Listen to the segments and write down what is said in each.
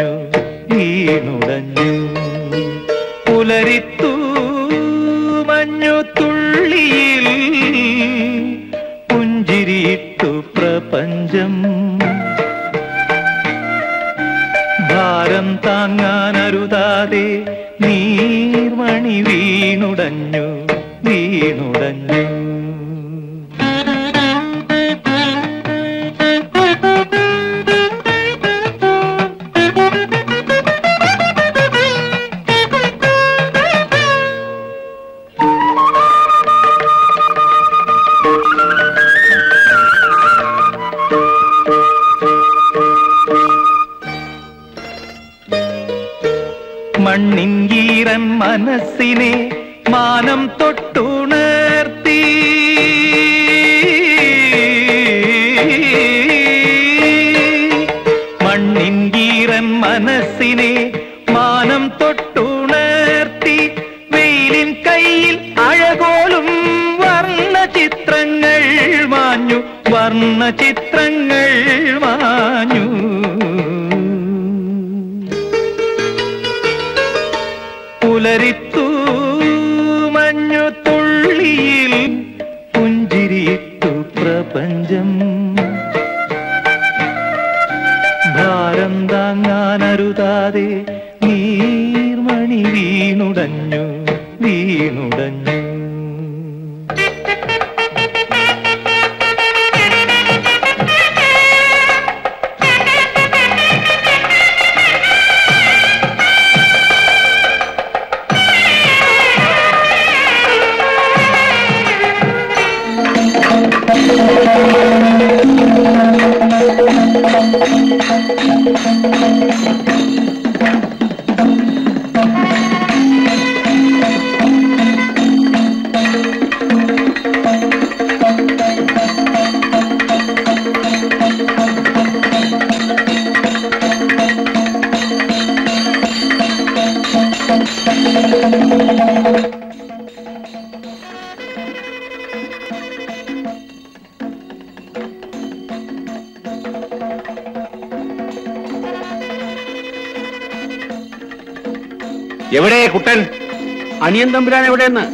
വീണുടഞ്ഞു വീണുടഞ്ഞു പുലരിത്തു മഞ്ഞു തുള്ളിയിൽ പുഞ്ചിരിയിട്ടു പ്രപഞ്ചം ഭാരം താങ്ങാനരുതാതെ നീർമണി വീണുടഞ്ഞു വീണുടഞ്ഞു മണ്ണിൻ ഈറൻ മനസ്സിനെ മാനം തൊട്ടുണർത്തി മണ്ണിൻ ഈറൻ മനസ്സിനെ മാനം തൊട്ടുണർത്തി വെയിലിൻ കയ്യിൽ അഴകോലും വർണ്ണ ചിത്രങ്ങൾ മാഞ്ഞു വർണ്ണ ചിത്രങ്ങൾ മാഞ്ഞു പുലരിത്തു മഞ്ഞു തുള്ളിയിൽ പുഞ്ചിരിയിട്ടു പ്രപഞ്ചം ഭാരം താങ്ങാനരുതാതെ നീർമണി വീണുടഞ്ഞു വീണുടഞ്ഞു എവിടെ കുട്ടൻ അനിയൻ തമ്പുരാൻ എവിടെയെന്ന്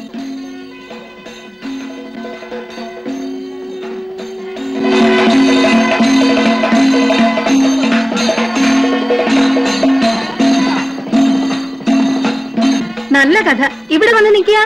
നല്ല കഥ ഇവിടെ വന്ന് നിൽക്കുക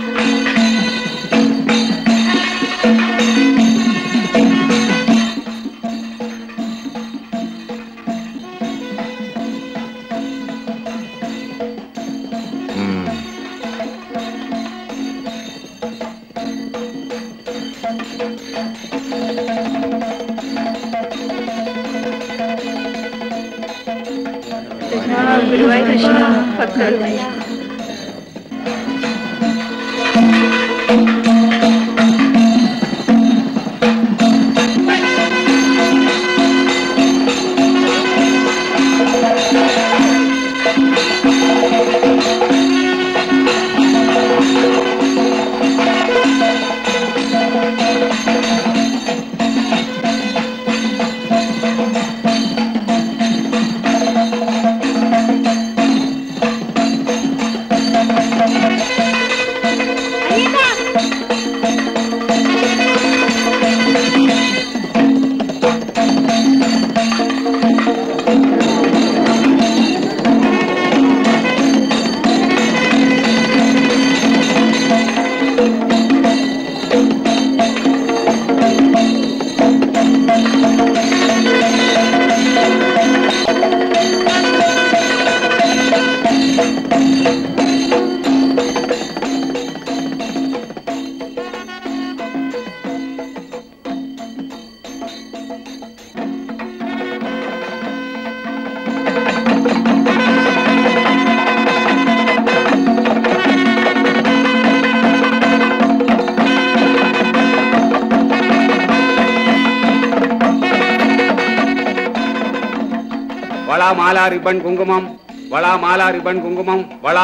വള മാല റിബൺ കുങ്കുമം വള മാല റിബൺ കുങ്കുമം വള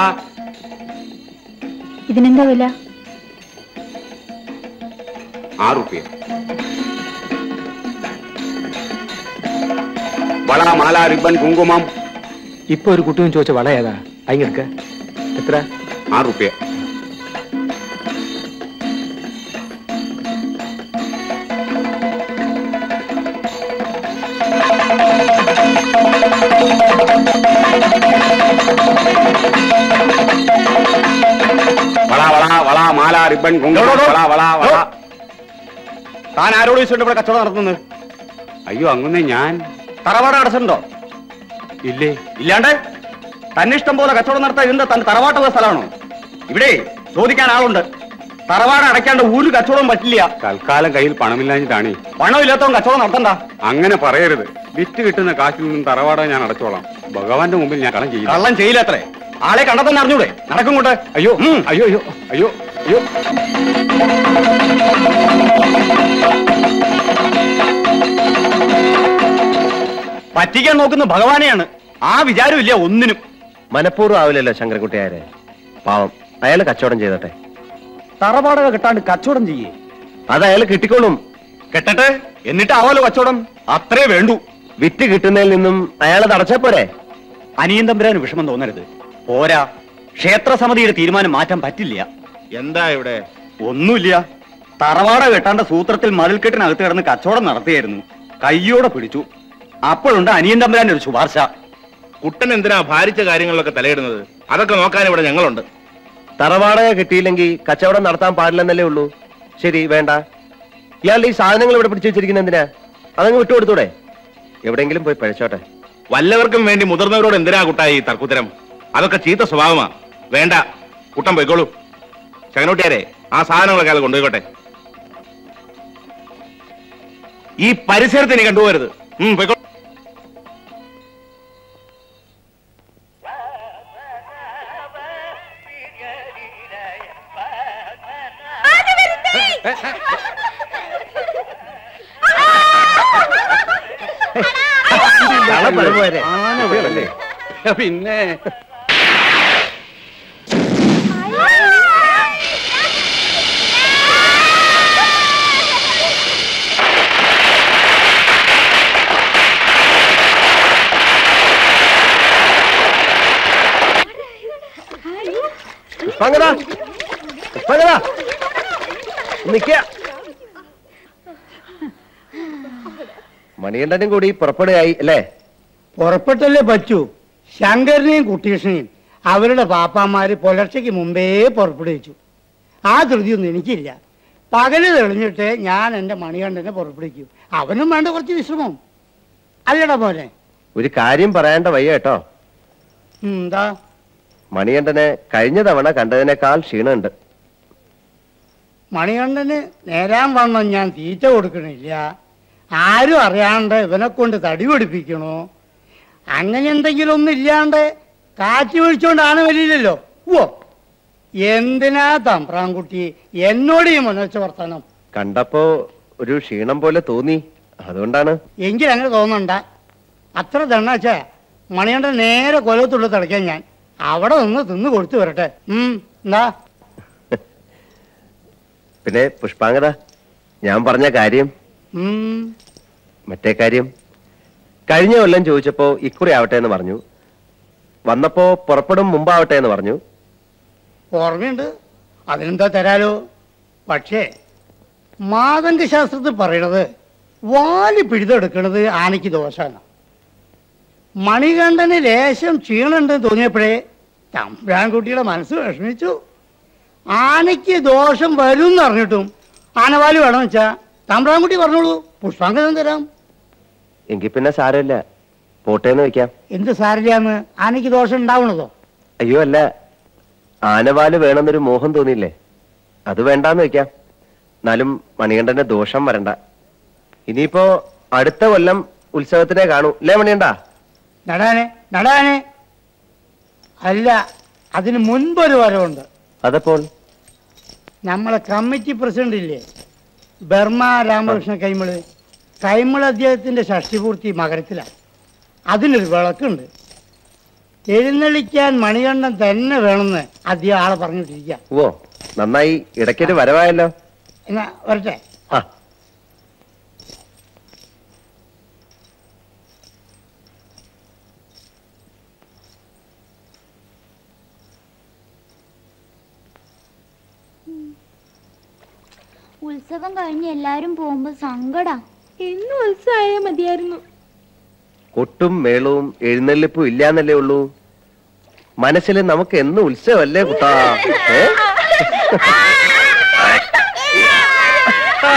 ഇതിനെന്താ വില ആറ് റുപ്യ വള മാല റിബൺ കുങ്കുമം ഇപ്പൊ ഒരു കുട്ടിയും ചോദിച്ച വള ഏതാ അയ്യെടുക്ക എത്ര ആറ് റുപ്യ വള വള വള മാല റിബൺ കുങ്കുമം വള വള വള താൻ ആരോട് ചോദിച്ചിട്ടുണ്ട് ഇവിടെ കച്ചവടം നടത്തുന്നത് അയ്യോ അങ്ങനെ ഞാൻ തറവാട് അടച്ചിട്ടുണ്ടോ ഇല്ലേ ഇല്ലാണ്ട് തന്നെ ഇഷ്ടം പോലെ കച്ചവടം നടത്താൻ എന്താ തന്റെ തറവാട്ടുള്ള സ്ഥലമാണോ ഇവിടെ ചോദിക്കാൻ ആളുണ്ട് തറവാട് അടയ്ക്കാണ്ട് ഒരു കച്ചവടം പറ്റില്ല തൽക്കാലം കയ്യിൽ പണമില്ലാഞ്ഞിട്ടാണേ പണമില്ലാത്തവൻ കച്ചവടം നടത്തണ്ട അങ്ങനെ പറയരുത് വിറ്റ് കിട്ടുന്ന കാശിൽ നിന്നും തറവാട ഞാൻ അടച്ചോളാം ഭഗവാന്റെ മുമ്പിൽ ഞാൻ കളം ചെയ്യില്ല കള്ളം ചെയ്യില്ല അത്രേ ആളെ കണ്ടെത്തന്നെ അറിഞ്ഞൂടെ നടക്കും കൊണ്ട് അയ്യോ ഉം. അയ്യോ അയ്യോ അയ്യോ അയ്യോ പറ്റിക്കാൻ നോക്കുന്ന ഭഗവാനെയാണ് ആ വിചാരമില്ല ഒന്നിനും മനഃപൂർവ്വം ആവില്ലല്ലോ ശങ്കരൻകുട്ടിയാരെ പാവം അയാൾ കച്ചവടം ചെയ്തട്ടെ തറവാടക കിട്ടാണ്ട് കച്ചവടം ചെയ്യേ അത് അയാൾ കിട്ടിക്കോളും കെട്ടട്ടെ എന്നിട്ട് ആവാലോ കച്ചവടം അത്രേ വേണ്ടൂ വിറ്റ് കിട്ടുന്നതിൽ നിന്നും അയാൾ തടച്ചാ പോരെ അനിയൻ തമ്പുരാന് വിഷമം തോന്നരുത് പോരാ ക്ഷേത്രസമിതിയുടെ തീരുമാനം മാറ്റാൻ പറ്റില്ല എന്താ ഇവിടെ ഒന്നുമില്ല തറവാട വെട്ടാണ്ട സൂത്രത്തിൽ മതിൽക്കെട്ടിനകത്ത് കിടന്ന് കച്ചവടം നടത്തിയായിരുന്നു കയ്യോടെ പിടിച്ചു അപ്പോഴുണ്ട് അനിയൻ തമ്പുരാന്റെ ഒരു ശുപാർശ കുട്ടൻ എന്തിനാ ഭാരിച്ച കാര്യങ്ങളിലൊക്കെ തലയിടുന്നത് അതൊക്കെ നോക്കാൻ ഇവിടെ ഞങ്ങളുണ്ട് തറവാടക കിട്ടിയില്ലെങ്കിൽ കച്ചവടം നടത്താൻ പാടില്ലെന്നല്ലേ ഉള്ളൂ ശരി വേണ്ട ഇയാളുടെ ഈ സാധനങ്ങൾ ഇവിടെ പിടിച്ചു വെച്ചിരിക്കുന്ന എന്തിനാ അതങ്ങ് വിട്ടുകൊടുത്തൂടെ എവിടെയെങ്കിലും പോയി പഴിച്ചോട്ടെ വല്ലവർക്കും വേണ്ടി മുതിർന്നവരോട് എന്തിനാ കുട്ടായി ഈ തർക്കുത്തരം അതൊക്കെ ചീത്ത സ്വഭാവമാ വേണ്ട കുട്ടൻ പോയിക്കോളൂ ചകനോട്ടിയാരെ ആ സാധനങ്ങളൊക്കെ അത് കൊണ്ടുപോയിക്കോട്ടെ ഈ പരിസരത്ത് ഇനി കണ്ടുപോകരുത് ഉം, പോയിക്കോ പിന്നെ പുഷ്പാങ്കത പുഷ്പാങ്കത നിക്ക മണികണ്ഠനും കൂടി പുറപ്പെടുകയായി അല്ലേ പുറപ്പെട്ടല്ലേ പറ്റൂ ശങ്കരനെയും കുട്ടീഷനെയും അവരുടെ പാപ്പാമാര് പുലർച്ചയ്ക്ക് മുമ്പേ പുറപ്പെടുവിച്ചു ആ ധൃതിയൊന്നും എനിക്കില്ല പകല് തെളിഞ്ഞിട്ട് ഞാൻ എൻ്റെ മണികണ്ഠനെ പുറപ്പെടുവിക്കും അവനും വേണ്ട കുറച്ച് വിശ്രമം അല്ലടാ പോലെ ഒരു കാര്യം പറയാണ്ട വയ്യ കേട്ടോ എന്താ മണികണ്ഠനെ കഴിഞ്ഞ തവണ കണ്ടതിനേക്കാൾ ക്ഷീണമുണ്ട് മണികണ്ഠന് നേരാൻ വണ്ണം ഞാൻ തീറ്റ കൊടുക്കണില്ല ആരും അറിയാണ്ട് ഇവനെ കൊണ്ട് തടി പിടിപ്പിക്കണോ അങ്ങനെ എന്തെങ്കിലും ഒന്നും ഇല്ലാണ്ട് കാറ്റ് വീഴ്ചോണ്ടാണ് വലിയില്ലല്ലോ ഓ എന്തിനാ തമ്പ്രാൻകുട്ടി എന്നോട് ഈ മുന്നച്ച വർത്തമാനം കണ്ടപ്പോ ഒരു ക്ഷീണം പോലെ തോന്നി അതുകൊണ്ടാണ് എങ്കിൽ അങ്ങനെ തോന്നണ്ട അത്ര ദണ്ണാച്ചാ മണികണ്ഠൻ നേരെ കൊലത്തുള്ള തടയ്ക്കാൻ ഞാൻ അവിടെ നിന്ന് തിന്നു കൊടുത്തു വരട്ടെ ഉം എന്താ പിന്നെ പുഷ്പാങ്കത ഞാൻ പറഞ്ഞ കാര്യം ഉം മറ്റേ കാര്യം കഴിഞ്ഞ കൊല്ലം ചോദിച്ചപ്പോ ഇക്കുറി ആവട്ടെ എന്ന് പറഞ്ഞു വന്നപ്പോ പുറപ്പെടും മുമ്പാവട്ടെ എന്ന് പറഞ്ഞു ഓർമ്മയുണ്ട് അതിനെന്താ തരാലോ പക്ഷേ മാതംഗ ശാസ്ത്രത്തിൽ പറയണത് വാലി പിഴുതെടുക്കണത് ആനയ്ക്ക് ദോഷമാണ് മണികണ്ഠന് ലേശം ക്ഷീണുണ്ടെന്ന് തോന്നിയപ്പോഴേ തമ്പ്രാൻകുട്ടിയുടെ മനസ്സ് വിഷമിച്ചു ആനയ്ക്ക് ദോഷം വരും എന്ന് അറിഞ്ഞിട്ടും ആനവാലി വേണമെന്ന് വെച്ചാ തമ്പ്രാൻകുട്ടി പറഞ്ഞോളൂ പുഷ്പാങ്കതം തരാം എങ്കിൽ പിന്നെ സാരമില്ല പോട്ടേന്ന് വെക്കാം എന്ത് സാരില്ലാന്ന് ആനയ്ക്ക് ദോഷം ഉണ്ടാവണതോ അയ്യോ അല്ല ആനവാല് വേണമെന്നൊരു മോഹം തോന്നിയില്ലേ അത് വേണ്ടാന്ന് വെക്കാം എന്നാലും മണികണ്ഠന്റെ ദോഷം വരണ്ട ഇനിയിപ്പോ അടുത്ത കൊല്ലം ഉത്സവത്തിനെ കാണൂ അല്ലേ മണികണ്ഠ നടാനെ നടാനെ അല്ല അതിന് മുൻപൊരു വരവുണ്ട് അതപ്പോൾ നമ്മളെ കമ്മിറ്റി പ്രസിഡന്റ് ഇല്ലേ ബർമ രാമകൃഷ്ണ കൈമള് കൈമള് അദ്ദേഹത്തിന്റെ ഷഷ്ടിപൂർത്തി മകരത്തിലാണ് അതിനൊരു വിളക്കുണ്ട് എഴുന്നള്ളിക്കാൻ മണികണ്ഠൻ തന്നെ വേണമെന്ന് അദ്ദേഹം ആളെ പറഞ്ഞിട്ടിരിക്കുക ഓ നന്നായി ഇടയ്ക്കൊരു വരവായല്ലോ എന്നാ വരട്ടെ ആ ഉത്സവം കഴിഞ്ഞ് എല്ലാരും പോകുമ്പോ സങ്കടാ എന്നും ഉത്സവമായ മതിയായിരുന്നു കൊട്ടും മേളവും എഴുന്നള്ളിപ്പും ഇല്ലാന്നല്ലേ ഉള്ളൂ മനസ്സിൽ നമുക്ക് എന്നും ഉത്സവമല്ലേ കുട്ടാ ഏ? ആ.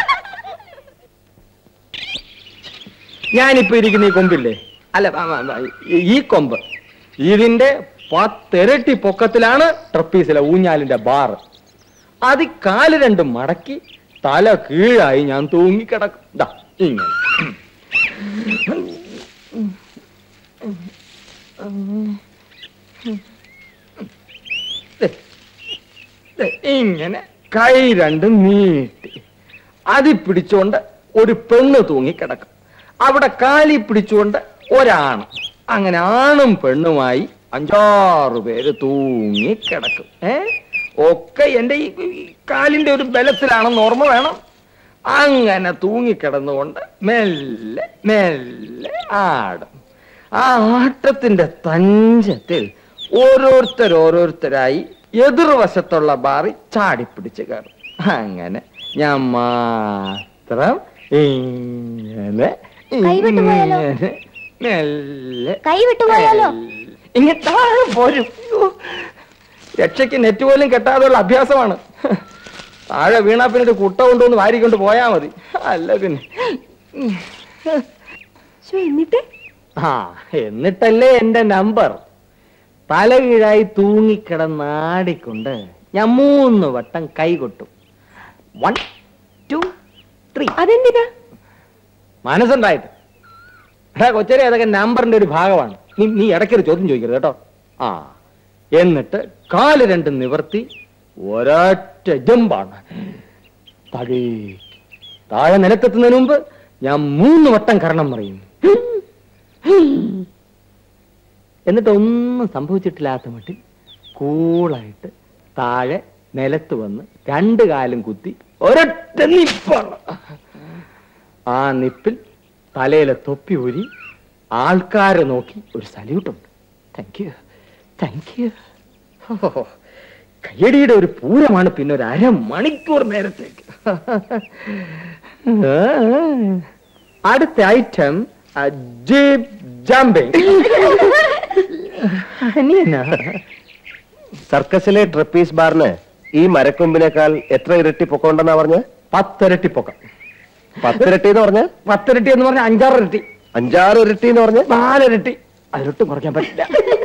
ഞാനിപ്പോ ഇരിക്കുന്ന ഈ കൊമ്പില്ലേ അല്ല ആ, ആ, ആ, ഈ- ഈ കൊമ്പ് ഇതിന്റെ പത്തിരട്ടി പൊക്കത്തിലാണ് ട്രപ്പീസിലെ ഊഞ്ഞാലിന്റെ ബാർ അത് കാല് രണ്ടും മടക്കി തല കീഴായി ഞാൻ തൂങ്ങിക്കിടക്കും ദാ ഇങ്ങനെ ദേ, ദേ, ഇങ്ങനെ കൈ രണ്ടും നീട്ടി അതി പിടിച്ചുകൊണ്ട് ഒരു പെണ്ണ് തൂങ്ങിക്കിടക്കും അവിടെ കാലി പിടിച്ചുകൊണ്ട് ഒരാണ് അങ്ങനെ ആണും പെണ്ണുമായി അഞ്ചാറ് പേര് തൂങ്ങിക്കിടക്കും ഏ ഒക്കെ എന്റെ ഈ ഈ കാലിന്റെ ഒരു ബലത്തിലാണെന്ന് ഓർമ്മ വേണം അങ്ങനെ തൂങ്ങിക്കിടന്നുകൊണ്ട് മെല്ലെ മെല്ലെ ആടും ആ ആട്ടത്തിന്റെ തഞ്ചത്തിൽ ഓരോരുത്തർ ഓരോരുത്തരായി എതിർവശത്തുള്ള ബാറി ചാടിപ്പിടിച്ച് കയറും അങ്ങനെ ഞാൻ മാത്രം ഇങ്ങനെ കൈവിട്ട് പോയാലോ? ഇങ്ങനെ മെല്ലെ കൈ വിട്ടുപോയാലോ ഇങ്ങനെ താഴെ പോരും അയ്യോ. രക്ഷയ്ക്ക് നെറ്റ് പോലും കെട്ടാതെയുള്ള അഭ്യാസമാണ് താഴെ വീണാ പിന്നെ ഒരു കുട്ട കൊണ്ടുവന്ന് വാരിക്കൊണ്ട് പോയാ മതി അല്ല പിന്നെ ശോ, എന്നിട്ട് ആ എന്നിട്ടല്ലേ എന്റെ നമ്പർ തല കീഴായി തൂങ്ങിക്കിടന്നാടിക്കൊണ്ട് ഞാൻ മൂന്ന് വട്ടം കൈകൊട്ടും വൺ ടു ത്രീ അതെന്തിനാ മനസ്സുണ്ടായിട്ട് എടാ കൊച്ചരെ അതൊക്കെ നമ്പറിന്റെ ഒരു ഭാഗമാണ് നീ നീ ഇടയ്ക്കൊരു ചോദ്യം ചോദിക്കരുത് കേട്ടോ ആ എന്നിട്ട് കാല് രണ്ടും നിവർത്തി ഒരൊറ്റ ജമ്പാണ് തഴേ താഴെ നിലത്തെത്തുന്നതിന് മുമ്പ് ഞാൻ മൂന്ന് വട്ടം കരണം പറയും എന്നിട്ട് ഒന്നും സംഭവിച്ചിട്ടില്ലാത്ത മട്ടിൽ കൂളായിട്ട് താഴെ നിലത്ത് വന്ന് രണ്ട് കാലും കുത്തി ഒരൊറ്റ നിപ്പാണ് ആ നിപ്പിൽ തലയിലെ തൊപ്പി ഊരി ആൾക്കാരെ നോക്കി ഒരു സല്യൂട്ടുണ്ട് താങ്ക് യു താങ്ക് യു കയ്യടിയുടെ ഒരു പൂരമാണ് പിന്നെ ഒരു അരമണിക്കൂർ നേരത്തേക്ക് ആ, അടുത്ത ഐറ്റം ജീപ്പ് ജമ്പിങ് സർക്കസിലെ ട്രപ്പീസ് ബാറിന് ഈ മരക്കൊമ്പിനേക്കാൾ എത്ര ഇരട്ടി പൊക്കമുണ്ടെന്നാ പറഞ്ഞ് പത്തിരട്ടി പൊക്കം പത്തിരട്ടി എന്ന് പറഞ്ഞ് പത്തിരട്ടി എന്ന് പറഞ്ഞാൽ അഞ്ചാറ് ഇരട്ടി അഞ്ചാറ് ഇരട്ടി എന്ന് പറഞ്ഞ് നാലിരട്ടി അതിലൊട്ടും കുറയ്ക്കാൻ പറ്റില്ല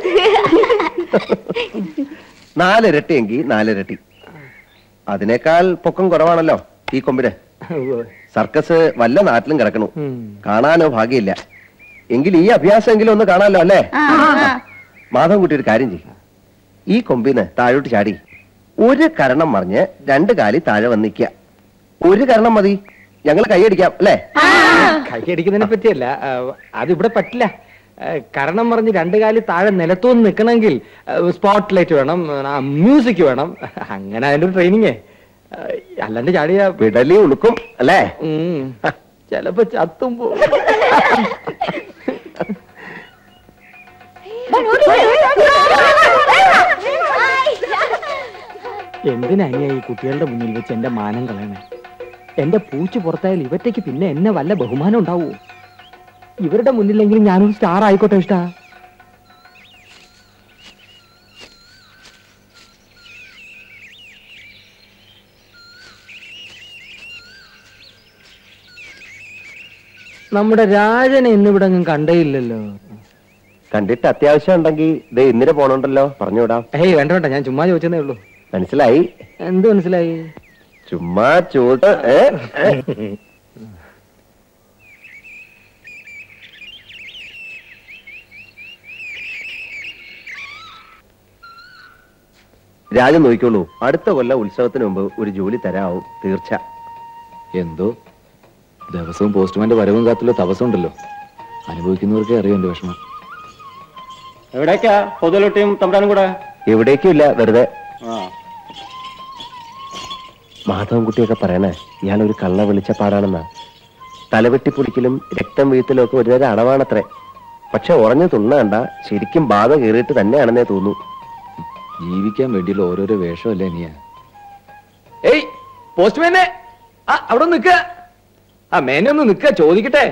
നാലിരട്ടി എങ്കിൽ നാലിരട്ടി അതിനേക്കാൾ പൊക്കം കുറവാണല്ലോ ഈ കൊമ്പിന് സർക്കസ് വല്ല നാട്ടിലും കിടക്കണു ഉം. കാണാനോ ഭാഗ്യമില്ല എങ്കിൽ ഈ അഭ്യാസമെങ്കിലും ഒന്ന് കാണാമല്ലോ അല്ലേ ആ, ആ. മാധവൻകുട്ടി ഒരു കാര്യം ചെയ്യും ഈ കൊമ്പിന്ന് താഴോട്ട് ചാടി ഒരു കരണം മറിഞ്ഞ് രണ്ട് കാലി താഴെ വന്നിക്ക ഒരു കരണം മതി ഞങ്ങൾ കൈയടിക്കാം അല്ലേ കൈയടിക്കുന്നതിനെ പറ്റിയല്ല ആ, അതിവിടെ പറ്റില്ല ആ, കരണം പറഞ്ഞ് രണ്ടു കാലി താഴെ നിലത്തുനിന്ന് നിൽക്കണമെങ്കിൽ സ്പോട്ട് ലൈറ്റ് വേണം മ്യൂസിക് വേണം അങ്ങനെ അതിന്റെ ഒരു ട്രെയിനിങ് അല്ലാണ്ട് ചാടിയ വിടലി ഉളുക്കും അല്ലേ ഉം, ചിലപ്പോ ചത്തും പോകും എന്തിനാ ഈ കുട്ടികളുടെ മുന്നിൽ വെച്ച് എന്റെ മാനം കളയണേ എന്റെ പൂച്ച പുറത്തായാൽ ഇവറ്റയ്ക്ക് പിന്നെ എന്നെ വല്ല ബഹുമാനം ഉണ്ടാവുമോ ഇവരുടെ മുന്നിലെങ്കിലും ഞാനൊരു സ്റ്റാർ ആയിക്കോട്ടെ ഇഷ്ടാ നമ്മുടെ രാജനെ ഇന്നിവിടെ അങ്ങ് കണ്ടേയില്ലല്ലോ കണ്ടിട്ട് അത്യാവശ്യം ഉണ്ടെങ്കിൽ ദേ ഇന്നിനെ പോണുണ്ടല്ലോ പറഞ്ഞുവിടാം ഏയ് വേണ്ട വേണ്ട ഞാൻ ചുമ്മാ ചോദിച്ചതേ ഉള്ളൂ മനസ്സിലായി എന്ത് മനസ്സിലായി ചുമ്മാ ചോദ ഏ? ഏ? രാജൻ നോക്കിക്കോളൂ അടുത്ത കൊല്ലം ഉത്സവത്തിന് മുമ്പ് ഒരു ജോലി തരാവും തീർച്ച എന്തോ ദിവസവും പോസ്റ്റ്മാന്റെ വരവും കാത്തുള്ള തപസ്സുണ്ടല്ലോ അനുഭവിക്കുന്നവർക്കേ അറിയാം എന്റെ വിഷമം എവിടേക്കാ പൊതുലൊട്ടിയും തമ്പ്രാനും കൂടെ എവിടേക്കും ഇല്ല വെറുതെ മാധവൻകുട്ടിയൊക്കെ പറയണേ ഇയാളൊരു കള്ള വെളിച്ചപ്പാടാണെന്നാ തലവെട്ടിപ്പൊടിക്കലും രക്തം വീഴ്ത്തലും ഒക്കെ ഒരുതരം അടവാണത്രേ പക്ഷെ ഉറഞ്ഞു തുണ്ണണ്ട ശരിക്കും ബാധ കീറിയിട്ട് തന്നെയാണെന്നേ തോന്നൂ ജീവിക്കാൻ വേണ്ടിയുള്ള ഓരോരോ വേഷമല്ലേ നീയാ ഏയ് പോസ്റ്റ്മാനെ ആ അവിടെ നിക്ക ആ മേനെ ഒന്ന് നിക്ക ചോദിക്കട്ടെ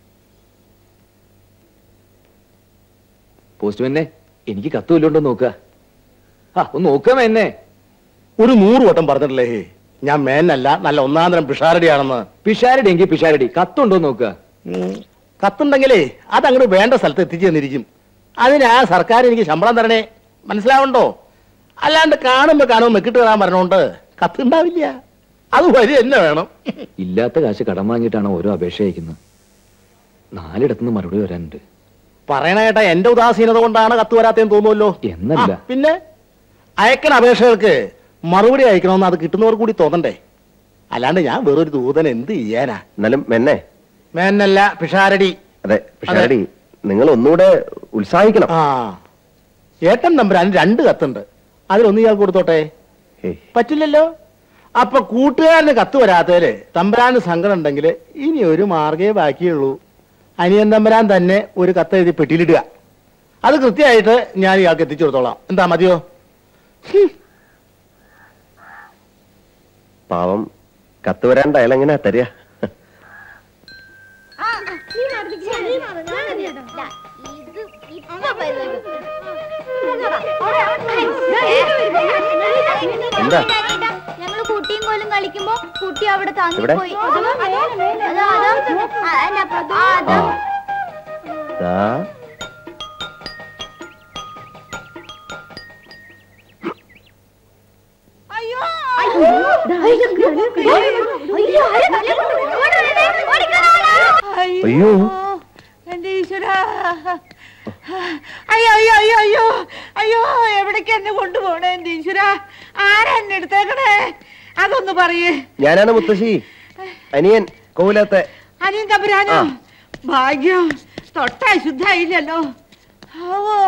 പോസ്റ്റ്മാനെ എനിക്ക് കത്ത് വല്ലോണ്ടോ നോക്കുക ആ ഒന്ന് നോക്കുക മേനെ ഒരു നൂറ് വട്ടം പറഞ്ഞിട്ടില്ലേ ഞാൻ മേനല്ല നല്ല ഒന്നാം തരം പിഷാരടിയാണെന്ന് പിഷാരടി എങ്കിൽ പിഷാരടി കത്തുണ്ടോ നോക്കുക ഉം, കത്തുണ്ടെങ്കിലേ അതങ്ങോട്ട് വേണ്ട സ്ഥലത്ത് എത്തിച്ചു തന്നിരിക്കും അതിന് ആ സർക്കാർ എനിക്ക് ശമ്പളം തരണേ മനസ്സിലാവണ്ടോ അല്ലാണ്ട് കാണുമ്പോ കാണുമ്പോ മെക്കിട്ട് തരാൻ പറഞ്ഞോണ്ട് കത്തുണ്ടാവില്ല അത് വരി എന്നെ വേണം ഇല്ലാത്ത കാശ് കടം വാങ്ങിയിട്ടാണ് ഓരോ അപേക്ഷ അയക്കുന്നത് നാലിടത്തുനിന്ന് മറുപടി വരാനുണ്ട് പറയണ കേട്ടാ എന്റെ ഉദാസീനത കൊണ്ടാണ് കത്ത് വരാത്തേന്ന് തോന്നുമല്ലോ എന്നല്ല. ആ, പിന്നെ അയക്കണ അപേക്ഷകൾക്ക് മറുപടി അയക്കണമെന്ന് അത് കിട്ടുന്നവർ കൂടി തോന്നണ്ടേ അല്ലാണ്ട് ഞാൻ വേറൊരു ദൂതൻ എന്ത് ചെയ്യാനാ എന്നാലും മെന്നെ മേനല്ല പിഷാരടി അതെ പിഷാരടി നിങ്ങൾ ഒന്നുകൂടെ ഉത്സാഹിക്കണം ആ ഏട്ടൻ നമ്പരാൻ രണ്ട് കത്തുണ്ട് അതിലൊന്ന് ഇയാൾ കൊടുത്തോട്ടെ ഹേയ്, പറ്റില്ലല്ലോ അപ്പൊ കൂട്ടുകാരന് കത്ത് വരാത്തതില് തമ്പരാന് സങ്കടം ഉണ്ടെങ്കിൽ ഇനി ഒരു മാർഗേ ബാക്കിയുള്ളൂ അനിയൻ തമ്പരാൻ തന്നെ ഒരു കത്ത് എഴുതി പെട്ടിയിലിടുക അത് കൃത്യമായിട്ട് ഞാൻ ഇയാൾക്ക് എത്തിച്ചു കൊടുത്തോളാം എന്താ മതിയോ പാവം കത്ത് വരാണ്ട് അയാൾ എങ്ങനെയാ തരിക എന്താ? ഞങ്ങള് കുട്ടിയും കോലും കളിക്കുമ്പോ കുട്ടി അവിടെ എവിടെ? തങ്ങിപ്പോയി അതാ അതാ ആ, അതിന്റെ അപ്പുറത്ത്. ആ, ആ അതാ. ദാ അയ്യോ അയ്യോ അയ്യോ ആരാ തലേ കൊണ്ട് ഓടി വരണേ, ഓടിക്കോളാ. അയ്യോ എന്റെ ഈശ്വരാ അയ്യോ അയ്യോ അയ്യോ അയ്യോ അയ്യോ എവിടേക്ക് എന്നെ കൊണ്ടുപോണേ എന്റെ ഈശ്വര ആരാ എന്നെ എടുത്തേക്കണേ അതൊന്ന് പറയേ ഞാനാണ് മുത്തശ്ശി അനിയൻ കോവിലത്തെ അനിയൻ തമ്പുരാനോ ആ. ഭാഗ്യം തൊട്ട അശുദ്ധായില്ലല്ലോ ആവോ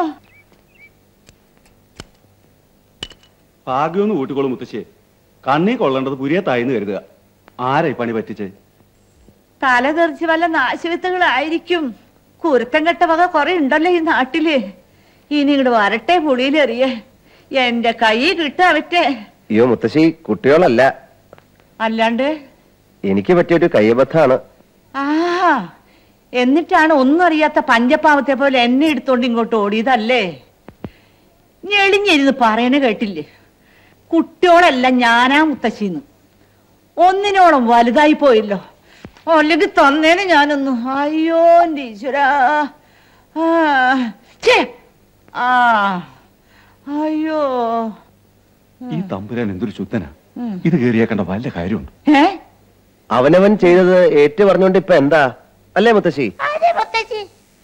ഭാഗ്യമൊന്ന് കൂട്ടിക്കോളും മുത്തശ്ശിയെ കണ്ണീ കൊള്ളേണ്ടത് പുരിയത്തായിന്ന് കരുതുക ആരാ ഈ പണി പറ്റിച്ചേ തല തെറിച്ച് വല്ല നാശവിത്തുകളായിരിക്കും കുരുത്തം കെട്ട വക കുറെ ഉണ്ടല്ലോ ഈ നാട്ടില് ഇനി ഇങ്ങോട്ട് വരട്ടെ പുളിയിലെറിയേ എന്റെ കൈ കിട്ടാവറ്റെ അയ്യോ മുത്തശ്ശി കുട്ടികളല്ല അല്ലാണ്ട് എനിക്ക് പറ്റിയൊരു കയ്യബദ്ധാണ് ആ എന്നിട്ടാണ് ഒന്നും അറിയാത്ത പഞ്ചപാവത്തെ പോലെ എന്നെ എടുത്തോണ്ട് ഇങ്ങോട്ട് ഓടിയതല്ലേ ഞെളിഞ്ഞിരുന്ന് പറയണ കേട്ടില്ലേ കുട്ടിയോളല്ല ഞാനാ മുത്തശ്ശിന്ന് ഒന്നിനോളം വലുതായി പോയല്ലോ അല്ലെങ്കിൽ തന്നേനെ ഞാനൊന്നു അയ്യോ എന്റെ ഈശ്വരാ ആ ഛേ ആ അയ്യോ ഈ തമ്പുരാൻ എന്തൊരു ശുദ്ധനാ ഉം. ഇത് കേറിയേക്കേണ്ട വല്ല കാര്യമുണ്ട് ഏ അവനവൻ ചെയ്തത് ഏറ്റു പറഞ്ഞോണ്ട് ഇപ്പൊ എന്താ അല്ലേ മുത്തശ്ശി അതെ മുത്തശ്ശി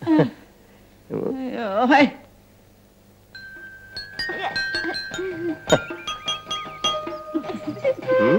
അയ്യോ ഹൈ. ഉം?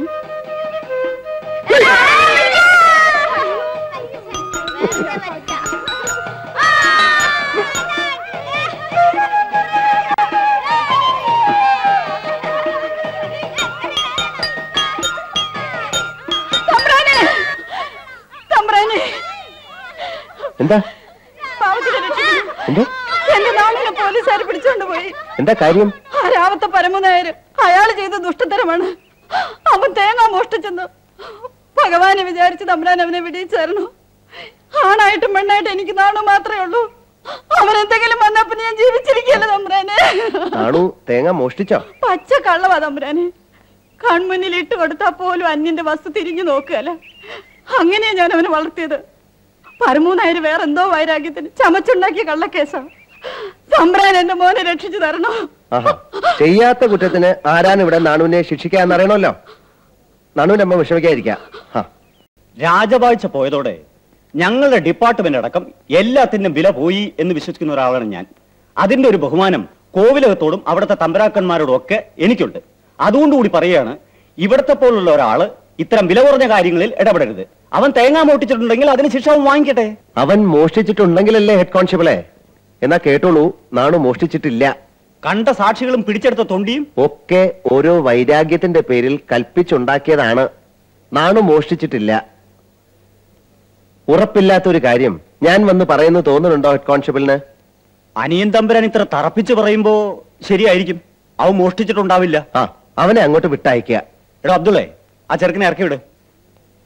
തമ്പ്രാനെ തമ്പ്രാനെ എന്താ പാവത്തിനെ രക്ഷിക്കണം. എന്താ എന്റെ നാളിനെ പോലീസുകാർ പിടിച്ചോണ്ട് പോയി എന്താ കാര്യം ആ രാവത്തെ പരമനായര് അയാൾ ചെയ്ത ദുഷ്ടതരമാണ് അവൻ തേങ്ങ മോഷ്ടിച്ചെന്ന് ഭഗവാനെ വിചാരിച്ച് തമ്പ്രാൻ അവനെ വിടിയിച്ചായിരുന്നു ആണായിട്ടും പെണ്ണായിട്ടും എനിക്ക് നാണു മാത്രമേ ഉള്ളൂ അവൻ എന്തെങ്കിലും വന്നപ്പോ ഞാൻ ജീവിച്ചിരിക്കല്ലേ തമ്പ്രാനെ നാണു തേങ്ങ മോഷ്ടിച്ചോ പച്ച കള്ളവാ തമ്പ്രാനെ കൺമുന്നിൽ ഇട്ട് കൊടുത്താൽ പോലും അന്യന്റെ വസ്തു തിരിഞ്ഞു നോക്കുകയല്ല അങ്ങനെയാ ഞാൻ അവനെ വളർത്തിയത് പരമൂന്നായര് വേറെന്തോ വൈരാഗ്യത്തിന് ചമച്ചുണ്ടാക്കിയ കള്ളക്കേസാണ് തമ്പ്രാൻ എന്റെ മോനെ രക്ഷിച്ചു തരണോ ആഹാ ചെയ്യാത്ത കുറ്റത്തിന് ആരാണ് ഇവിടെ നാണുവിനെ ശിക്ഷിക്കാന്ന് അറിയണമല്ലോ നാണുവിന്റെ അമ്മ വിഷമിക്കാതിരിക്കാം ഹാ രാജവാഴ്ച പോയതോടെ ഞങ്ങളുടെ ഡിപ്പാർട്ട്മെന്റ് അടക്കം എല്ലാത്തിനും വില പോയി എന്ന് വിശ്വസിക്കുന്ന ഒരാളാണ് ഞാൻ അതിന്റെ ഒരു ബഹുമാനം കോവിലകത്തോടും അവിടുത്തെ തമ്പരാക്കന്മാരോടും ഒക്കെ എനിക്കുണ്ട് അതുകൊണ്ടുകൂടി പറയുകയാണ് ഇവിടത്തെ പോലുള്ള ഒരാള് ഇത്തരം വില കുറഞ്ഞ കാര്യങ്ങളിൽ ഇടപെടരുത് അവൻ തേങ്ങ മോട്ടിച്ചിട്ടുണ്ടെങ്കിൽ അതിന് ശിക്ഷ അവൻ വാങ്ങിക്കട്ടെ അവൻ മോഷ്ടിച്ചിട്ടുണ്ടെങ്കിലല്ലേ ഹെഡ് കോൺസ്റ്റബിളെ എന്നാ കേട്ടോളൂ നാണു മോഷ്ടിച്ചിട്ടില്ല കണ്ട സാക്ഷികളും പിടിച്ചെടുത്ത തൊണ്ടിയും ഒക്കെ ഓരോ വൈരാഗ്യത്തിന്റെ പേരിൽ കൽപ്പിച്ചുണ്ടാക്കിയതാണ് നാണു മോഷ്ടിച്ചിട്ടില്ല ഉറപ്പില്ലാത്തൊരു കാര്യം ഞാൻ വന്ന് പറയുന്നു തോന്നുന്നുണ്ടോ ഹെഡ് കോൺസ്റ്റബിളിന് അനിയൻ തമ്പുരാൻ ഇത്ര തറപ്പിച്ച് പറയുമ്പോ ശരിയായിരിക്കും അവൻ മോഷ്ടിച്ചിട്ടുണ്ടാവില്ല ആ അവനെ അങ്ങോട്ട് വിട്ടയക്കുക എടോ അബ്ദുള്ളേ ആ ചെറുക്കനെ ഇറക്കി വിട്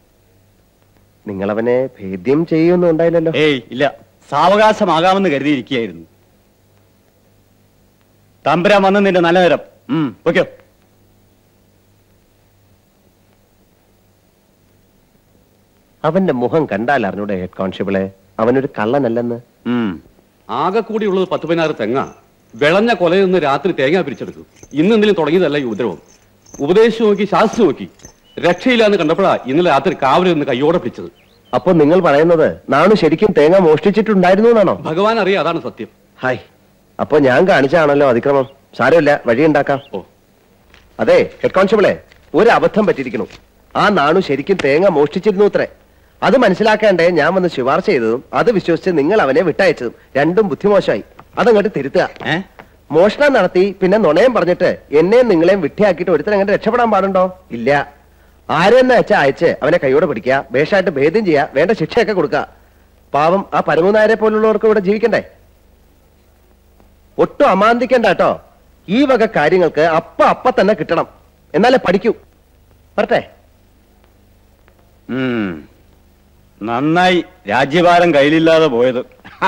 നിങ്ങൾ അവനെ ഭേദ്യം ചെയ്യുമൊന്നും ഉണ്ടായില്ലല്ലോ ഏയ് ഇല്ല സാവകാശമാകാമെന്ന് കരുതിയിരിക്കുകയായിരുന്നു തമ്പുരാൻ വന്ന് നിന്റെ നല്ല നേരം ഉം ഓക്കെ അവന്റെ മുഖം കണ്ടാൽ അറിഞ്ഞൂടെ ഹെഡ് കോൺസ്റ്റബിളെ അവനൊരു കള്ളനല്ലെന്ന് ആകെ കൂടിയുള്ളത് പത്ത് പതിനാറ് തെങ്ങ വിളഞ്ഞ കൊലയിൽ നിന്ന് രാത്രി തേങ്ങ പിരിച്ചെടുക്കും ഇന്ന് എന്തെങ്കിലും തുടങ്ങിയതല്ല ഈ ഉപദ്രവം ഉപദേശിച്ചു നോക്കി ശാസ്ത്രം നോക്കി രക്ഷയില്ല എന്ന് കണ്ടപ്പോഴാ ഇന്നലെ രാത്രി കാവലിൽ നിന്ന് കയ്യോടെ പിടിച്ചത് അപ്പൊ നിങ്ങൾ പറയുന്നത് നാണു ശരിക്കും തേങ്ങ മോഷ്ടിച്ചിട്ടുണ്ടായിരുന്നു എന്നാണോ ഭഗവാൻ അറിയാം അതാണ് സത്യം ഹായ് അപ്പൊ ഞാൻ കാണിച്ചാണല്ലോ അതിക്രമം സാരമില്ല വഴിയുണ്ടാക്കാം ഓ അതെ ഹെഡ് കോൺസ്റ്റബിളെ ഒരു അബദ്ധം പറ്റിയിരിക്കണു ആ നാണു ശരിക്കും തേങ്ങ മോഷ്ടിച്ചിരുന്നു അത്രേ അത് മനസ്സിലാക്കേണ്ടേ ഞാൻ വന്ന് ശുപാർശ ചെയ്തതും അത് വിശ്വസിച്ച് നിങ്ങൾ അവനെ വിട്ടയച്ചതും രണ്ടും ബുദ്ധിമോശമായി അതങ്ങോട്ട് തിരുത്തുക മോഷണം നടത്തി പിന്നെ നുണയം പറഞ്ഞിട്ട് എന്നെയും നിങ്ങളെയും വിട്ടിയാക്കിയിട്ട് ഒരുത്തരം അങ്ങനെ രക്ഷപ്പെടാൻ പാടുണ്ടോ ഇല്ല ആരെന്ന് വെച്ചാ അയച്ച് അവനെ കൈയോടെ പിടിക്കുക വേഷമായിട്ട് ഭേദം ചെയ്യുക വേണ്ട ശിക്ഷയൊക്കെ കൊടുക്കുക പാവം ആ പരമനായരെ പോലുള്ളവർക്ക് ഇവിടെ ജീവിക്കണ്ടേ ഒട്ടും അമാന്തിക്കണ്ട കേട്ടോ ഈ വക കാര്യങ്ങൾക്ക് അപ്പ അപ്പ തന്നെ കിട്ടണം എന്നാലേ പഠിക്കൂ പറട്ടെ ഉം. നന്നായി രാജ്യഭാരം കയ്യിലില്ലാതെ പോയത്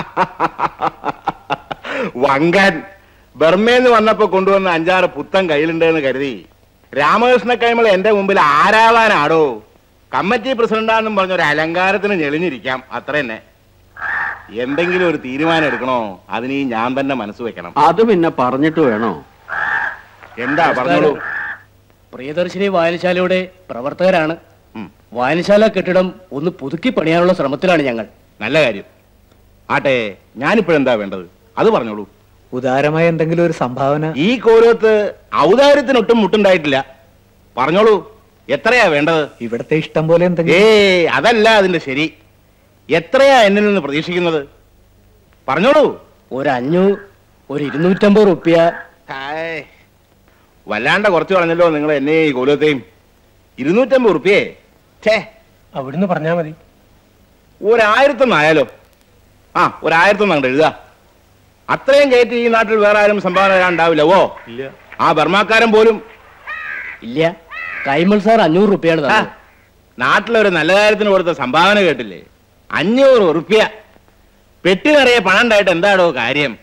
വങ്കൻ ബർമേന്ന് വന്നപ്പോ കൊണ്ടുവന്ന അഞ്ചാറ് പുത്തൻ കയ്യിലുണ്ടെന്ന് കരുതി രാമകൃഷ്ണ കൈമൾ എന്റെ മുമ്പിൽ ആരാവാനാടോ കമ്മിറ്റി പ്രസിഡന്റാന്നും പറഞ്ഞ ഒരു അലങ്കാരത്തിന് ഞെളിഞ്ഞിരിക്കാം അത്ര തന്നെ എന്തെങ്കിലും ഒരു തീരുമാനം എടുക്കണോ അതിന് ഈ ഞാൻ തന്നെ മനസ്സ് വെക്കണം അത് പിന്നെ പറഞ്ഞിട്ട് വേണോ എന്താ പറഞ്ഞോളൂ പ്രിയദർശിനി വായനശാലയുടെ പ്രവർത്തകരാണ് വായനശാല കെട്ടിടം ഒന്ന് പുതുക്കി പണിയാനുള്ള ശ്രമത്തിലാണ് ഞങ്ങൾ നല്ല കാര്യം ആട്ടെ ഞാനിപ്പോഴെന്താ വേണ്ടത് അത് പറഞ്ഞോളൂ ഉദാരമായ എന്തെങ്കിലും ഒരു സംഭാവന ഈ കോരത്ത് ഔദാര്യത്തിനൊട്ടും മുട്ടുണ്ടായിട്ടില്ല പറഞ്ഞോളൂ എത്രയാ വേണ്ടത് ഇവിടത്തെ ഇഷ്ടം പോലെ എന്തെങ്കിലും ഏ അതല്ല അതിന്റെ ശരി എത്രയാ എന്നിൽ നിന്ന് പ്രതീക്ഷിക്കുന്നത് പറഞ്ഞോളൂ ഒരു അഞ്ഞൂ ഒരു ഇരുന്നൂറ്റമ്പത് റുപ്യ ഹായ്. വല്ലാണ്ട കുറച്ച് പറഞ്ഞല്ലോ നിങ്ങൾ എന്നെ ഈ കോലത്തെയും ഇരുന്നൂറ്റമ്പത് റുപ്യേ ഛേ അവിടുന്ന് പറഞ്ഞാ മതി ഒരായിരത്തൊന്ന് ആയാലോ ആ ഒരായിരത്തൊന്ന് അങ്ങോട്ട് എഴുതാ അത്രയും കയറ്റി ഈ നാട്ടിൽ വേറെ ആരും സംഭാവന തരാൻ ഉണ്ടാവില്ല ഓ ഇല്ല ആ ബർമാക്കാരൻ പോലും ഇല്ല കൈമൾ സാർ അഞ്ഞൂറ് റുപ്യാണ് തന്നത് നാട്ടിലൊരു നല്ല കാര്യത്തിന് കൊടുത്ത സംഭാവന കേട്ടില്ലേ അഞ്ഞൂറ് ഉറുപ്യ പെട്ടി നിറയെ പണം ഉണ്ടായിട്ട് എന്താടോ കാര്യം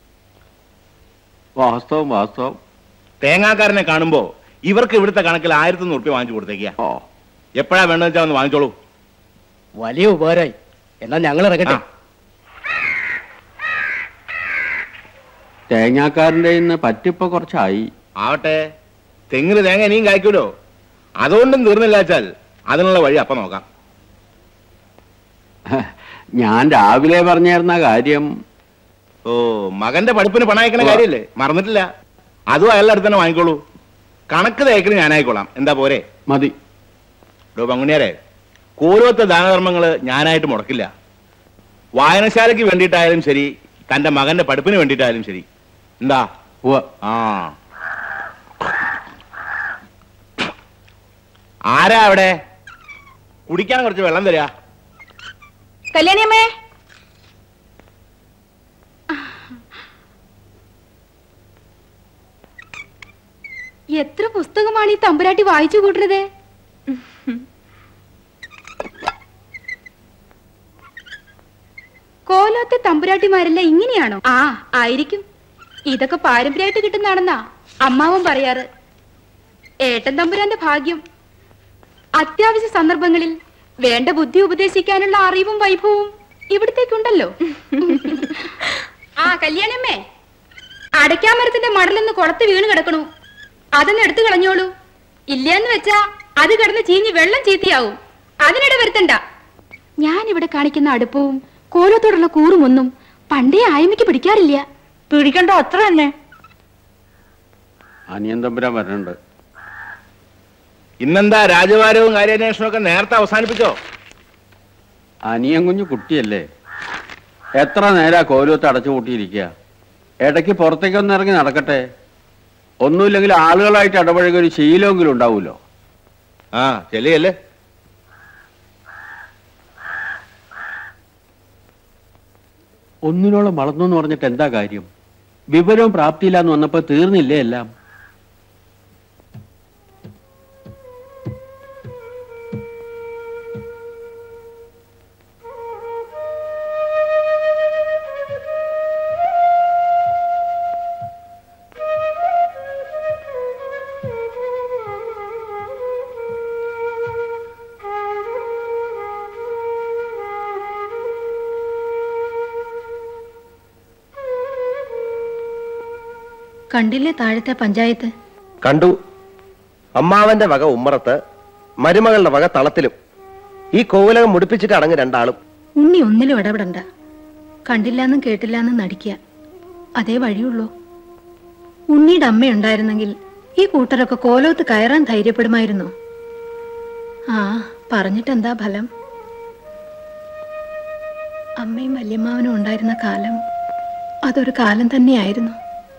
വാസ്തവം വാസ്തവം തേങ്ങാക്കാരനെ കാണുമ്പോ ഇവർക്ക് ഇവിടുത്തെ കണക്കിൽ ആയിരത്തൊന്ന് ഉറുപ്യ വാങ്ങിച്ചു കൊടുത്തേക്കാ എപ്പോഴാ വേണ്ടെന്ന് വെച്ചാൽ ഒന്ന് വാങ്ങിച്ചോളൂ വലിയ ഉപകാരമായി എന്നാ ഞങ്ങൾ ഇറങ്ങട്ടെ തേങ്ങാക്കാരന്റെ ഇന്ന് പറ്റിപ്പോ കുറച്ചായി ആവട്ടെ തെങ്ങിന് തേങ്ങ ഇനിയും കായ്ക്കൂലോ അതുകൊണ്ടും തീർന്നില്ല വെച്ചാൽ അതിനുള്ള വഴി അപ്പം നോക്കാം ഞാൻ രാവിലെ പറഞ്ഞായിരുന്ന കാര്യം ഓ മകന്റെ പഠിപ്പിന് പണം അയക്കണ കാര്യല്ലേ മറന്നിട്ടില്ല അതും അയാളുടെ അടുത്ത് തന്നെ വാങ്ങിക്കോളൂ കണക്ക് തേക്കിന് ഞാനായിക്കോളാം എന്താ പോരെ മതി ഡോ പങ്കുണിയാരെ കൂരോത്തെ ദാനധർമ്മങ്ങള് ഞാനായിട്ട് മുടക്കില്ല വായനശാലയ്ക്ക് വേണ്ടിയിട്ടായാലും ശരി തന്റെ മകന്റെ പഠിപ്പിന് വേണ്ടിയിട്ടായാലും ശരി എന്താ ആ ആരാ അവിടെ കുടിക്കാൻ കുറച്ച് വെള്ളം തരാ കല്യാണിയമ്മേ എത്ര പുസ്തകമാണ് ഈ തമ്പുരാട്ടി വായിച്ചു കൂട്ടുന്നത് കോലോത്തെ തമ്പുരാട്ടിമാരെല്ലാം ഇങ്ങനെയാണോ ആ ആയിരിക്കും ഇതൊക്കെ പാരമ്പര്യമായിട്ട് കിട്ടുന്നതാണെന്നാ അമ്മാവൻ പറയാറ് ഏട്ടൻ തമ്പുരാന്റെ ഭാഗ്യം അത്യാവശ്യ സന്ദർഭങ്ങളിൽ വേണ്ട ബുദ്ധി ഉപദേശിക്കാനുള്ള അറിവും വൈഭവവും ഇവിടത്തേക്കുണ്ടല്ലോ ആ കല്യാണമ്മേ അടയ്ക്കാമരത്തിന്റെ മടലെന്ന് കുളത്ത് വീണ് കിടക്കണു അതൊന്ന് എടുത്തു കളഞ്ഞോളൂ ഇല്ലയെന്ന് വെച്ചാ അത് കിടന്ന് ചീഞ്ഞ് വെള്ളം ചീത്തയാവും അതിനിടെ വരുത്തണ്ട ഞാൻ ഇവിടെ കാണിക്കുന്ന അടുപ്പവും കോലത്തോടുള്ള കൂറുമൊന്നും പണ്ടേ ആയമയ്ക്ക് പിടിക്കാറില്ല പിടിക്കണ്ട അത്ര തന്നെ അനിയൻ തമ്പുരാൻ വരണുണ്ട് ഇന്നെന്താ രാജവാരവും കാര്യാന്വേഷണവും ഒക്കെ നേരത്തെ അവസാനിപ്പിച്ചോ അനിയൻ കുഞ്ഞു കുട്ടിയല്ലേ എത്ര നേരാ കോലത്ത് അടച്ചു കൂട്ടിയിരിക്കുക ഇടയ്ക്ക് പുറത്തേക്കൊന്ന് ഇറങ്ങി നടക്കട്ടെ ഒന്നുമില്ലെങ്കിൽ ആളുകളായിട്ട് ഇടപഴകിയ ഒരു ശീലമെങ്കിലും ഉണ്ടാവുമല്ലോ ആ ചെല്ലിയല്ലേ ഒന്നിനോളം വളർന്നു എന്ന് പറഞ്ഞിട്ട് എന്താ കാര്യം വിവരവും പ്രാപ്തിയില്ലാന്ന് വന്നപ്പോ തീർന്നില്ലേ എല്ലാം കണ്ടില്ലേ താഴത്തെ പഞ്ചായത്ത് കണ്ടു അമ്മാവന്റെ വക ഉമ്മറത്ത് മരുമകളുടെ വക തളത്തിലും ഈ കോവിലകം മുടിപ്പിച്ചിട്ട് അടങ്ങ് രണ്ടാളും ഉണ്ണി ഒന്നിലും ഇടപെടണ്ട കണ്ടില്ലാന്നും കേട്ടില്ലാന്നും നടിക്കുക അതേ വഴിയുള്ളൂ ഉണ്ണിയുടെ അമ്മയുണ്ടായിരുന്നെങ്കിൽ ഈ കൂട്ടരൊക്കെ കോലോത്ത് കയറാൻ ധൈര്യപ്പെടുമായിരുന്നു ആ പറഞ്ഞിട്ടെന്താ ഫലം അമ്മയും വല്യമ്മാവനും ഉണ്ടായിരുന്ന കാലം അതൊരു കാലം തന്നെയായിരുന്നു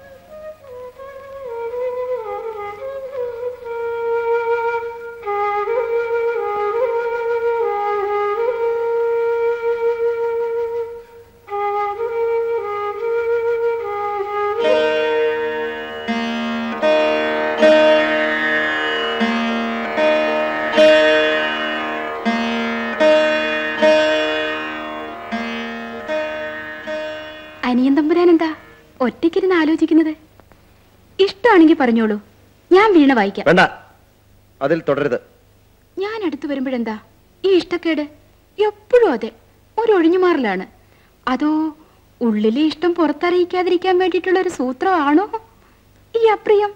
അനിയൻ തമ്പുരാൻ എന്താ ഒറ്റയ്ക്കിരുന്ന് ആലോചിക്കുന്നത് ഇഷ്ടമാണെങ്കിൽ പറഞ്ഞോളൂ ഞാൻ വീണ വായിക്കാം വേണ്ട അതിൽ തുടരുത് ഞാൻ അടുത്ത് വരുമ്പോഴെന്താ ഈ ഇഷ്ടക്കേട് എപ്പോഴും അതെ ഒരു ഒഴിഞ്ഞുമാറലാണ് അതോ ഉള്ളിലെ ഇഷ്ടം പുറത്തറിയിക്കാതിരിക്കാൻ വേണ്ടിയിട്ടുള്ള ഒരു സൂത്രമാണോ ഈ അപ്രിയം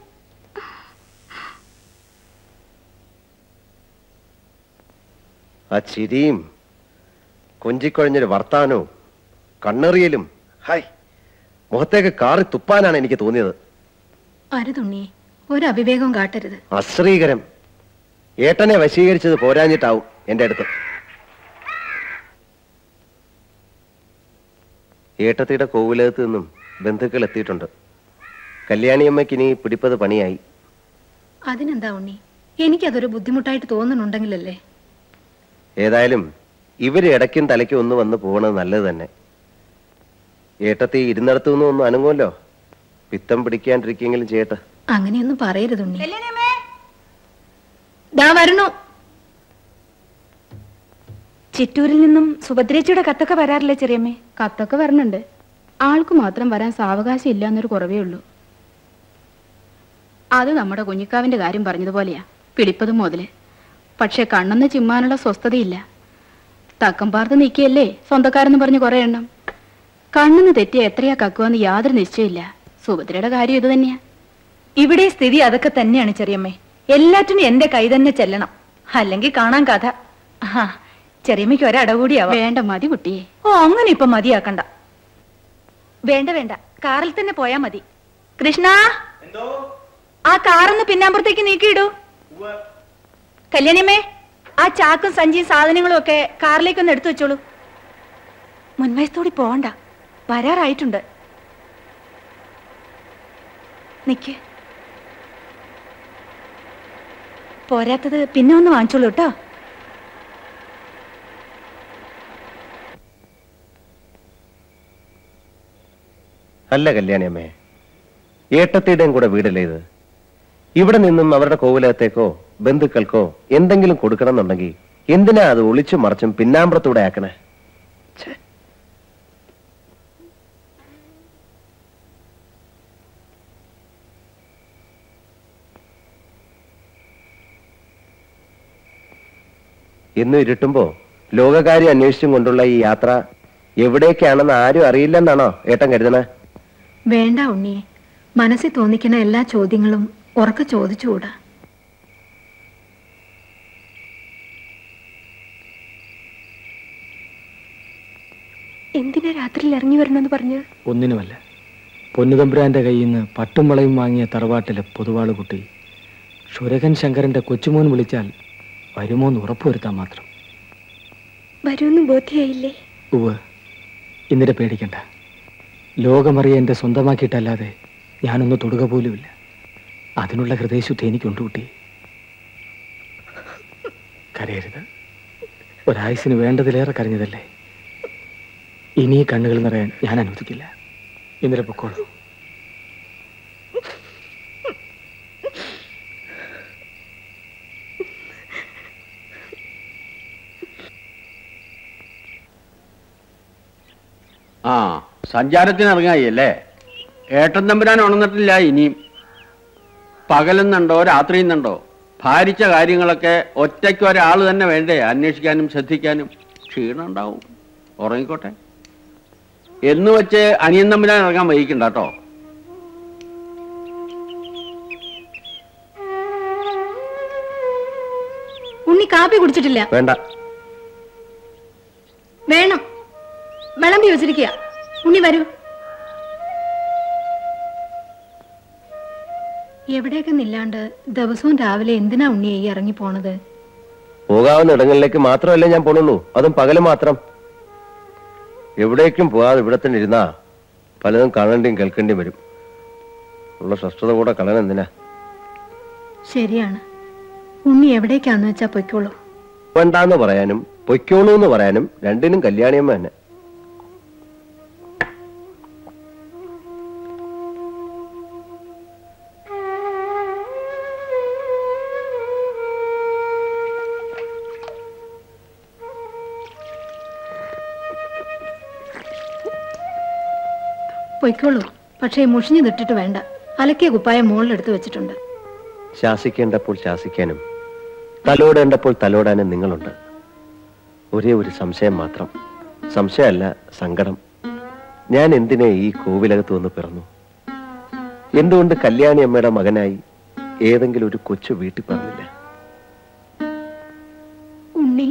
ആ ചിരിയും കൊഞ്ചിക്കൊഴഞ്ഞൊരു വർത്താനവും കണ്ണെറിയലും ഹായ് മുഖത്തേക്ക് കാറി തുപ്പാനാണ് എനിക്ക് തോന്നിയത് അരുതുണ്ണി ഒരു അവിവേകവും കാട്ടരുത് അശ്രീകരം ഏട്ടനെ വശീകരിച്ചത് പോരാഞ്ഞിട്ടാവും എന്റെ അടുത്ത് ഏട്ടത്തിയുടെ കോവിലകത്ത് നിന്നും ബന്ധുക്കൾ എത്തിയിട്ടുണ്ട് കല്യാണിയമ്മയ്ക്ക് ഇനി പിടിപ്പത് പണിയായി അതിനെന്താ ഉണ്ണി എനിക്കതൊരു ബുദ്ധിമുട്ടായിട്ട് തോന്നുന്നുണ്ടെങ്കിലല്ലേ ഏതായാലും ഇവര് ഇടയ്ക്കും തലയ്ക്കും ഒന്ന് വന്ന് പോകണത് നല്ലത് തന്നെ ഏട്ടത്തി ഇരുന്നിടത്തു നിന്നും ഒന്ന് അനങ്ങുമല്ലോ പിത്തം പിടിക്കാണ്ടിരിക്കെങ്കിലും ചെയ്യട്ടെ അങ്ങനെയൊന്നും പറയരുതുണ്ണി ദാ വരണു ചിറ്റൂരിൽ നിന്നും സുഭദ്രേച്ചിയുടെ കത്തൊക്കെ വരാറില്ലേ ചെറിയമ്മേ കത്തൊക്കെ വരണുണ്ട് ആൾക്ക് മാത്രം വരാൻ സാവകാശം ഇല്ല എന്നൊരു കുറവേ ഉള്ളൂ അത് നമ്മുടെ കുഞ്ഞിക്കാവിന്റെ കാര്യം പറഞ്ഞതുപോലെയാ പിടിപ്പത് മുതല് പക്ഷെ കണ്ണൊന്ന് ചിമ്മാനുള്ള സ്വസ്ഥതയില്ല തക്കം പാർത്ത് നിൽക്കുകയല്ലേ സ്വന്തക്കാരെന്ന് പറഞ്ഞ് കുറെ എണ്ണം കണ്ണിന് തെറ്റിയ എത്രയാ കക്കുവെന്ന് യാതൊരു നിശ്ചയമില്ല സുഭദ്രയുടെ കാര്യം ഇത് തന്നെയാ ഇവിടെ സ്ഥിതി അതൊക്കെ തന്നെയാണ് ചെറിയമ്മേ എല്ലാറ്റിനും എന്റെ കൈ തന്നെ ചെല്ലണം അല്ലെങ്കിൽ കാണാൻ കഥ ആ ചെറിയമ്മയ്ക്ക് ഒരടവ് കൂടിയാവാം വേണ്ട മതി കുട്ടിയെ ഓ അങ്ങനെ ഇപ്പൊ മതിയാക്കണ്ട വേണ്ട വേണ്ട കാറിൽ തന്നെ പോയാ മതി കൃഷ്ണ ആ കാറൊന്ന് പിന്നാമ്പുറത്തേക്ക് നീക്കിയിടൂ കല്യാണിയമ്മേ ആ ചാക്കും സഞ്ചിയും സാധനങ്ങളും ഒക്കെ കാറിലേക്കൊന്ന് എടുത്തു വെച്ചോളൂ മുൻവയത്തോടി പോവണ്ട വരാറായിട്ടുണ്ട് നിക്ക് പോരാത്തത് പിന്നെ ഒന്ന് വാങ്ങിച്ചോളൂ കേട്ടോ അല്ല കല്യാണിയമ്മേ ഏട്ടത്തിയുടെയും കൂടെ വീടല്ലേ ഇത് ഇവിടെ നിന്നും അവരുടെ കോവിലകത്തേക്കോ ബന്ധുക്കൾക്കോ എന്തെങ്കിലും കൊടുക്കണം എന്നുണ്ടെങ്കിൽ എന്തിനാ അത് ഒളിച്ചും മറച്ചും പിന്നാമ്പുറത്തൂടെ ആക്കണേ എന്നും ഇരുട്ടുമ്പോ ലോകകാര്യം അന്വേഷിച്ചും കൊണ്ടുള്ള ഈ യാത്ര എവിടേക്കാണെന്ന് ആരും അറിയില്ലെന്നാണോ ഏട്ടൻ കരുതണേ വേണ്ട ഉണ്ണിയെ മനസ്സിൽ തോന്നിക്കുന്ന എല്ലാ ചോദ്യങ്ങളും ഉറക്കെ ചോദിച്ചുകൂടാ എന്തിനാ രാത്രിയിൽ ഇറങ്ങി വരണമെന്ന് പറഞ്ഞ് ഒന്നിനുമല്ല പൊന്നുതമ്പുരാന്റെ കയ്യിൽ നിന്ന് പട്ടും വളയും വാങ്ങിയ തറവാട്ടിലെ പൊതുവാള് കുട്ടി ക്ഷുരകൻ ശങ്കരന്റെ കൊച്ചുമോൻ വിളിച്ചാൽ വരുമോന്ന് ഉറപ്പുവരുത്താൻ മാത്രം വരുമെന്ന് ബോധ്യായില്ലേ ഉവ് ഇന്നിരെ പേടിക്കണ്ട ലോകമറിയ എന്റെ സ്വന്തമാക്കിയിട്ടല്ലാതെ ഞാനൊന്ന് തൊടുക പോലുമില്ല അതിനുള്ള ഹൃദയശുദ്ധി എനിക്കുണ്ട് കുട്ടി കരയരുത് ഒരായുസിന് വേണ്ടതിലേറെ കരഞ്ഞതല്ലേ ഇനി ഈ കണ്ണുകൾ നിറയാൻ ഞാൻ അനുവദിക്കില്ല ഇന്നലെ പൊക്കോളൂ ആ സഞ്ചാരത്തിന് ഇറങ്ങായി അല്ലേ ഏട്ടൻ തമ്പുരാൻ ഉണർന്നിട്ടില്ല ഇനിയും പകലെന്നുണ്ടോ രാത്രിയെന്നുണ്ടോ ഭാരിച്ച കാര്യങ്ങളൊക്കെ ഒറ്റയ്ക്ക് ഒരാൾ തന്നെ വേണ്ടേ അന്വേഷിക്കാനും ശ്രദ്ധിക്കാനും ക്ഷീണം ഉണ്ടാവും ഉറങ്ങിക്കോട്ടെ എന്ന് വെച്ച് അനിയൻ തമ്പുരാൻ ഇറങ്ങാൻ വൈകിക്കണ്ട കേട്ടോ ഉണ്ണി കാപ്പി കുടിച്ചിട്ടില്ല വേണ്ട വേണം വിളമ്പി വെച്ചിരിക്കുക ഉണ്ണി വരൂ എവിടേക്ക് നില്ലാണ്ട് ദിവസവും രാവിലെ എന്തിനാ ഉണ്ണിയെ ഈ ഇറങ്ങി പോണത് പോകാവുന്ന ഇടങ്ങളിലേക്ക് മാത്രമല്ലേ ഞാൻ പോണുള്ളൂ അതും പകല് മാത്രം എവിടേക്കും പോകാതെ ഇവിടെ തന്നെ ഇരുന്നാ പലതും കാണേണ്ടിയും കേൾക്കേണ്ടിയും വരും ഉള്ള സ്വസ്ഥത കൂടെ കളയാൻ എന്തിനാ ശരിയാണ് ഉണ്ണി എവിടേക്കാന്ന് വെച്ചാ പൊയ്ക്കോളൂ വേണ്ടാന്ന് പറയാനും പൊയ്ക്കോളൂ എന്ന് പറയാനും രണ്ടിനും കല്യാണിയമ്മ തന്നെ പൊയ്ക്കോളൂ പക്ഷേ മുഷിഞ്ഞു നിട്ടിട്ട് വേണ്ട അലക്കിയ കുപ്പായം മുകളിലെടുത്ത് വെച്ചിട്ടുണ്ട് ശാസിക്കേണ്ടപ്പോൾ ശാസിക്കാനും തലോടേണ്ടപ്പോൾ തലോടാനും നിങ്ങളുണ്ട് ഒരേ ഒരു സംശയം മാത്രം സംശയമല്ല സങ്കടം ഞാൻ എന്തിനെ ഈ കോവിലകത്ത് വന്ന് പിറന്നു എന്തുകൊണ്ട് കല്യാണി അമ്മയുടെ മകനായി ഏതെങ്കിലും ഒരു കൊച്ചു വീട്ടിൽ പറഞ്ഞില്ല ഉണ്ണി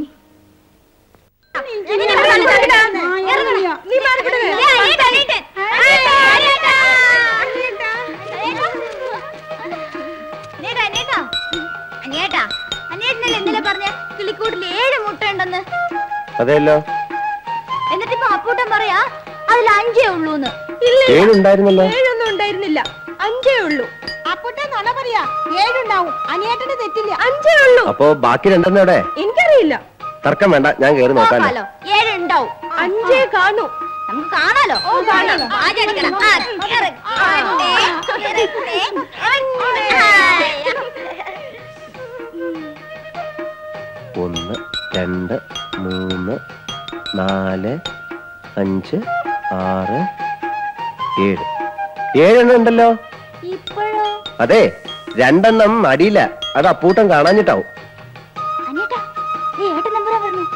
ഇന്നലെ പറഞ്ഞ കിളിക്കൂട്ടിൽ ഏഴ് മുട്ട ഉണ്ടെന്ന് അതെയല്ലോ എന്നിട്ട് ഇപ്പൊ അപ്പൂട്ടൻ പറയാ അതിൽ അഞ്ചേ ഉള്ളൂന്ന് ഏഴുണ്ടായിരുന്നല്ലോ ഏഴൊന്നും ഉണ്ടായിരുന്നില്ല അഞ്ചേ ഉള്ളൂ അപ്പൂട്ടൻ നുണ പറയാ ഏഴുണ്ടാവും അനിയേട്ടന് തെറ്റില്ല അഞ്ചേ ഉള്ളൂ അപ്പോ ബാക്കി രണ്ടെണ്ണം എവിടെ എനിക്കറിയില്ല തർക്കം വേണ്ട ഞാൻ കയറി നോക്കാലോ നോക്കാലോ ഏഴുണ്ടാവും അഞ്ചേ കാണൂ നമുക്ക് കാണാലോ ഓ കാണാം ആചരിക്കണം ആ, കേറ്. അണ്ണേ, കേറട്ടെ. അണ്ണേ. ഒന്ന് രണ്ട് മൂന്ന് നാല് അഞ്ച് ആറ് ഏഴ് ഏഴെണ്ണം ഉണ്ടല്ലോ ഇപ്പോഴോ അതെ രണ്ടെണ്ണം അടിയില്ല അത് അപ്പൂട്ടം കാണാഞ്ഞിട്ടാവും അനിയേട്ടാ ഏ ഏട്ടൻ നമ്പറാ പറഞ്ഞു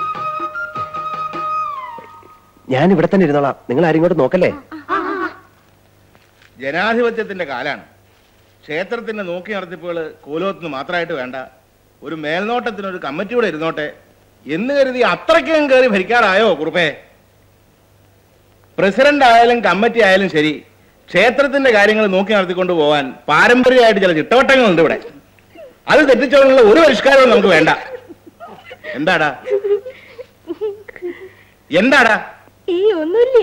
ഞാൻ ഇവിടെ തന്നെ ഇരുന്നോളാം നിങ്ങൾ ആരും ഇങ്ങോട്ട് നോക്കല്ലേ ജനാധിപത്യത്തിന്റെ കാലാണ് ക്ഷേത്രത്തിന്റെ നോക്കി നടത്തിപ്പുകൾ കോലോത്തിന് മാത്രമായിട്ട് വേണ്ട ഒരു മേൽനോട്ടത്തിന് ഒരു കമ്മിറ്റിയുടെ ഇരുന്നോട്ടെ എന്ന് കരുതി അത്രയ്ക്കും കയറി ഭരിക്കാറായോ കുറുപ്പേ പ്രസിഡന്റ് ആയാലും കമ്മിറ്റി ആയാലും ശരി ക്ഷേത്രത്തിന്റെ കാര്യങ്ങൾ നോക്കി നടത്തിക്കൊണ്ട് പോകാൻ പാരമ്പര്യമായിട്ട് ചില ചിട്ടവട്ടങ്ങളുണ്ട് ഇവിടെ അത് തെറ്റിച്ചോളുള്ള ഒരു പരിഷ്കാരവും നമുക്ക് വേണ്ട എന്താടാ എന്താടാ ഈ ഒന്നുമില്ല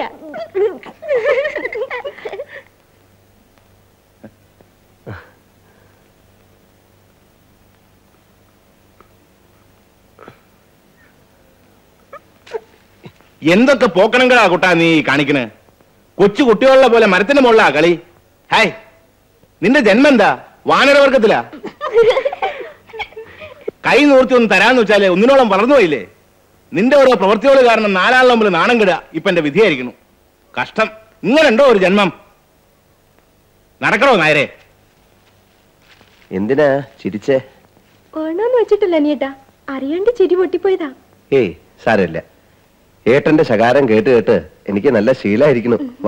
എന്തൊക്കെ പോക്കണങ്ങളാ കുട്ടാ നീ കാണിക്കണ് കൊച്ചു കുട്ടികളുടെ പോലെ മരത്തിന്റെ മുകളിലാ കളി ഹായ് നിന്റെ ജന്മം എന്താ വാനരവർഗത്തിലാ കൈ നൂർത്തി ഒന്ന് തരാന്ന് വെച്ചാല് ഒന്നിനോളം വളർന്നു പോയില്ലേ നിന്റെ ഓരോ പ്രവൃത്തികൾ കാരണം നാലാളുടെ മുമ്പിൽ നാണം കിടുക ഇപ്പൊ എന്റെ വിധിയായിരിക്കുന്നു കഷ്ടം ഇങ്ങനെയുണ്ടോ ഒരു ജന്മം നടക്കണോ നായരെ എന്തിനാ ചിരിച്ചേ വേണമെന്ന് വെച്ചിട്ടില്ല അനിയേട്ടാ അറിയാണ്ട് ചിരി പൊട്ടിപ്പോയതാ ഏയ് സാരമില്ല ഏട്ടന്റെ ശകാരം കേട്ട് കേട്ട് എനിക്ക് നല്ല ശീലമായിരിക്കുന്നു വാ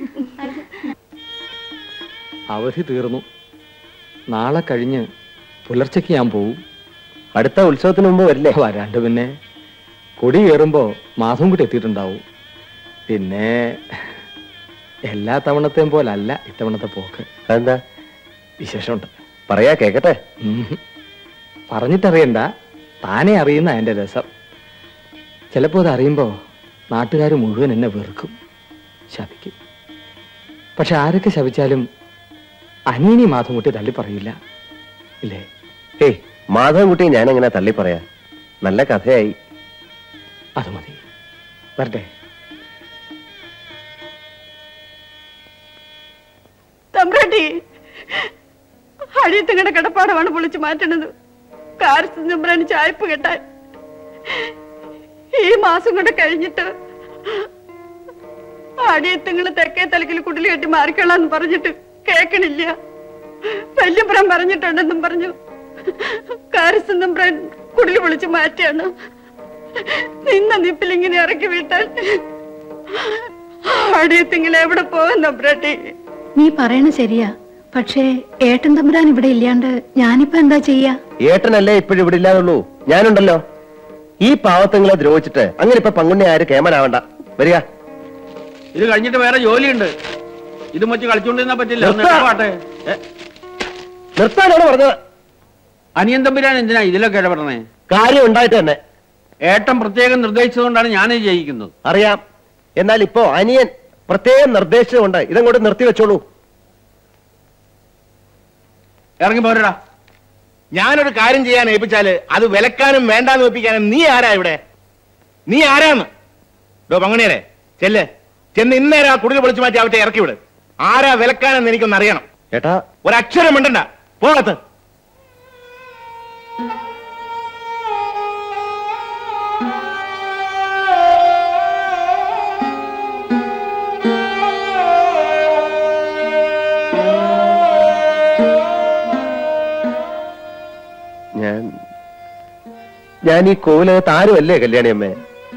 അവധി തീർന്നു നാളെ കഴിഞ്ഞ് പുലർച്ചയ്ക്ക് ഞാൻ പോവും അടുത്ത ഉത്സവത്തിന് മുമ്പ് വരില്ലേ വരാണ്ട് പിന്നെ കൊടി കയറുമ്പോ മാധവൻ കൂട്ടി എത്തിയിട്ടുണ്ടാവും പിന്നെ എല്ലാ തവണത്തെയും പോലല്ല ഇത്തവണത്തെ പോക്ക് എന്താ വിശേഷമുണ്ട് പറയാ കേക്കട്ടെ ഉം. പറഞ്ഞിട്ടറിയണ്ട താനേ അറിയുന്ന അതിന്റെ രസം ചിലപ്പോൾ അത് അറിയുമ്പോ നാട്ടുകാർ മുഴുവൻ എന്നെ വെറുക്കും ശപിക്കും പക്ഷെ ആരൊക്കെ ശപിച്ചാലും അനീനി മാധവൻകുട്ടി തള്ളി പറയില്ല ഇല്ലേ ഏയ് മാധവൻകുട്ടിയെ ഞാൻ എങ്ങനെ തള്ളി പറയാ നല്ല കഥയായി അത് മതി വരട്ടെ തമ്പ്രാട്ടി അഴിയത്തങ്ങളുടെ കടപ്പാടമാണ് പൊളിച്ചു മാറ്റണത് കാരസ് തമ്പ്രാന് ചായ്പ് കെട്ടാൻ ഈ മാസം കൊണ്ട് കഴിഞ്ഞിട്ട് അടിയത്തങ്ങള് തെക്കേ തലക്കിൽ കുടിൽ കെട്ടി മാറിക്കൊള്ളാന്ന് പറഞ്ഞിട്ട് കേക്കണില്ല വല്യപ്പുറം പറഞ്ഞിട്ടുണ്ടെന്നും പറഞ്ഞു കാരസ് തമ്പ്രാൻ കുടിൽ പൊളിച്ചു മാറ്റിയാണ് നിന്ന നിപ്പിൽ ഇങ്ങനെ ഇറക്കി വിട്ടാൽ അടിയത്തിങ്ങൾ എവിടെ പോകും തമ്പ്രാട്ടി നീ പറയണ ശരിയാ പക്ഷേ ഏട്ടൻ തമ്പുരാൻ ഇവിടെ ഇല്ലാണ്ട് ഞാനിപ്പോ എന്താ ചെയ്യാ ഏട്ടനല്ലേ ഇപ്പോഴും ഇവിടെ ഇല്ലാതുള്ളൂ ഞാനുണ്ടല്ലോ ഈ പാവത്തങ്ങളെ ദ്രോഹിച്ചിട്ട് അങ്ങനെ ഇപ്പൊ പങ്കുണ്ണി ആര് കേമനാവണ്ട വരിക ഇത് കഴിഞ്ഞിട്ട് വേറെ ജോലിയുണ്ട് ഇത് മറ്റ് കളിച്ചുകൊണ്ടിരുന്നാ പറ്റില്ല ഒന്ന് നിർത്താ. ഇടപാട്ടെ. ഏ, നിർത്താനാണ് പറഞ്ഞത് അനിയൻ തമ്പുരാൻ എന്തിനാ ഇതിലൊക്കെ ഇടപെടണേ കാര്യം ഉണ്ടായിട്ട് തന്നെ ഏട്ടൻ പ്രത്യേകം നിർദ്ദേശിച്ചതുകൊണ്ടാണ് ഞാനിത് ചെയ്യിക്കുന്നത് അറിയാം എന്നാൽ ഇപ്പോ അനിയൻ പ്രത്യേകം നിർദ്ദേശിച്ചുകൊണ്ട് ഇതങ്ങോട്ട് നിർത്തി വെച്ചോളൂ ഇറങ്ങി പോരടാ ഞാനൊരു കാര്യം ചെയ്യാൻ ഏൽപ്പിച്ചാല് അത് വിലക്കാനും വേണ്ടാന്ന് വെപ്പിക്കാനും നീ ആരാ ഇവിടെ നീ ആരാന്ന് ഡോ പങ്ങണിയരെ ചെല്ല് ചെന്ന് ഇന്നേരം ആ കുടിൽ പൊളിച്ചു മാറ്റി അവറ്റെ ഇറക്കി വിട് ആരാ വിലക്കാനെന്ന് എനിക്കൊന്ന് അറിയണം ഏട്ടാ ഒരക്ഷരം മിണ്ടണ്ട പോകത്ത് ഞാൻ ഞാൻ ഈ കോവിലകത്ത് ആരുമല്ലേ കല്യാണി അമ്മേ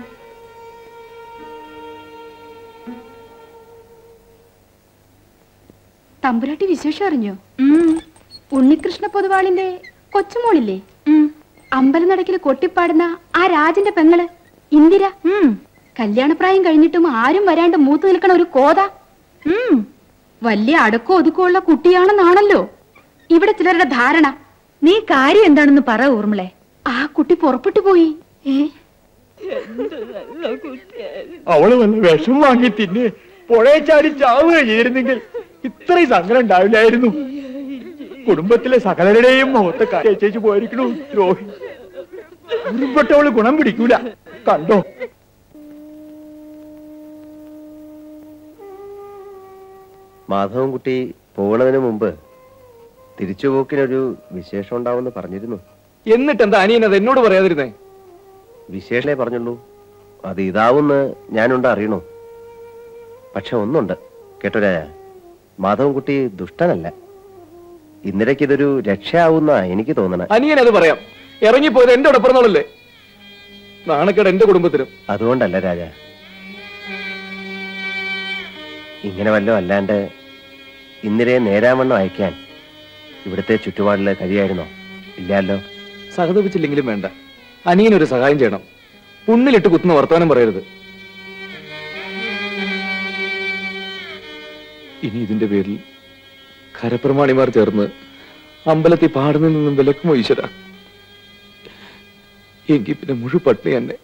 തമ്പുരാട്ടി വിശേഷം അറിഞ്ഞോ ഉണ്ണികൃഷ്ണ പൊതുവാളിന്റെ കൊച്ചുമോളില്ലേ അമ്പലനടക്കിൽ കൊട്ടിപ്പാടുന്ന ആ രാജന്റെ പെങ്ങള് ഇന്ദിര കല്യാണപ്രായം കഴിഞ്ഞിട്ടും ആരും വരാണ്ട് മൂത്തു നിൽക്കണ ഒരു കോത വലിയ അടക്കോ ഒതുക്കോ ഉള്ള കുട്ടിയാണെന്നാണല്ലോ ഇവിടെ ചിലരുടെ ധാരണ നീ കാര്യം എന്താണെന്ന് പറ ഊർമിളെ ആ കുട്ടി പുറപ്പെട്ടു പോയി ഏ അവള് വല്ല വിഷം വാങ്ങി തിന്ന് പുഴയെ ചാടി ചാവുക ചെയ്തിരുന്നെങ്കിൽ ഇത്രയും സങ്കടം ഉണ്ടാവില്ലായിരുന്നു കുടുംബത്തിലെ സകലരുടെയും മുഖത്ത് കഴിച്ചു പോയിരിക്കണു ദ്രോഹി ഉരുപ്പെട്ടവള് ഗുണം പിടിക്കൂല കണ്ടോ മാധവൻകുട്ടി പോകണതിന് മുമ്പ് തിരിച്ചുപോക്കിനൊരു വിശേഷം ഉണ്ടാവുമെന്ന് പറഞ്ഞിരുന്നു എന്നിട്ട് എന്താ അനിയൻ അത് എന്നോട് പറയാതിരുന്നേ വിശേഷമേ പറഞ്ഞുള്ളൂ അത് ഇതാവുന്ന് ഞാനുണ്ട് അറിയണു പക്ഷെ ഒന്നുണ്ട് കേട്ടോ രാജ മാധവൻകുട്ടി ദുഷ്ടനല്ല ഇന്ദിരയ്ക്ക് ഇതൊരു രക്ഷയാവുന്ന എനിക്ക് തോന്നണേ അനിയൻ അത് പറയാം ഇറങ്ങിപ്പോയത് എന്റെ ഉടപ്പിറന്നോളല്ലേ നാണക്കേട് എന്റെ കുടുംബത്തിനും അതുകൊണ്ടല്ല രാജ ഇങ്ങനെ വല്ലതും അല്ലാണ്ട് ഇന്ദിരയെ നേരാവണ്ണം അയക്കാൻ ഇവിടുത്തെ ചുറ്റുപാടില് കഴിയായിരുന്നോ ഇല്ലല്ലോ സഹതപിച്ചില്ലെങ്കിലും വേണ്ട അനിയനൊരു സഹായം ചെയ്യണം പുണ്ണിലിട്ട് കുത്തുന്ന വർത്തമാനം പറയരുത് ഇനി ഇതിന്റെ പേരിൽ കരപ്രമാണിമാർ ചേർന്ന് അമ്പലത്തിൽ പാടുന്നതിൽ നിന്നും വിലക്കുമോ ഈശ്വര എങ്കിൽ പിന്നെ മുഴു പട്ടിണി തന്നെ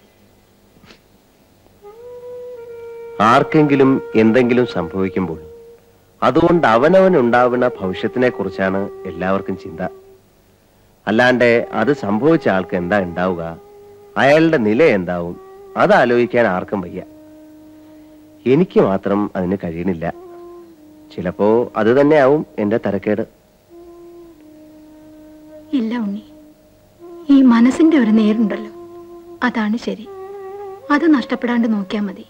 ആർക്കെങ്കിലും എന്തെങ്കിലും സംഭവിക്കുമ്പോൾ അതുകൊണ്ട് അവനവൻ ഉണ്ടാവുന്ന ഭവിഷ്യത്തിനെ കുറിച്ചാണ് എല്ലാവർക്കും ചിന്ത അല്ലാണ്ട് അത് സംഭവിച്ച ആൾക്ക് എന്താ ഉണ്ടാവുക അയാളുടെ നില എന്താവും അത് ആലോചിക്കാൻ ആർക്കും വയ്യ എനിക്ക് മാത്രം അതിന് കഴിയണില്ല ചിലപ്പോ അത് തന്നെയാവും എന്റെ തരക്കേട് ഇല്ല ഉണ്ണി ഈ മനസ്സിന്റെ ഒരു നേരുണ്ടല്ലോ അതാണ് ശരി അത് നഷ്ടപ്പെടാണ്ട് നോക്കിയാൽ മതി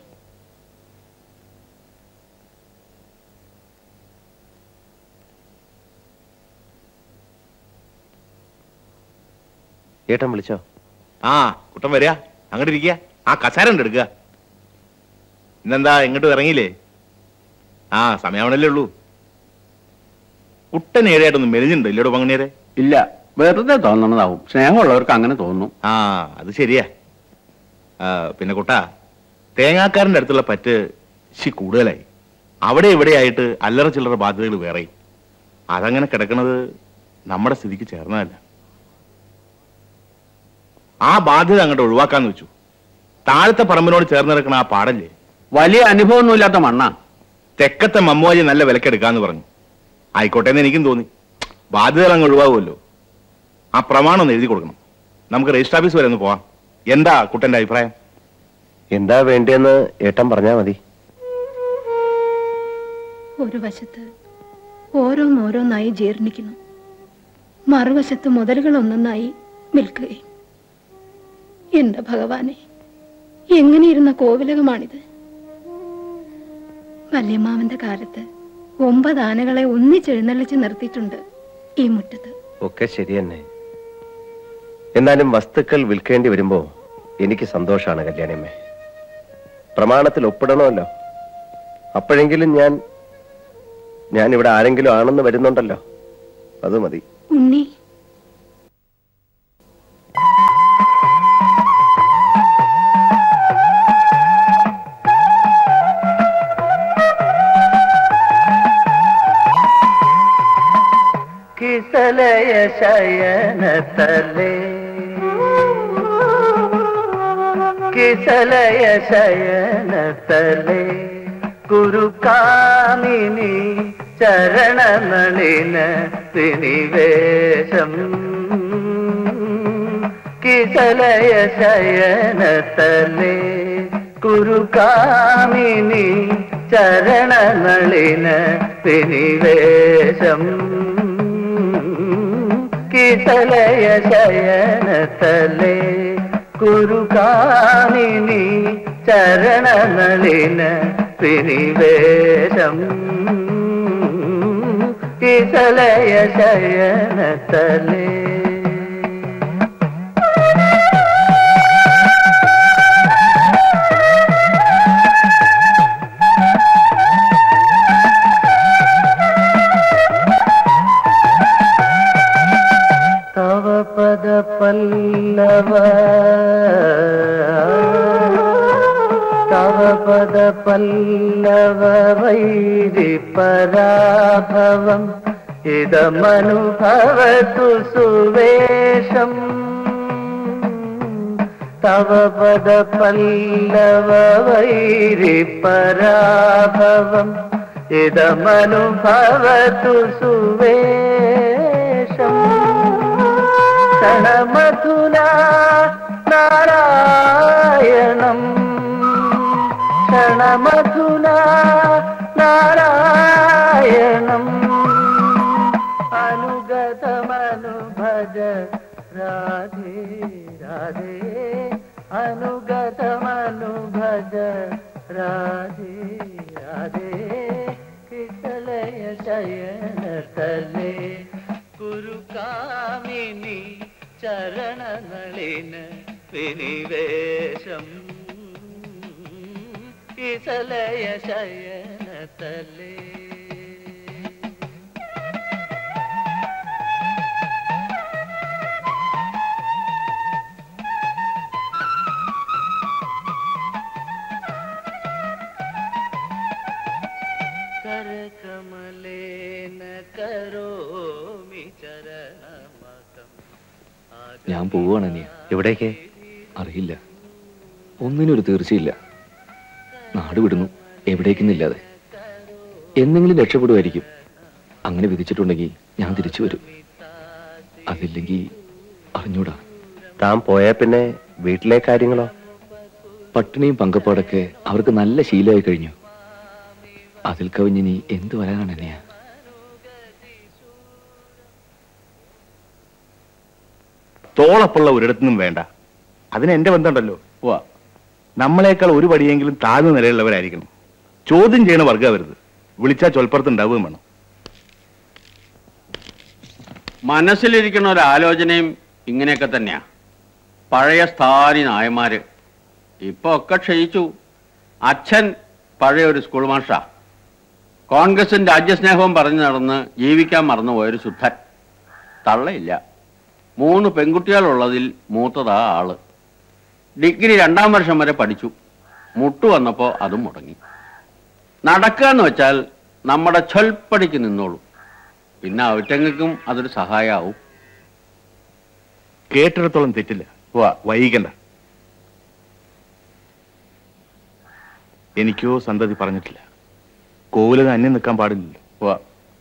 ഏട്ടൻ വിളിച്ചോ ആ കുട്ടൻ വരിക അങ്ങോട്ട് ഇരിക്കുക ആ കസാര ഉണ്ട് എടുക്കുക ഇന്നെന്താ ഇങ്ങോട്ട് ഇറങ്ങിയില്ലേ ആ സമയാവണല്ലേ ഉള്ളൂ കുട്ടൻ ഏഴായിട്ടൊന്നും മെലിഞ്ഞിട്ടുണ്ടോ ഇല്ലടോ പങ്ങണിയരെ ഇല്ല വെറുതെ തോന്നണതാവും സ്നേഹമുള്ളവർക്ക് അങ്ങനെ തോന്നും ആ അത് ശരിയാ ആ, പിന്നെ കുട്ടാ തേങ്ങാക്കാരന്റെ അടുത്തുള്ള പറ്റ് ശി കൂടുതലായി അവിടെ ഇവിടെ ആയിട്ട് അല്ലറ ചില്ലറ ബാധ്യതകൾ വേറെ അതങ്ങനെ കിടക്കണത് നമ്മുടെ സ്ഥിതിക്ക് ചേർന്നതല്ല ആ ബാധ്യത അങ്ങോട്ട് ഒഴിവാക്കാന്ന് വെച്ചു താഴത്തെ പറമ്പിനോട് ചേർന്ന് കിടക്കണ ആ പാടല്ലേ വലിയ അനുഭവമൊന്നുമില്ലാത്ത മണ്ണ തെക്കത്തെ മമ്മൂജി നല്ല വിലക്കെടുക്കാന്ന് പറഞ്ഞു ആയിക്കോട്ടെ എന്ന് എനിക്കും തോന്നി ബാധ്യതകൾ അങ്ങ് ഒഴിവാകുമല്ലോ ആ പ്രമാണം ഒന്ന് എഴുതി കൊടുക്കണം നമുക്ക് രജിസ്റ്റർ ഓഫീസ് വരെ ഒന്ന് പോവാം എന്താ കുട്ടന്റെ അഭിപ്രായം എന്താ വേണ്ടിയെന്ന് ഏട്ടൻ പറഞ്ഞാ മതി ഒരു വശത്ത് ഓരോന്നോരോന്നായി ജീർണിക്കുന്നു മറുവശത്ത് മുതലുകൾ ഒന്നൊന്നായി വിൽക്കുകയും എന്റെ ഭഗവാനെ എങ്ങനെയിരുന്ന കോവിലകമാണിത് വല്യമ്മാവന്റെ കാലത്ത് ഒമ്പത് ആനകളെ ഒന്നിച്ചെഴുന്നള്ളിച്ച് നിർത്തിയിട്ടുണ്ട് ഈ മുറ്റത്ത് ഒക്കെ ശരി തന്നെ എന്നാലും വസ്തുക്കൾ വിൽക്കേണ്ടി വരുമ്പോ എനിക്ക് സന്തോഷാണ് കല്യാണിയമ്മേ പ്രമാണത്തിൽ ഒപ്പിടണമല്ലോ അപ്പോഴെങ്കിലും ഞാൻ ഞാൻ ഇവിടെ ആരെങ്കിലും ആണെന്ന് വരുന്നുണ്ടല്ലോ അത് മതി ഉണ്ണി കിസലയ ശയനതലേ കിസലയ ശയനതലേ കുരുകാമിനി ചരണനളിന വിനിവേശം കിസലയ ശയനതലേ കുരുകാമിനി ചരണനളിന വിനിവേശം കിസലയ ശയനതലേ കുരുകാമിനി ചരണനളിന വിനിവേശം കിസലയ ശയനതലേ തവ പദ പല്ലവ തവ പദ പല്ലവ വൈരി പരാഭവം ഇതമനുഭവതു സുവേഷം തവ പദ പല്ലവ വൈരി പരാഭവം ഇതമനുഭവതു സുവേഷം ക്ഷണമധുനാ നാരായണം ക്ഷണമധുനാ നാരായണം അനുഗതമനുഭജ രാധേ രാധേ അനുഗതമനുഭജ രാധേ രാധേ കിസലയ ശയനതലേ കുരുകാമിനി ചരണനളിന വിനിവേശം കിസലയ ശയനതലേ കരകമലേന കരോമി ചരണമകം ഞാൻ പോവാണ് അനിയ എവിടേക്ക് അറിയില്ല ഒന്നിനൊരു തീർച്ചയില്ല നാട് വിടുന്നു എവിടേക്കെന്നില്ലാതെ എന്തെങ്കിലും രക്ഷപ്പെടുമായിരിക്കും അങ്ങനെ വിധിച്ചിട്ടുണ്ടെങ്കിൽ ഞാൻ തിരിച്ചു വരും അതില്ലെങ്കിൽ അറിഞ്ഞൂടാ താൻ പോയാ പിന്നെ വീട്ടിലെ കാര്യങ്ങളോ പട്ടിണിയും പങ്കപ്പാടൊക്കെ അവർക്ക് നല്ല ശീലമായി കഴിഞ്ഞു അതിൽ കവിഞ്ഞിനി എന്ത് വരാനാണ് അനിയ തോളപ്പുള്ള ഒരിടത്തുനിന്നും വേണ്ട അതിന് എന്റെ ബന്ധമുണ്ടല്ലോ നമ്മളെക്കാൾ ഒരു പടിയെങ്കിലും താഴ്ന്ന നിലയുള്ളവരായിരിക്കണം ചോദ്യം ചെയ്യണ വർഗ്ഗവരുത് വിളിച്ചാൽ ചൊൽപ്പുറത്ത് ഉണ്ടാവുകയും വേണം മനസ്സിലിരിക്കുന്ന ഒരു ആലോചനയും ഇങ്ങനെയൊക്കെ തന്നെയാ പഴയ സ്ഥാനി നായന്മാര് ഇപ്പൊ ഒക്കെ ക്ഷയിച്ചു അച്ഛൻ പഴയ ഒരു സ്കൂൾ മാഷാ കോൺഗ്രസും രാജ്യസ്നേഹവും പറഞ്ഞു നടന്ന് ജീവിക്കാൻ മറന്നുപോയൊരു ശുദ്ധൻ തള്ളയില്ല മൂന്ന് പെൺകുട്ടികളുള്ളതിൽ മൂത്തതാ ആള് ഡിഗ്രി രണ്ടാം വർഷം വരെ പഠിച്ചു മുട്ടു വന്നപ്പോ അതും മുടങ്ങി നടക്കുക എന്ന് വെച്ചാൽ നമ്മുടെ ചൊൽപ്പടിക്ക് നിന്നോളൂ പിന്നെ അവറ്റങ്ങൾക്കും അതൊരു സഹായമാവും കേട്ടിടത്തോളം തെറ്റില്ല വൈകണ്ട എനിക്കോ സന്തതി പറഞ്ഞിട്ടില്ല കോവിലത് അന്യം നിൽക്കാൻ പാടില്ലല്ലോ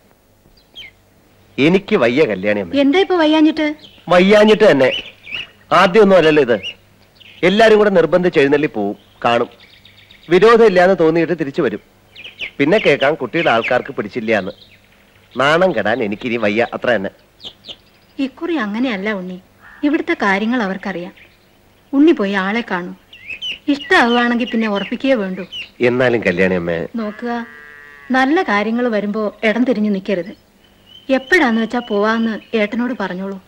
എനിക്ക് വയ്യ കല്യാണി അമ്മ എന്താ ഇപ്പൊ വയ്യാഞ്ഞിട്ട് വയ്യാഞ്ഞിട്ട് തന്നെ ആദ്യമൊന്നും അല്ലല്ലോ ഇത് എല്ലാരും കൂടെ നിർബന്ധിച്ച് എഴുന്നള്ളി പോവും കാണും വിരോധം ഇല്ലാന്ന് തോന്നിയിട്ട് തിരിച്ചു വരും പിന്നെ കേൾക്കാം കുട്ടിയുടെ ആൾക്കാർക്ക് പിടിച്ചില്ല എന്ന് നാണം കെടാൻ എനിക്കിനി വയ്യ അത്ര തന്നെ ഇക്കുറി അങ്ങനെയല്ല ഉണ്ണി ഇവിടുത്തെ കാര്യങ്ങൾ അവർക്കറിയാം ഉണ്ണി പോയി ആളെ കാണൂ ഇഷ്ടമാവുകയാണെങ്കിൽ പിന്നെ ഉറപ്പിക്കേ വേണ്ടൂ എന്നാലും കല്യാണി അമ്മ നോക്കുക നല്ല കാര്യങ്ങൾ വരുമ്പോ ഇടം തിരിഞ്ഞു നിൽക്കരുത് എപ്പോഴാന്ന് വെച്ചാ പോവാന്ന് ഏട്ടനോട് പറഞ്ഞോളൂ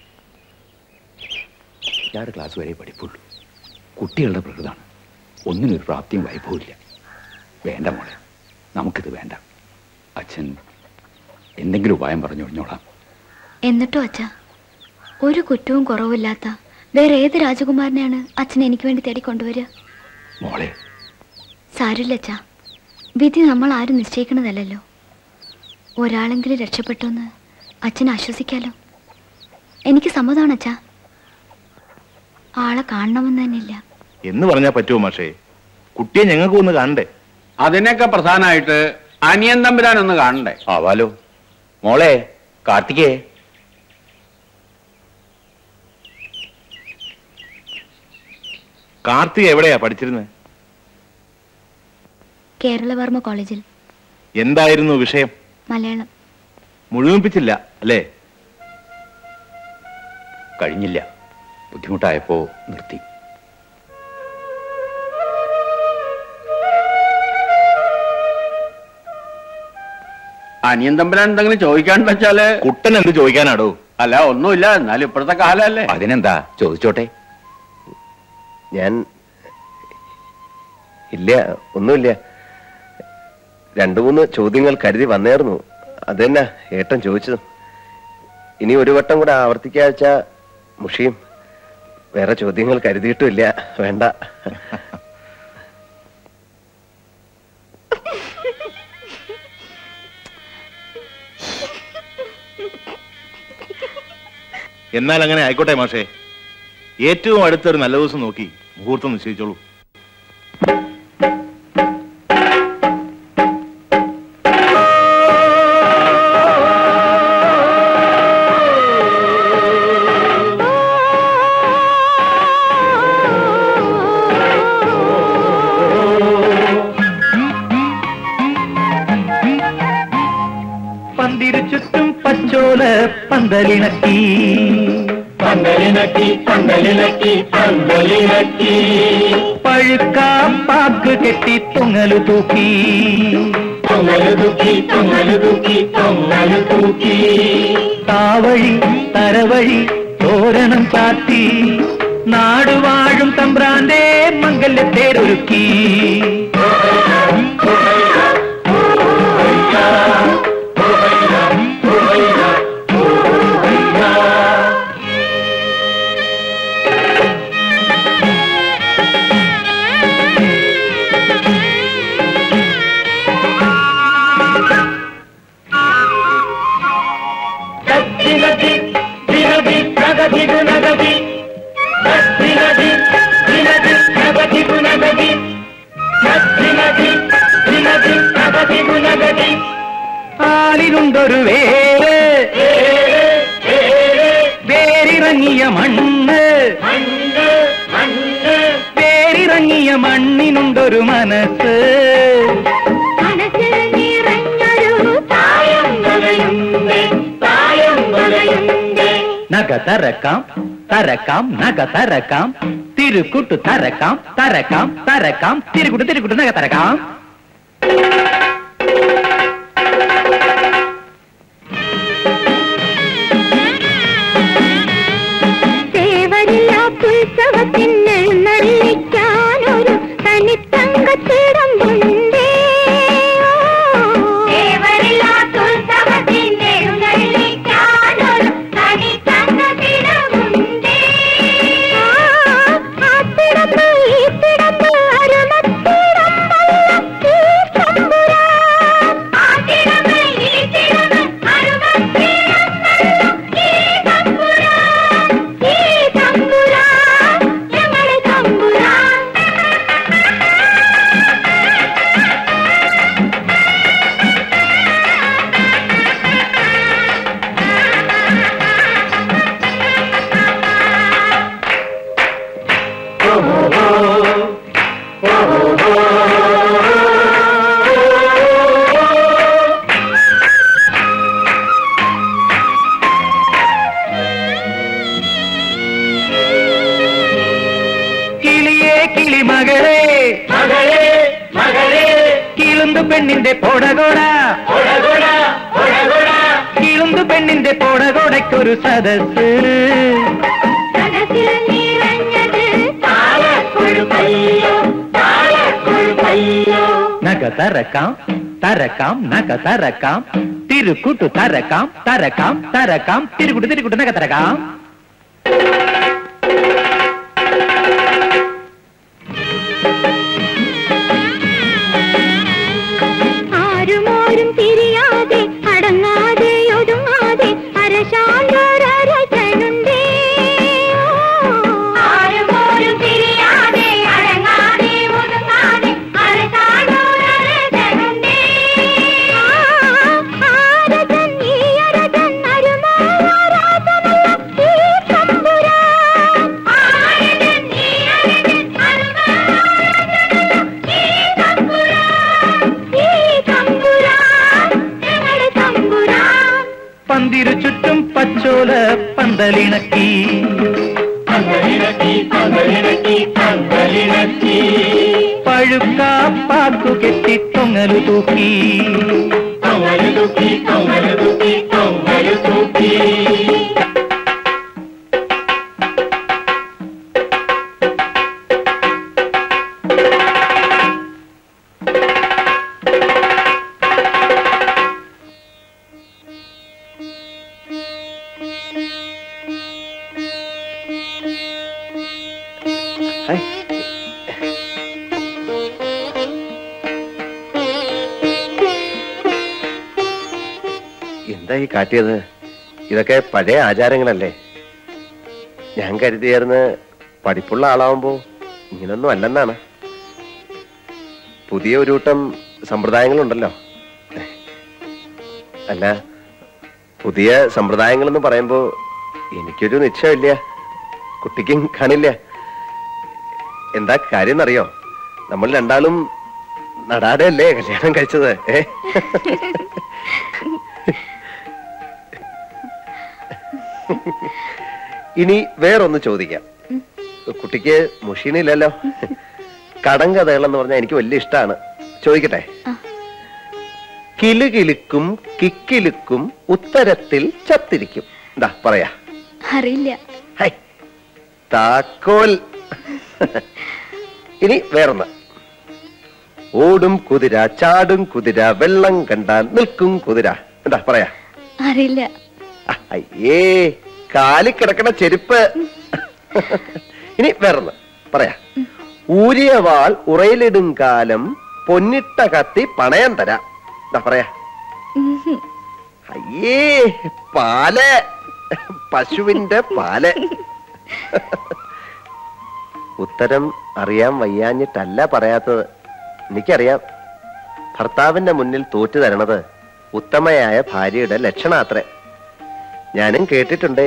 ഞാൻ ക്ലാസ് വരെ പഠിപ്പുള്ളൂ കുട്ടികളുടെ പ്രകൃതാണ് ഒന്നിനൊരു പ്രാപ്തിയും വൈഭവവും ഇല്ല വേണ്ട മോളെ നമുക്കിത് വേണ്ട അച്ഛൻ എന്തെങ്കിലും ഉപായം പറഞ്ഞു ഒഴിഞ്ഞോളാം എന്നിട്ടോ അച്ഛ ഒരു കുറ്റവും കുറവില്ലാത്ത വേറെ ഏത് രാജകുമാരനെയാണ് അച്ഛൻ എനിക്ക് വേണ്ടി തേടിക്കൊണ്ടുവരിക മോളെ സാരില്ല അച്ഛ വിധി നമ്മൾ ആരും നിശ്ചയിക്കണതല്ലല്ലോ ഒരാളെങ്കിലും രക്ഷപ്പെട്ടെന്ന് അച്ഛനെ ആശ്വസിക്കാലോ എനിക്ക് സമ്മതമാണ് അച്ഛാ ആളെ കാണണമെന്ന് തന്നെയില്ല എന്ന് പറഞ്ഞാ പറ്റുമോ മാഷേ കുട്ടിയെ ഞങ്ങൾക്ക് ഒന്ന് കാണണ്ടേ അതിനൊക്കെ പ്രധാനമായിട്ട് അനിയൻ തമ്പുരാൻ ഒന്ന് കാണണ്ടേ ആവാലോ മോളെ കാർത്തികേ കാർത്തിക എവിടെയാ പഠിച്ചിരുന്നത് കേരളവർമ്മ കോളേജിൽ എന്തായിരുന്നു വിഷയം മലയാളം മുഴുമിപ്പിച്ചില്ല അല്ലേ കഴിഞ്ഞില്ല ബുദ്ധിമുട്ടായപ്പോ നിർത്തി അനിയൻ തമ്പുരാൻ എന്തെങ്കിലും ചോദിക്കാൻ വെച്ചാല് കുട്ടൻ എന്ത് ചോദിക്കാനാടോ അല്ല ഒന്നുമില്ല എന്നാലും ഇപ്പോഴത്തെ കാലല്ലേ അതിനെന്താ ചോദിച്ചോട്ടെ ഞാൻ ഇല്ല ഒന്നുമില്ല രണ്ടു മൂന്ന് ചോദ്യങ്ങൾ കരുതി വന്നായിരുന്നു അത് തന്നെ ഏട്ടൻ ചോദിച്ചതും ഇനി ഒരു വട്ടം കൂടെ ആവർത്തിക്കാച്ച മുഷിയും വേറെ ചോദ്യങ്ങൾ കരുതിയിട്ടുമില്ല വേണ്ട എന്നാൽ അങ്ങനെ ആയിക്കോട്ടെ മാഷേ ഏറ്റവും അടുത്തൊരു നല്ല ദിവസം നോക്കി മുഹൂർത്തം നിശ്ചയിച്ചോളൂ പന്തിരു ചുറ്റും പച്ചോല പന്തലിണക്കി പന്തലിണക്കി പന്തലിണക്കി പന്തലിണക്കി പഴുക്കാം പാക്ക് കെട്ടി തൊങ്ങലു തൂക്കി തൊങ്ങലു തൂക്കി തൊങ്ങലു തൂക്കി തൊങ്ങലു തൂക്കി താവഴി തരവഴി തോരണം ചാത്തി നാടുവാഴും തമ്പ്രാന്റെ മംഗല്യത്തേരൊരുക്കി ദിനതി ദിനതി പ്രഗതി ഗുണഗതി ദിനതി ദിനതി പ്രഗതി ഗുണഗതി ദിനതി ദിനതി പ്രഗതി ഗുണഗതി ആലിലുണ്ടൊരു വേര് വേരിറങ്ങിയ മണ്ണ് വേരിറങ്ങിയ മണ്ണിനുണ്ടൊരു മനസ്സ് മനസ്സിൽ നിറഞ്ഞൊരു തായം വലയുണ്ട് തായം വലയുണ്ട് നഗ തരക്കാം തരക്കാം നഗ തരക്കാം തിരുക്കുട്ടു തരക്കാം തരക്കാം തരക്കാം തിരുക്കുട്ടു തിരുക്കുട്ടു നഗ തരക്കാം തേവരില്ലാത്തുത്സവത്തിനെഴുന്നള്ളിക്കാനൊരു തനിത്തങ്കത്തിടമ്പുണ്ടേ തേവരില്ലാത്തുത്സവത്തിനെഴുന്നള്ളിക്കാനൊരു തനിത്തങ്കത്തിടമ്പുണ്ടേ ആ തിടമ്പ് ഈ തിടമ്പ് അരുമത്തിടമ്പല്ല ഈ തമ്പുരാൻ ആ തിടമ്പ് ഈ തിടമ്പ് അരുമത്തിടമ്പല്ല ഈ തമ്പുരാൻ ഈ തമ്പുരാൻ ഞങ്ങളുടെ തമ്പുരാൻ കിളിയേ കിളിമകളെ മകളെ മകളെ കിളുന്തു പെണ്ണിന്റെ പൊടകൊട കിളുന്തു പെണ്ണിന്റെ പൊടകൊടയ്ക്കൊരു സദസ് സദസ്സിൽ നിറഞ്ഞത് താളക്കൊഴുപ്പല്ലോ താളക്കൊഴുപ്പല്ലോ നഗ തരക്കാം തരക്കാം നഗ തരക്കാം തിരുക്കുട്ടു തരക്കാം തരക്കാം തരക്കാം തിരുക്കുട്ടു തിരുക്കുട്ടു നഗ തരക്കാം ആരുമോരും തിരിയാതെ അടങ്ങാതെ ഒതുങ്ങാതെ പന്തിരു ചുറ്റും പച്ചോല പന്തലിണക്കി പഴുക്ക പാക്കു കെട്ടി തൊങ്ങലു തൂക്കി എന്താ ഈ കാട്ടിയത് ഇതൊക്കെ പഴയ ആചാരങ്ങളല്ലേ ഞാൻ കരുതിയായിരുന്നു പഠിപ്പുള്ള ആളാവുമ്പോ ഇങ്ങനൊന്നും അല്ലെന്നാണ് പുതിയ ഒരു കൂട്ടം സമ്പ്രദായങ്ങളുണ്ടല്ലോ അല്ല പുതിയ സമ്പ്രദായങ്ങളെന്ന് പറയുമ്പോ എനിക്കൊരു നിശ്ചയമില്ല കുട്ടിക്കും കാണില്ല എന്താ കാര്യം എന്നറിയോ നമ്മൾ രണ്ടാളും നടാതെ അല്ലേ കല്യാണം കഴിച്ചത് ഏ ഇനി വേറൊന്ന് ചോദിക്കാം കുട്ടിക്ക് മുഷീനില്ലല്ലോ കടങ്കഥകൾ എന്ന് പറഞ്ഞാൽ എനിക്ക് വലിയ ഇഷ്ടമാണ് ചോദിക്കട്ടെ കിലുകിലുക്കും കിക്കിലുക്കും ഉത്തരത്തിൽ ചത്തിരിക്കും എന്താ പറയാ അറിയില്ല താക്കോൽ ഇനി വേറൊന്ന് ഓടും കുതിര ചാടും കുതിര വെള്ളം കണ്ടാൽ നിൽക്കും കുതിര എന്താ പറയാ അറിയില്ല അയ്യേ കാലി കിടക്കണ ചെരുപ്പ് ഇനി വേറൊന്ന് പറയാ ഊരിയ വാൾ ഉറയിലിടും കാലം പൊന്നിട്ട കത്തി പണയം തരാം എന്താ പറയാ അയ്യേ പാല് പശുവിന്റെ പാല് ഉത്തരം അറിയാൻ വയ്യാഞ്ഞിട്ടല്ല പറയാത്തത് എനിക്കറിയാം ഭർത്താവിന്റെ മുന്നിൽ തോറ്റു തരണത് ഉത്തമയായ ഭാര്യയുടെ ലക്ഷണാത്രേ ഞാനും കേട്ടിട്ടുണ്ടേ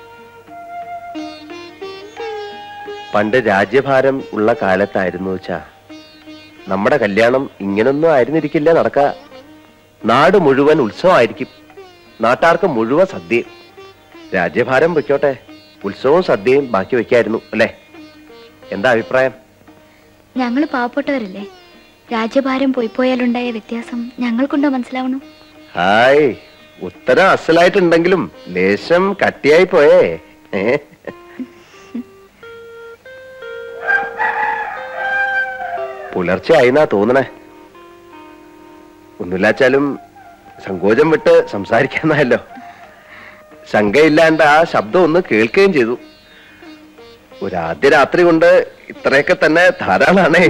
പണ്ട് രാജ്യഭാരം ഉള്ള കാലത്തായിരുന്നു വെച്ചാ നമ്മുടെ കല്യാണം ഇങ്ങനൊന്നും ആയിരുന്നിരിക്കില്ല നടക്ക നാട് മുഴുവൻ ഉത്സവമായിരിക്കും നാട്ടാർക്ക് മുഴുവൻ സദ്യയും രാജ്യഭാരം വെക്കോട്ടെ ഉത്സവവും സദ്യയും ബാക്കി വെക്കായിരുന്നു അല്ലേ എന്താ അഭിപ്രായം ഞങ്ങൾ പാവപ്പെട്ടവരല്ലേ രാജ്യഭാരം പോയി പോയാലുണ്ടായ വ്യത്യാസം ഞങ്ങൾക്കുണ്ടോ മനസ്സിലാവണം ഹായ് ഉത്തരം അസലായിട്ടുണ്ടെങ്കിലും ലേശം കട്ടിയായി പോയേ ഏ പുലർച്ചെ ആയിന്നാ തോന്നണേ ഒന്നുമില്ലാച്ചാലും സങ്കോചം വിട്ട് സംസാരിക്കാന്നല്ലോ ശങ്കയില്ലാണ്ട് ആ ശബ്ദം ഒന്ന് കേൾക്കുകയും ചെയ്തു ഒരാദ്യ രാത്രി കൊണ്ട് ഇത്രയൊക്കെ തന്നെ ധാരാളാണേ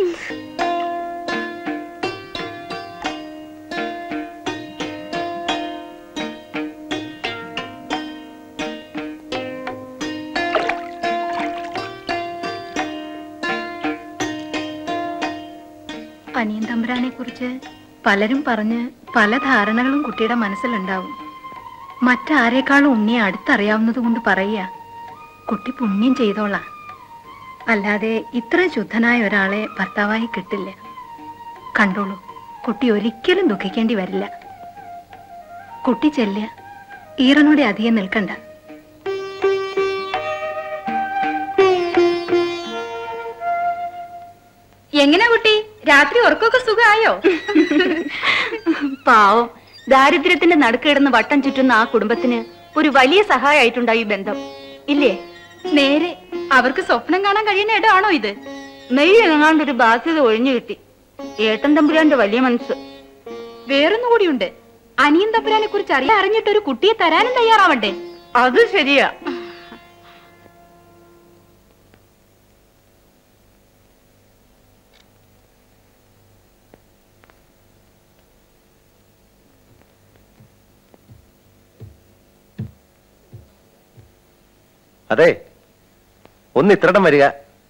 അനിയൻ തമ്പുരാനെ കുറിച്ച് പലരും പറഞ്ഞ് പല ധാരണകളും കുട്ടിയുടെ മനസ്സിലുണ്ടാവും മറ്റാരേക്കാളും ഉണ്ണിയെ അടുത്തറിയാവുന്നത് കൊണ്ട് പറയുക കുട്ടി പുണ്യം ചെയ്തോളാം അല്ലാതെ ഇത്ര ശുദ്ധനായ ഒരാളെ ഭർത്താവായി കിട്ടില്ല കണ്ടോളൂ കുട്ടി ഒരിക്കലും ദുഃഖിക്കേണ്ടി വരില്ല കുട്ടി ചെല്ലുക ഈറനോടെ അധികം നിൽക്കണ്ട എങ്ങനെ കുട്ടി രാത്രി ഉറക്കമൊക്കെ സുഖമായോ പാവം ദാരിദ്ര്യത്തിന്റെ നടുക്കിടന്ന് വട്ടം ചുറ്റുന്ന ആ കുടുംബത്തിന് ഒരു വലിയ സഹായമായിട്ടുണ്ടായി ഈ ബന്ധം ഇല്ലേ നേരെ അവർക്ക് സ്വപ്നം കാണാൻ കഴിയുന്ന ഇടമാണോ ഇത് മെയ് എങ്ങാണ്ട് ഒരു ബാധ്യത ഒഴിഞ്ഞു കിട്ടി ഏട്ടൻ തമ്പുരാന്റെ വലിയ മനസ്സ് വേറൊന്നു കൂടിയുണ്ട് അനിയൻ തമ്പുരാനെ കുറിച്ച് അറിയാൻ അറിഞ്ഞിട്ട് ഒരു കുട്ടിയെ തരാനും തയ്യാറാവണ്ടേ അത് ശരിയാ അതെ ഒന്ന് ഇത്രടം വരിക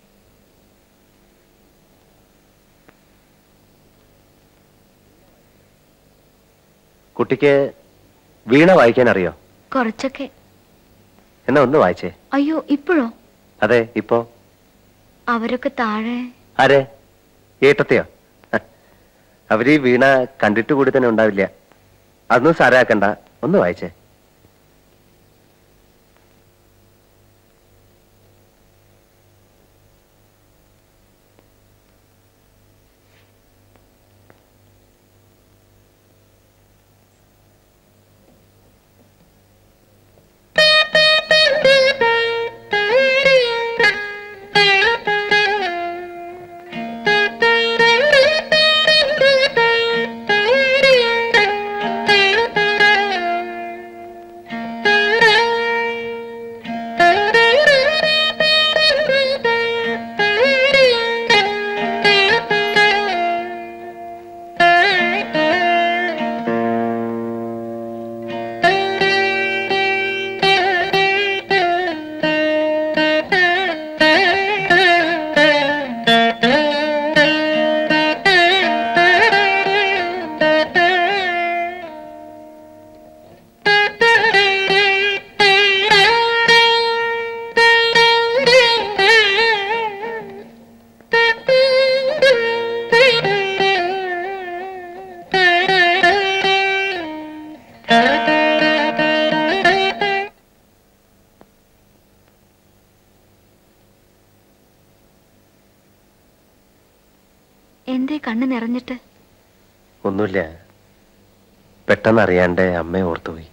കുട്ടിക്ക് വീണ വായിക്കാൻ അറിയോ കുറച്ചൊക്കെ എന്നാ ഒന്ന് വായിച്ചേ അയ്യോ ഇപ്പോഴോ അതെ ഇപ്പോ അവരൊക്കെ താഴെ ആരെ ഏട്ടത്തെയോ ഹ, അവര് ഈ വീണ കണ്ടിട്ട് കൂടി തന്നെ ഉണ്ടാവില്ല അതൊന്നും സാരാക്കണ്ട ഒന്ന് വായിച്ചേ കണ്ണ് നിറഞ്ഞിട്ട് ഒന്നുമില്ല പെട്ടെന്ന് അറിയാണ്ട് അമ്മയെ ഓർത്തുപോയി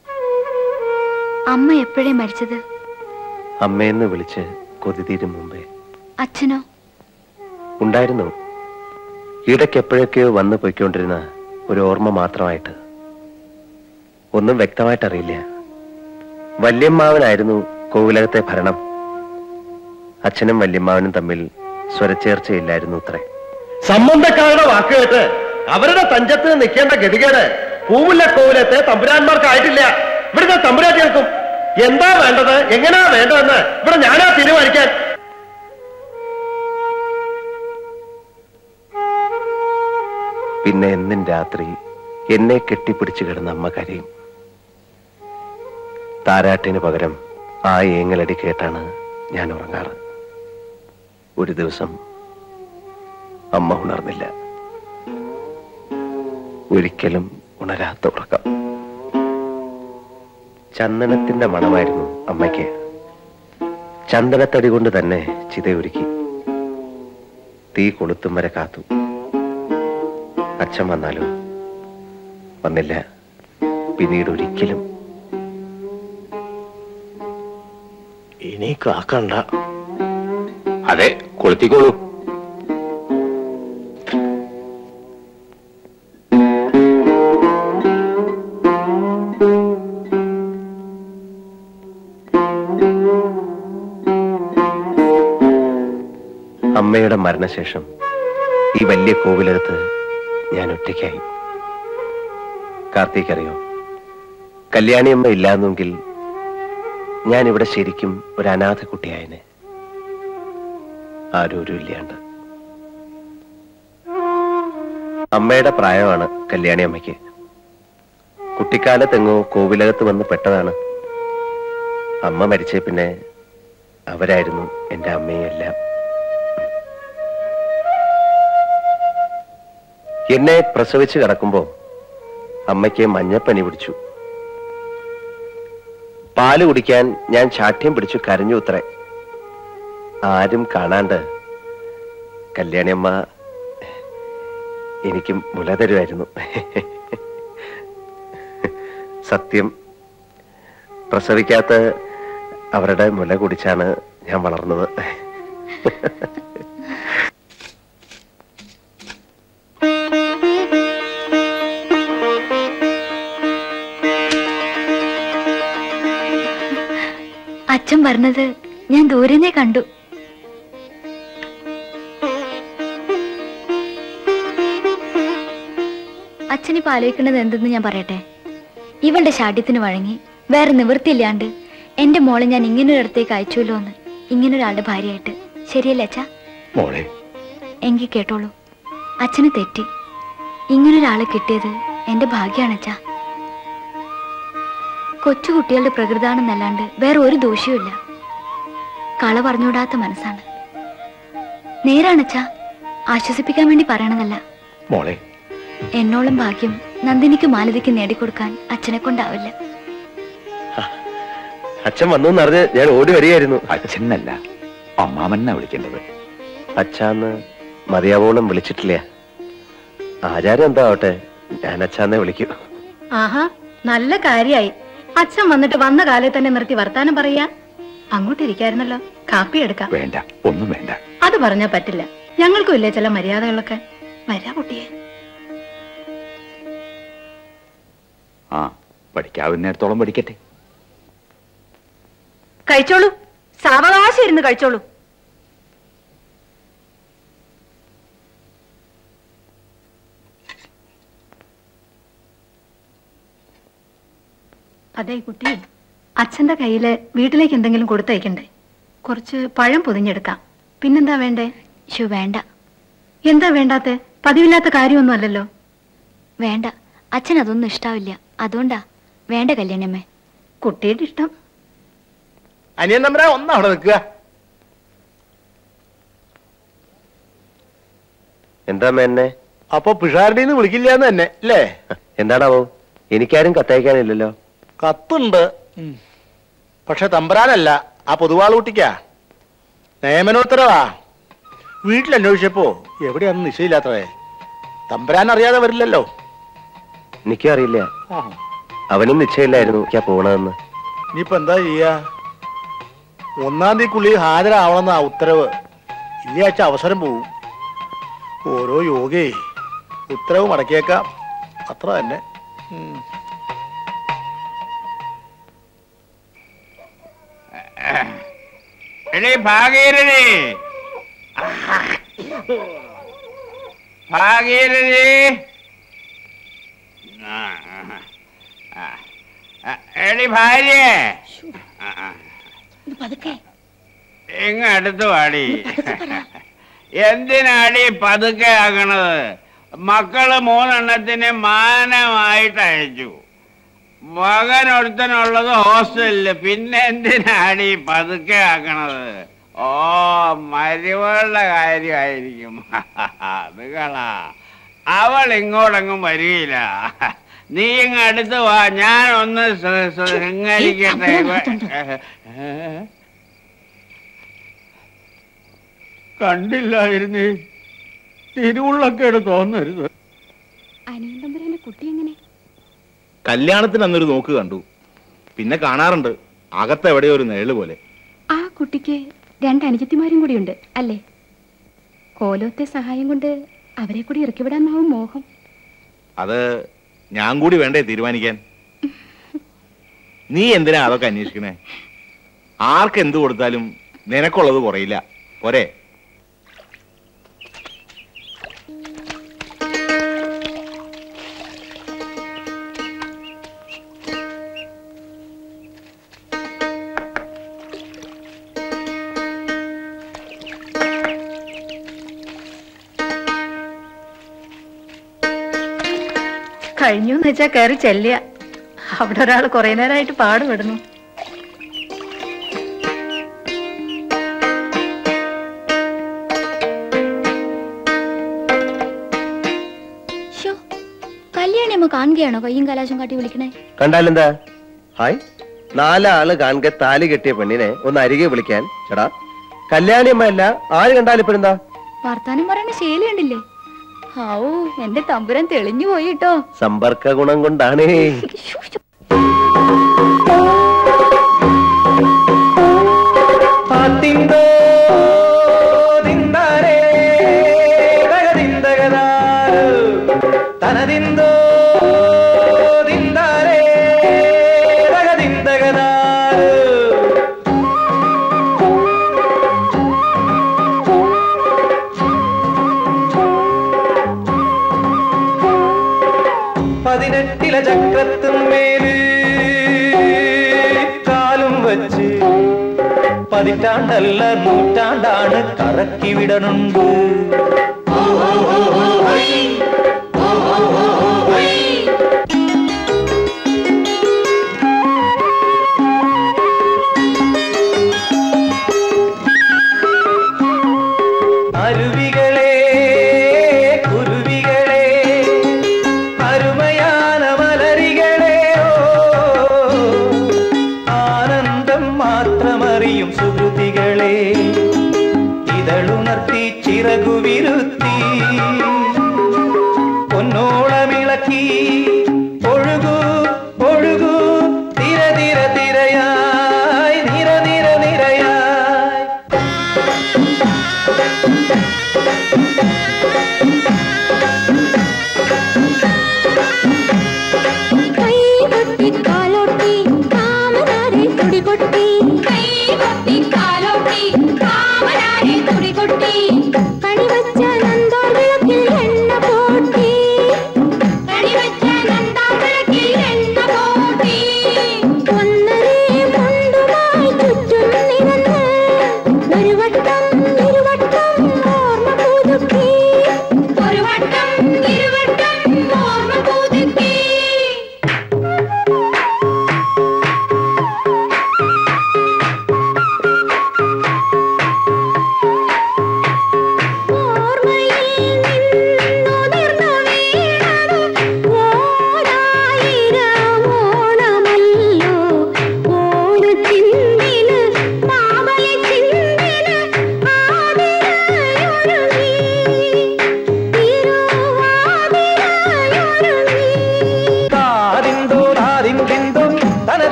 അമ്മ എപ്പോഴേ മരിച്ചത് അമ്മയെന്ന് വിളിച്ച് കൊതി തീരും മുമ്പേ അച്ഛനോ ഉണ്ടായിരുന്നു ഇടയ്ക്ക് എപ്പോഴൊക്കെയോ വന്നു പോയിക്കൊണ്ടിരുന്ന ഒരു ഓർമ്മ മാത്രമായിട്ട് ഒന്നും വ്യക്തമായിട്ട് അറിയില്ല വല്യമ്മാവനായിരുന്നു കോവിലകത്തെ ഭരണം അച്ഛനും വല്യമ്മാവനും തമ്മിൽ സ്വരച്ചേർച്ചയില്ലായിരുന്നു അത്രേ സംബന്ധക്കാരുടെ വാക്ക് കേട്ട് അവരുടെ തഞ്ചത്ത് നിൽക്കേണ്ട ഗതികേട് പൂവുള്ള കോവിലത്തെ തമ്പുരാന്മാർക്കായിട്ടില്ല ഇവിടുത്തെ തമ്പുരാട്ടികൾക്കും എന്താ വേണ്ടത് എങ്ങനെയാ വേണ്ടതെന്ന് ഇവിടെ ഞാനാ തീരുമാനിക്കാൻ പിന്നെ എന്നും രാത്രി എന്നെ കെട്ടിപ്പിടിച്ചു കിടന്ന അമ്മ കരയും താരാട്ടിന് പകരം ആ ഏങ്ങലടി കേട്ടാണ് ഞാൻ ഉറങ്ങാറ് ഒരു ദിവസം അമ്മ ഉണർന്നില്ല ഒരിക്കലും ഉണരാത്ത ഉറക്കം ചന്ദനത്തിന്റെ മണമായിരുന്നു അമ്മയ്ക്ക് ചന്ദനത്തടി കൊണ്ട് തന്നെ ചിതയൊരുക്കി തീ കൊളുത്തും വരെ കാത്തു അച്ഛൻ വന്നാലും വന്നില്ല പിന്നീട് ഒരിക്കലും ഇനി കാക്കണ്ട അതെ കൊളുത്തിക്കോളൂ അമ്മയുടെ മരണശേഷം ഈ വലിയ കോവിലകത്ത് ഞാൻ ഒറ്റയ്ക്കായി കാർത്തിക് അറിയോ കല്യാണിയമ്മ ഇല്ലാന്നെങ്കിൽ ഞാൻ ഇവിടെ ശരിക്കും ഒരു അനാഥ കുട്ടിയായനെ ആരോരും ഇല്ലാണ്ട് അമ്മയുടെ പ്രായമാണ് കല്യാണി അമ്മയ്ക്ക് കുട്ടിക്കാലത്തെങ്ങോ കോവിലകത്ത് വന്ന് പെട്ടതാണ് അമ്മ മരിച്ചേ പിന്നെ അവരായിരുന്നു എൻ്റെ അമ്മയും എല്ലാം എന്നെ പ്രസവിച്ച് കിടക്കുമ്പോ അമ്മയ്ക്ക് മഞ്ഞപ്പനി പിടിച്ചു പാല് കുടിക്കാൻ ഞാൻ ശാഠ്യം പിടിച്ചു കരഞ്ഞു ഉത്രേ ആരും കാണാണ്ട് കല്യാണിയമ്മ എനിക്ക് മുല തരുമായിരുന്നു സത്യം പ്രസവിക്കാത്ത അവരുടെ മുല കുടിച്ചാണ് ഞാൻ വളർന്നത് അച്ഛൻ പറഞ്ഞത് ഞാൻ ദൂരനെ കണ്ടു അച്ഛനിപ്പോ ആലോചിക്കുന്നത് എന്തെന്ന് ഞാൻ പറയട്ടെ ഇവളുടെ ശാഠ്യത്തിന് വഴങ്ങി വേറെ നിവൃത്തിയില്ലാണ്ട് എന്റെ മോളെ ഞാൻ ഇങ്ങനൊരിടത്തേക്ക് അയച്ചുല്ലോ എന്ന് ഇങ്ങനൊരാളുടെ ഭാര്യയായിട്ട് ശരിയല്ലേ അച്ഛാ മോളെ എങ്കിൽ കേട്ടോളൂ അച്ഛന് തെറ്റി ഇങ്ങനൊരാളെ കിട്ടിയത് എന്റെ ഭാഗ്യാണ് അച്ഛാ കൊച്ചുകുട്ടികളുടെ പ്രകൃതാണെന്നല്ലാണ്ട് വേറെ ഒരു ദോഷവുമില്ല കള പറഞ്ഞുകൂടാത്ത മനസ്സാണ് നേരാണച്ചാ ആശ്വസിപ്പിക്കാൻ വേണ്ടി പറയണതല്ല മോളെ എന്നോളം ഭാഗ്യം നന്ദിനിക്ക് മാലതിക്ക് നേടിക്കൊടുക്കാൻ അച്ഛനെ കൊണ്ടാവില്ല അച്ഛൻ വന്നു എന്നറിഞ്ഞ് ഞാൻ ഓടി വരികയായിരുന്നു അച്ഛനല്ല അമ്മാമന്നാ വിളിക്കേണ്ടത് അച്ഛാന്ന് മതിയാവോളം വിളിച്ചിട്ടില്ല ആചാരം എന്താ ആവട്ടെ ഞാൻ അച്ഛാന്നേ വിളിക്കൂ ആഹാ നല്ല കാര്യായി അച്ഛൻ വന്നിട്ട് വന്ന കാലേ തന്നെ നിർത്തി വർത്താനം പറയാ അങ്ങോട്ട് ഇരിക്കായിരുന്നല്ലോ കാപ്പി എടുക്കാം വേണ്ട ഒന്നും വേണ്ട അത് പറഞ്ഞാ പറ്റില്ല ഞങ്ങൾക്കും ഇല്ലേ ചില മര്യാദകളൊക്കെ വരാ കുട്ടിയെ ആ പഠിക്കാവുന്നിടത്തോളം പഠിക്കട്ടെ കഴിച്ചോളൂ സാവകാശം ഇരുന്ന് കഴിച്ചോളൂ അതെ കുട്ടി അച്ഛന്റെ കയ്യില് വീട്ടിലേക്ക് എന്തെങ്കിലും കൊടുത്തയക്കണ്ടേ കുറച്ച് പഴം പൊതിഞ്ഞെടുക്കാം പിന്നെന്താ വേണ്ടേ ഷു വേണ്ട എന്താ വേണ്ടാത്തെ പതിവില്ലാത്ത കാര്യമൊന്നും അല്ലല്ലോ വേണ്ട അച്ഛൻ അതൊന്നും ഇഷ്ടാവില്ല അതുകൊണ്ടാ വേണ്ട കല്യാണമ്മേ കുട്ടിയുടെ ഇഷ്ടം അനിയൻ നമ്പരാ ഒന്നാ അവിടെ നിൽക്കുക എന്താ എന്നെ അപ്പൊ പിഷാരടിന്ന് വിളിക്കില്ല എന്ന് തന്നെ അല്ലേ എന്താണാവോ എനിക്കാരും കത്തയക്കാനില്ലല്ലോ കത്തുണ്ട് പക്ഷെ തമ്പരാനല്ല ആ പൊതുവാൾ കുട്ടിക്കാ നിയമനോത്തരവാ വീട്ടിൽ അന്വേഷിച്ചപ്പോ എവിടെയാണെന്ന് നിശ്ചയില്ലാത്തവേ തമ്പുരാൻ അറിയാതെ വരില്ലല്ലോ എനിക്കും അറിയില്ല ആ അവനും നിശ്ചയമില്ലായിരുന്നു എനിക്കാ പോണതെന്ന് ഇനിയിപ്പോ എന്താ ചെയ്യാ ഒന്നാം തീയതിക്കുള്ളിൽ ഹാജരാവണമെന്ന ആ ഉത്തരവ് ഇല്ലാച്ച അവസരം പോവും ഓരോ യോഗേ ഉത്തരവ് മടക്കിയേക്കാം അത്ര തന്നെ ഉം. എടീ ഭാഗീരഥി ഭാഗീരഥി ആ, ആ, ആ. ആ, എടീ ഭാര്യേ ആ, ആ. ഇങ്ങ അടുത്ത് വാടി എന്തിനാടി പതുക്കെ ആകണത് മക്കള് മൂന്നെണ്ണത്തിന് മാനമായിട്ട് അയച്ചു മകൻ ഒരുത്തനുള്ളത് ഹോസ്റ്റലില് പിന്നെ എന്തിനാടി പതുക്കെ ആക്കണത് ഓ മരുമകളുടെ കാര്യമായിരിക്കും അത് കളാ അവൾ ഇങ്ങോട്ടെങ്ങും വരികയില്ല നീ ഇങ്ങ് അടുത്ത് വാ ഞാൻ ഒന്ന് ശ്ര- ശൃംഗരിക്കട്ടെ ഏ? കണ്ടില്ലായിരുന്നേ തിരുവുള്ളക്കേട് തോന്നരുത് അനിയൻ തമ്പുരാന്റെ കുട്ടി എങ്ങനെ കല്യാണത്തിന് അന്നൊരു നോക്ക് കണ്ടു പിന്നെ കാണാറുണ്ട് അകത്ത് എവിടെയോ ഒരു നിഴല് പോലെ ആ കുട്ടിക്ക് രണ്ട് അനുജത്തിമാരും കൂടിയുണ്ട് അല്ലേ കോലോത്തെ സഹായം കൊണ്ട് അവരെ കൂടി ഇറക്കിവിടാന്നാവും മോഹം അത് ഞാൻ കൂടി വേണ്ടേ തീരുമാനിക്കാൻ നീ എന്തിനാ അതൊക്കെ അന്വേഷിക്കണേ ആർക്ക് എന്ത് കൊടുത്താലും നിനക്കുള്ളത് കുറയില്ല പോരെ കഴിഞ്ഞു എന്ന് വെച്ചാ കയറി ചെല്ലുക അവിടെ ഒരാൾ കുറെ നേരമായിട്ട് പാടുപെടുന്നു ഷോ കല്യാണി അമ്മ കാണുകയാണോ കയ്യും കലാശം കാട്ടി വിളിക്കണേ കണ്ടാലെന്താ ഹായ് നാലാള് കാണുക താലി കെട്ടിയ പെണ്ണിനെ ഒന്ന് അരികെ വിളിക്കാൻ ചേടാ കല്യാണിയമ്മ അല്ല ആര് കണ്ടാലും ഇപ്പോഴെന്താ വർത്താനം പറയണ ശൈലി കണ്ടില്ലേ ഹാവൂ എന്റെ തമ്പുരാൻ തെളിഞ്ഞു പോയിട്ടോ സമ്പർക്ക ഗുണം കൊണ്ടാണേ പാത്തിന്തോ ದಿಂದಾರೆ ದಗದಿಂದಗದಾರು ತನದಿಂದೋ ದಿಂದಾರೆ ದಗದಿಂದಗದಾರು പതിനെട്ടില ചക്രത്തിന്മേല് കാലും വച്ച് പതിറ്റാണ്ടല്ല നൂറ്റാണ്ടാണ് കറക്കി വിടണുണ്ട് അരുവികളെ കുരുവികളെ അരുമയാന മലരികളെ ഓ ആനന്ദം മാത്രമറിയും സുഹൃതികളെ ഇതളുണർത്തി ചിറകുവിരുത്തി പൊന്നോളമിളക്കി ഒഴുകൂ ഒഴുകൂ തിര തിര തിരയായി നിര നിര നിരയായി കൈകൊട്ടി കാലോട്ടി കാമനാരെ തുടികൊട്ടി കൈകൊട്ടി കാലോട്ടി കാമനാരെ തുടികൊട്ടി കണിവ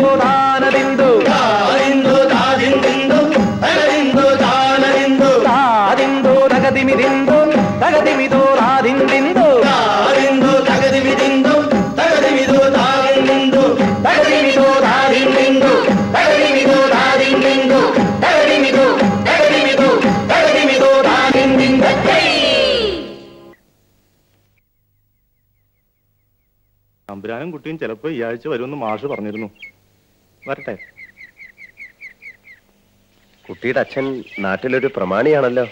താനതിന്തു താതിന്തു താതിന്തിന്തു തകതിന്തു താനതിന്തു താതിന്തു തകതിമിതിന്തു തകതിമിതോ താതിന്തിന്തു താതിന്തു തകതിമിതിന്തു തകതിമിതോ താതിന്തിന്തു തകതിമിതോ താതിന്തിന്തു തകതിമിതോ താതിന്തിന്തു തകതിമിതോ തകതിമിതോ തകതിമിതോ താതിന്തിന്തു തമ്പുരാനും കുട്ടിയും ചിലപ്പോ ഈ ആഴ്ച വരുമെന്ന് മാഷ് പറഞ്ഞിരുന്നു വരട്ടെ കുട്ടിയുടെ അച്ഛൻ നാട്ടിലൊരു പ്രമാണിയാണല്ലോ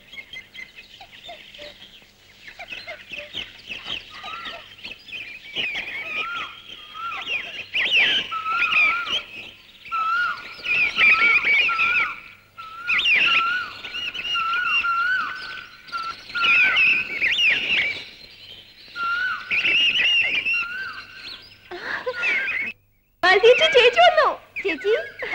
ചേച്ചി ചേച്ചി വന്നു ചേച്ചി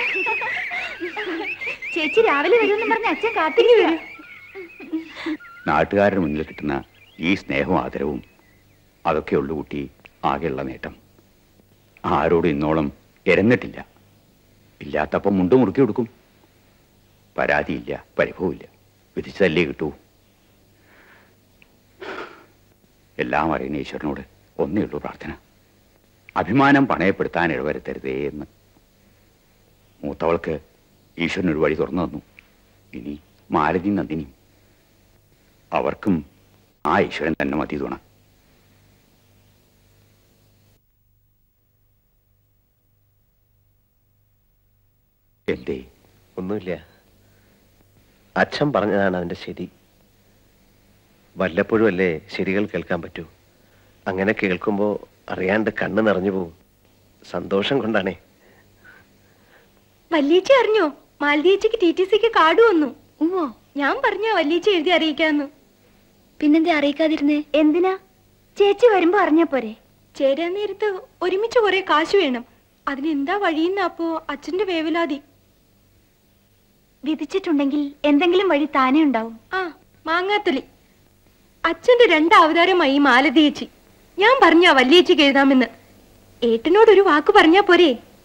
ചേച്ചി രാവിലെ വരുമെന്ന് പറഞ്ഞ അച്ഛൻ കാത്തിരിക്കുക നാട്ടുകാരുടെ മുന്നിൽ കിട്ടുന്ന ഈ സ്നേഹവും ആദരവും അതൊക്കെയുള്ളു കുട്ടി ആകെയുള്ള നേട്ടം ആരോടും ഇന്നോളം എരന്നിട്ടില്ല ഇല്ലാത്തപ്പം മുണ്ട് മുറുക്കി കൊടുക്കും പരാതിയില്ല പരിഭവമില്ല വിധിച്ചതല്ലേ കിട്ടൂ എല്ലാം അറിയുന്ന ഈശ്വരനോട് ഒന്നേ ഉള്ളൂ പ്രാർത്ഥന അഭിമാനം പണയപ്പെടുത്താൻ ഇടവരുത്തരുതേ എന്ന് മൂത്തവൾക്ക് ഈശ്വരൻ ഒരു വഴി തുറന്നു തന്നു ഇനി മാലതി നന്ദിനി അവർക്കും ആ ഈശ്വരൻ തന്നെ മതി തുണ എന്തേ ഒന്നുമില്ല അച്ഛൻ പറഞ്ഞതാണ് അതിന്റെ ശരി വല്ലപ്പോഴും അല്ലേ ശരികൾ കേൾക്കാൻ പറ്റൂ അങ്ങനെ കേൾക്കുമ്പോ അറിയാണ്ട് കണ്ണ് നിറഞ്ഞു പോവും സന്തോഷം കൊണ്ടാണേ വല്യേച്ചി അറിഞ്ഞോ മാലതിയേച്ചിക്ക് ടി ടി സിക്ക് കാർഡ് വന്നു ഓ ഞാൻ പറഞ്ഞോ വല്യേച്ചി എഴുതി അറിയിക്കാന്ന് പിന്നെന്താ അറിയിക്കാതിരുന്നേ എന്തിനാ ചേച്ചി വരുമ്പോ അറിഞ്ഞാ പോരെ ചേരാൻ നേരത്ത് ഒരുമിച്ച് കുറെ കാശ് വേണം അതിനെന്താ വഴിയെന്ന അപ്പോ അച്ഛന്റെ വേവലാതി വിധിച്ചിട്ടുണ്ടെങ്കിൽ എന്തെങ്കിലും വഴി താനേ ഉണ്ടാവും ആ മാങ്ങാത്തൊലി അച്ഛന്റെ രണ്ട് അവതാരമായി മാലതിയേച്ചി ഞാൻ പറഞ്ഞ വല്യേച്ചിക്ക് എഴുതാമെന്ന് ഏട്ടനോട് ഒരു വാക്ക് പറഞ്ഞാ പോരെ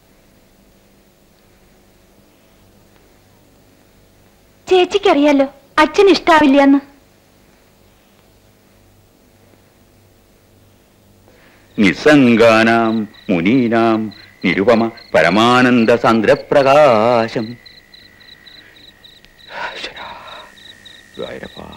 ചേച്ചിക്കറിയാലോ അച്ഛൻ ഇഷ്ടാവില്ലെന്ന് നിസ്സംഗാനാം മുനീനാം നിരുപമ പരമാനന്ദ സാന്ദ്രപ്രകാശം ഈശ്വരാ, ഗുരുവായൂരപ്പാ.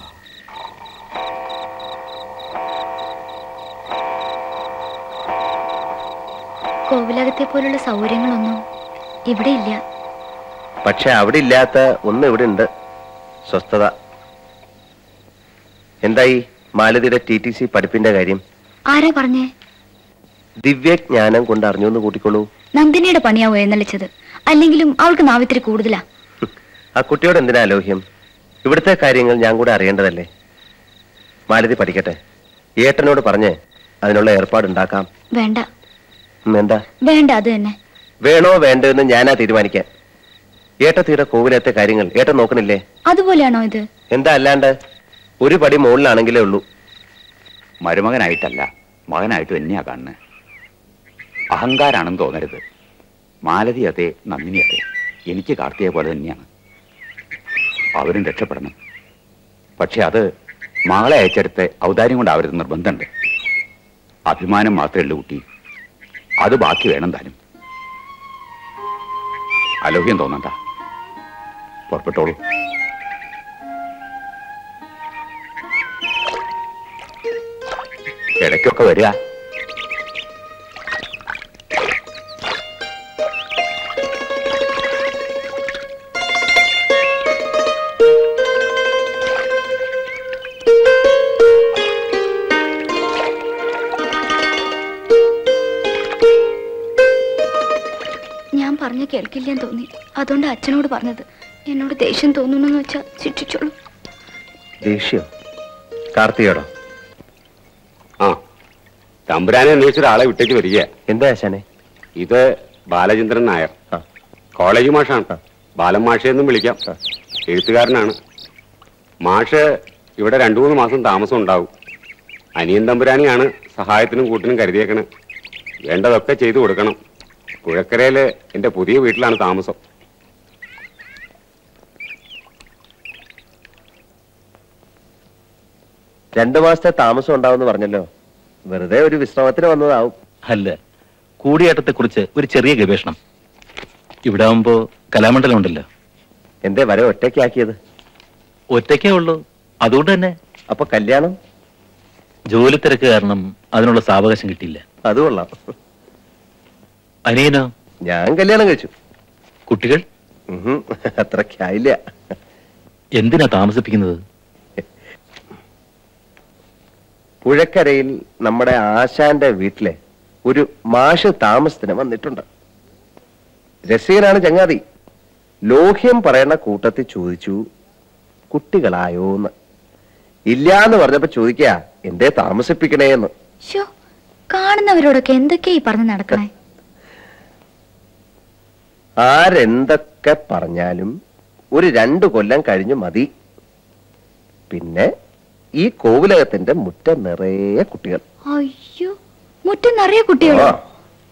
കോവിലകത്തെ പോലുള്ള സൗകര്യങ്ങളൊന്നും ഇവിടെ ഇല്ല പക്ഷെ അവിടെ ഇല്ലാത്ത ഒന്ന് ഇവിടെ ഉണ്ട് സ്വസ്ഥത എന്തായി മാലതിയുടെ ടി ടി സി പഠിപ്പിന്റെ കാര്യം ആരാ പറഞ്ഞേ ദിവ്യജ്ഞാനം കൊണ്ട് അറിഞ്ഞു എന്ന് കൂട്ടിക്കോളൂ നന്ദിനിയുടെ പണിയാവോ എഴുന്നള്ളിച്ചത് അല്ലെങ്കിലും അവൾക്ക് നാവിത്തിരി കൂടുതലാ ആ കുട്ടിയോട് എന്തിനാ അലോഹ്യം ഇവിടുത്തെ കാര്യങ്ങൾ ഞാൻ കൂടെ അറിയേണ്ടതല്ലേ മാലതി പഠിക്കട്ടെ ഏട്ടനോട് പറഞ്ഞ് അതിനുള്ള ഏർപ്പാടുണ്ടാക്കാം വേണ്ട ഉം, എന്താ വേണ്ട അത് തന്നെ വേണോ വേണ്ടോ എന്ന് ഞാനാ തീരുമാനിക്കാൻ ഏട്ടത്തിയുടെ കോവിലത്തെ കാര്യങ്ങൾ ഏട്ടൻ നോക്കണില്ലേ അതുപോലെയാണോ ഇത് എന്താ അല്ലാണ്ട് ഒരു പടി മുകളിലാണെങ്കിലേ ഉള്ളൂ മരുമകനായിട്ടല്ല മകനായിട്ട് തന്നെയാ കാണുന്നത് അഹങ്കാരാണെന്ന് തോന്നരുത് മാലതി അതെ നന്ദിനി അതെ എനിക്ക് കാർത്തിയെ പോലെ തന്നെയാണ് അവരും രക്ഷപ്പെടണം പക്ഷെ അത് മകളെ അയച്ചെടുത്ത് ഔദാര്യം കൊണ്ടാവരുത് നിർബന്ധമുണ്ട് അഭിമാനം മാത്രമേ ഉള്ളൂ കുട്ടി അത് ബാക്കി വേണം താനും അലോഹ്യം തോന്നണ്ട പുറപ്പെട്ടോളൂ ഇടയ്ക്കൊക്കെ വരിക ഞാൻ പറഞ്ഞ കേൾക്കില്ലെന്ന് തോന്നി അതുകൊണ്ട് അച്ഛനോട് പറഞ്ഞത് എന്നോട് ദേഷ്യം തോന്നുന്നെന്ന് വെച്ചാ ശിക്ഷിച്ചോളൂ ദേഷ്യം കാർത്തിയോടോ ആ തമ്പുരാനെ അന്വേഷിച്ച ഒരാളെ വിട്ടേക്ക് വരിക എന്താ ആശാനെ ഇത് ബാലചന്ദ്രൻ നായർ കോളേജ് മാഷാണ് ബാലൻ മാഷെന്നും വിളിക്കാം എഴുത്തുകാരനാണ് മാഷ് ഇവിടെ രണ്ടു മൂന്ന് മാസം താമസം ഉണ്ടാവും അനിയൻ തമ്പുരാനെയാണ് സഹായത്തിനും കൂട്ടിനും കരുതിയേക്കണേ വേണ്ടതൊക്കെ ചെയ്തു കൊടുക്കണം പുഴക്കരയിലെ എന്റെ പുതിയ വീട്ടിലാണ് താമസം രണ്ടു മാസത്തെ താമസം ഉണ്ടാവുമെന്ന് പറഞ്ഞല്ലോ വെറുതെ ഒരു വിശ്രമത്തിന് വന്നതാവും അല്ല കൂടിയാട്ടത്തെ കുറിച്ച് ഒരു ചെറിയ ഗവേഷണം ഇവിടെ ആവുമ്പോ കലാമണ്ഡലം ഉണ്ടല്ലോ എന്തേ വരെ ഒറ്റയ്ക്കാക്കിയത് ഒറ്റയ്ക്കേ ഉള്ളൂ അതുകൊണ്ട് തന്നെ അപ്പൊ കല്യാണം ജോലി തിരക്ക് കാരണം അതിനുള്ള സാവകാശം കിട്ടിയില്ല അത് കൊള്ളാം അനിയനോ ഞാൻ കല്യാണം കഴിച്ചു കുട്ടികൾ ഉഹും, അത്രയ്ക്കായില്ല എന്തിനാ താമസിപ്പിക്കുന്നത് പുഴക്കരയിൽ നമ്മുടെ ആശാന്റെ വീട്ടിലെ ഒരു മാഷ് താമസത്തിന് വന്നിട്ടുണ്ട് രസികനാണ് ചങ്ങാതി ലോഹ്യം പറയുന്ന കൂട്ടത്തിൽ ചോദിച്ചു കുട്ടികളായോന്ന് ഇല്ലാന്ന് പറഞ്ഞപ്പോ ചോദിക്കാ എന്തേ താമസിപ്പിക്കണേന്ന് ശോ കാണുന്നവരോടൊക്കെ എന്തൊക്കെയാ ഈ പറഞ്ഞു നടക്കണേ ആരെന്തൊക്കെ പറഞ്ഞാലും ഒരു രണ്ടു കൊല്ലം കഴിഞ്ഞു മതി പിന്നെ ഈ കോവിലകത്തിന്റെ മുറ്റം നിറയെ കുട്ടികൾ അയ്യോ മുറ്റം നിറയെ കുട്ടികളോ ആ.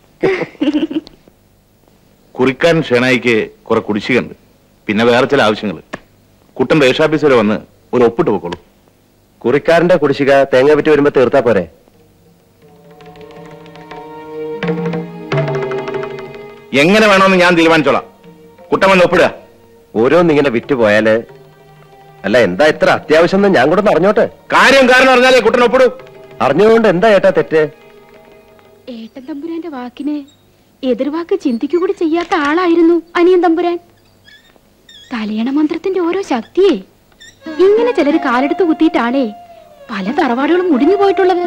കുറിക്കാൻ ഷേണായിക്ക് കുറെ കുടിശ്ശികയുണ്ട് പിന്നെ വേറെ ചില ആവശ്യങ്ങൾ കുട്ടൻ രജിസ്ട്രാഫീസ് വരെ വന്ന് ഒരു ഒപ്പിട്ട് പോക്കോളൂ കുറിക്കാരന്റെ കുടിശ്ശിക തേങ്ങ വിറ്റ് വരുമ്പോ തീർത്താ പോരെ എങ്ങനെ വേണമെന്ന് ഞാൻ തീരുമാനിച്ചോളാം കുട്ടൻ വന്ന് ഒപ്പിടുക ഓരോന്നിങ്ങനെ വിറ്റ് പോയാല് അല്ല എന്താ ഇത്ര അത്യാവശ്യം എന്ന് ഞാൻ കൂടെ ഒന്ന് അറിഞ്ഞോട്ടെ കാര്യം കാരണം അറിഞ്ഞാലേ കുട്ടൻ ഒപ്പിടൂ അറിഞ്ഞുകൊണ്ട് എന്താ ഏട്ടാ തെറ്റ് ഏട്ടൻ തമ്പുരാന്റെ വാക്കിന് എതിർവാക്ക് ചിന്തിക്കുകൂടി ചെയ്യാത്ത ആളായിരുന്നു അനിയൻ തമ്പുരാൻ കല്യാണ മന്ത്രത്തിന്റെ ഓരോ ശക്തിയെ ഇങ്ങനെ ചിലര് കാലെടുത്ത് കുത്തിയിട്ടാണേ പല തറവാടുകളും മുടിഞ്ഞു പോയിട്ടുള്ളത്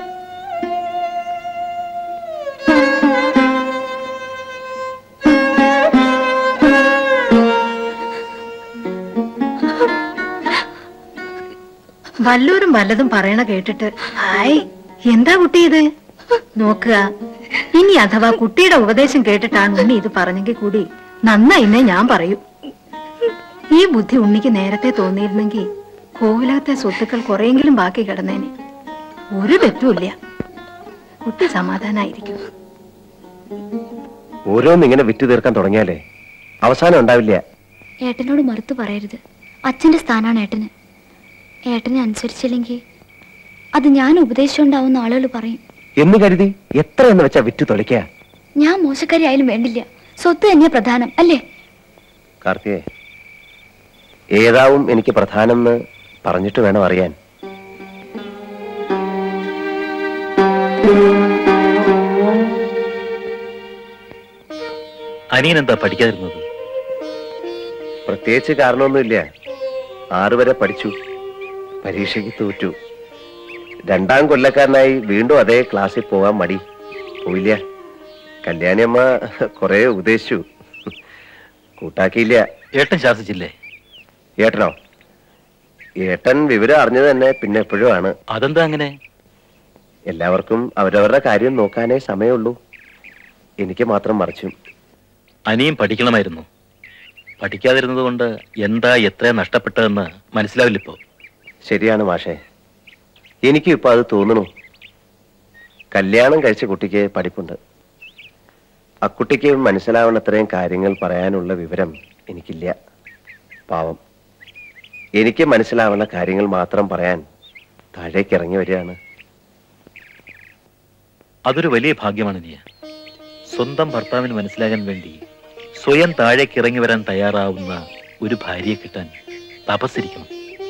വല്ലൂരും വല്ലതും പറയണ കേട്ടിട്ട് ഹായ് എന്താ കുട്ടി ഇത് നോക്കുക ഇനി അഥവാ കുട്ടിയുടെ ഉപദേശം കേട്ടിട്ടാണ് ഉണ്ണി ഇത് പറഞ്ഞെങ്കിൽ കൂടി നന്നായിന്നേ ഞാൻ പറയൂ ഈ ബുദ്ധി ഉണ്ണിക്ക് നേരത്തെ തോന്നിയിരുന്നെങ്കിൽ കോവിലകത്തെ സ്വത്തുക്കൾ കുറെയെങ്കിലും ബാക്കി കിടന്നേനെ ഒരു തെറ്റുമില്ല കുട്ടി സമാധാനായിരിക്കും ഓരോന്നിങ്ങനെ വിറ്റ് തീർക്കാൻ തുടങ്ങിയാലേ അവസാനം ഉണ്ടാവില്ല ഏട്ടനോട് മറുത്തു പറയരുത് അച്ഛന്റെ സ്ഥാനാണ് ഏട്ടന് ഏട്ടനെ അനുസരിച്ചില്ലെങ്കിൽ അത് ഞാൻ ഉപദേശിച്ചുണ്ടാവുന്ന ആളുകൾ പറയും എന്ന് കരുതി എത്ര എന്ന് വെച്ചാ വിറ്റ് തൊളിക്ക ഞാൻ മോശക്കാരി ആയാലും വേണ്ടില്ല സ്വത്ത് തന്നെയാ പ്രധാനം അല്ലേ കാർത്തികേ ഏതാവും എനിക്ക് പ്രധാനം എന്ന് പറഞ്ഞിട്ട് വേണം അറിയാൻ അനിയൻ എന്താ പഠിക്കാതിരുന്നത് പ്രത്യേകിച്ച് കാരണമൊന്നുമില്ല ആറ് വരെ പഠിച്ചു പരീക്ഷയ്ക്ക് തോറ്റു രണ്ടാം കൊല്ലക്കാരനായി വീണ്ടും അതേ ക്ലാസ്സിൽ പോകാൻ മടി പോയില്ല കല്യാണിയമ്മ കുറെ ഉപദേശിച്ചു കൂട്ടാക്കിയില്ല ഏട്ടൻ ശാസിച്ചില്ലേ ഏട്ടനോ ഏട്ടൻ വിവരം അറിഞ്ഞത് തന്നെ പിന്നെ എപ്പോഴും ആണ് അതെന്താ അങ്ങനെ എല്ലാവർക്കും അവരവരുടെ കാര്യം നോക്കാനേ സമയമുള്ളൂ എനിക്ക് മാത്രം മറിച്ചു അനിയും പഠിക്കണമായിരുന്നു പഠിക്കാതിരുന്നത് കൊണ്ട് എന്താ എത്ര നഷ്ടപ്പെട്ടതെന്ന് മനസ്സിലാവില്ലിപ്പോ ശരിയാണ് മാഷേ എനിക്കും ഇപ്പൊ അത് തോന്നുന്നു കല്യാണം കഴിച്ച കുട്ടിക്ക് പഠിപ്പുണ്ട് അക്കുട്ടിക്ക് മനസ്സിലാവണത്രയും കാര്യങ്ങൾ പറയാനുള്ള വിവരം എനിക്കില്ല പാവം എനിക്ക് മനസ്സിലാവുന്ന കാര്യങ്ങൾ മാത്രം പറയാൻ താഴേക്ക് ഇറങ്ങി വരികയാണ് അതൊരു വലിയ ഭാഗ്യമാണ് നീ സ്വന്തം ഭർത്താവിന് മനസ്സിലാകാൻ വേണ്ടി സ്വയം താഴേക്ക് ഇറങ്ങി വരാൻ തയ്യാറാവുന്ന ഒരു ഭാര്യയെ കിട്ടാൻ തപസ്സിരിക്കണം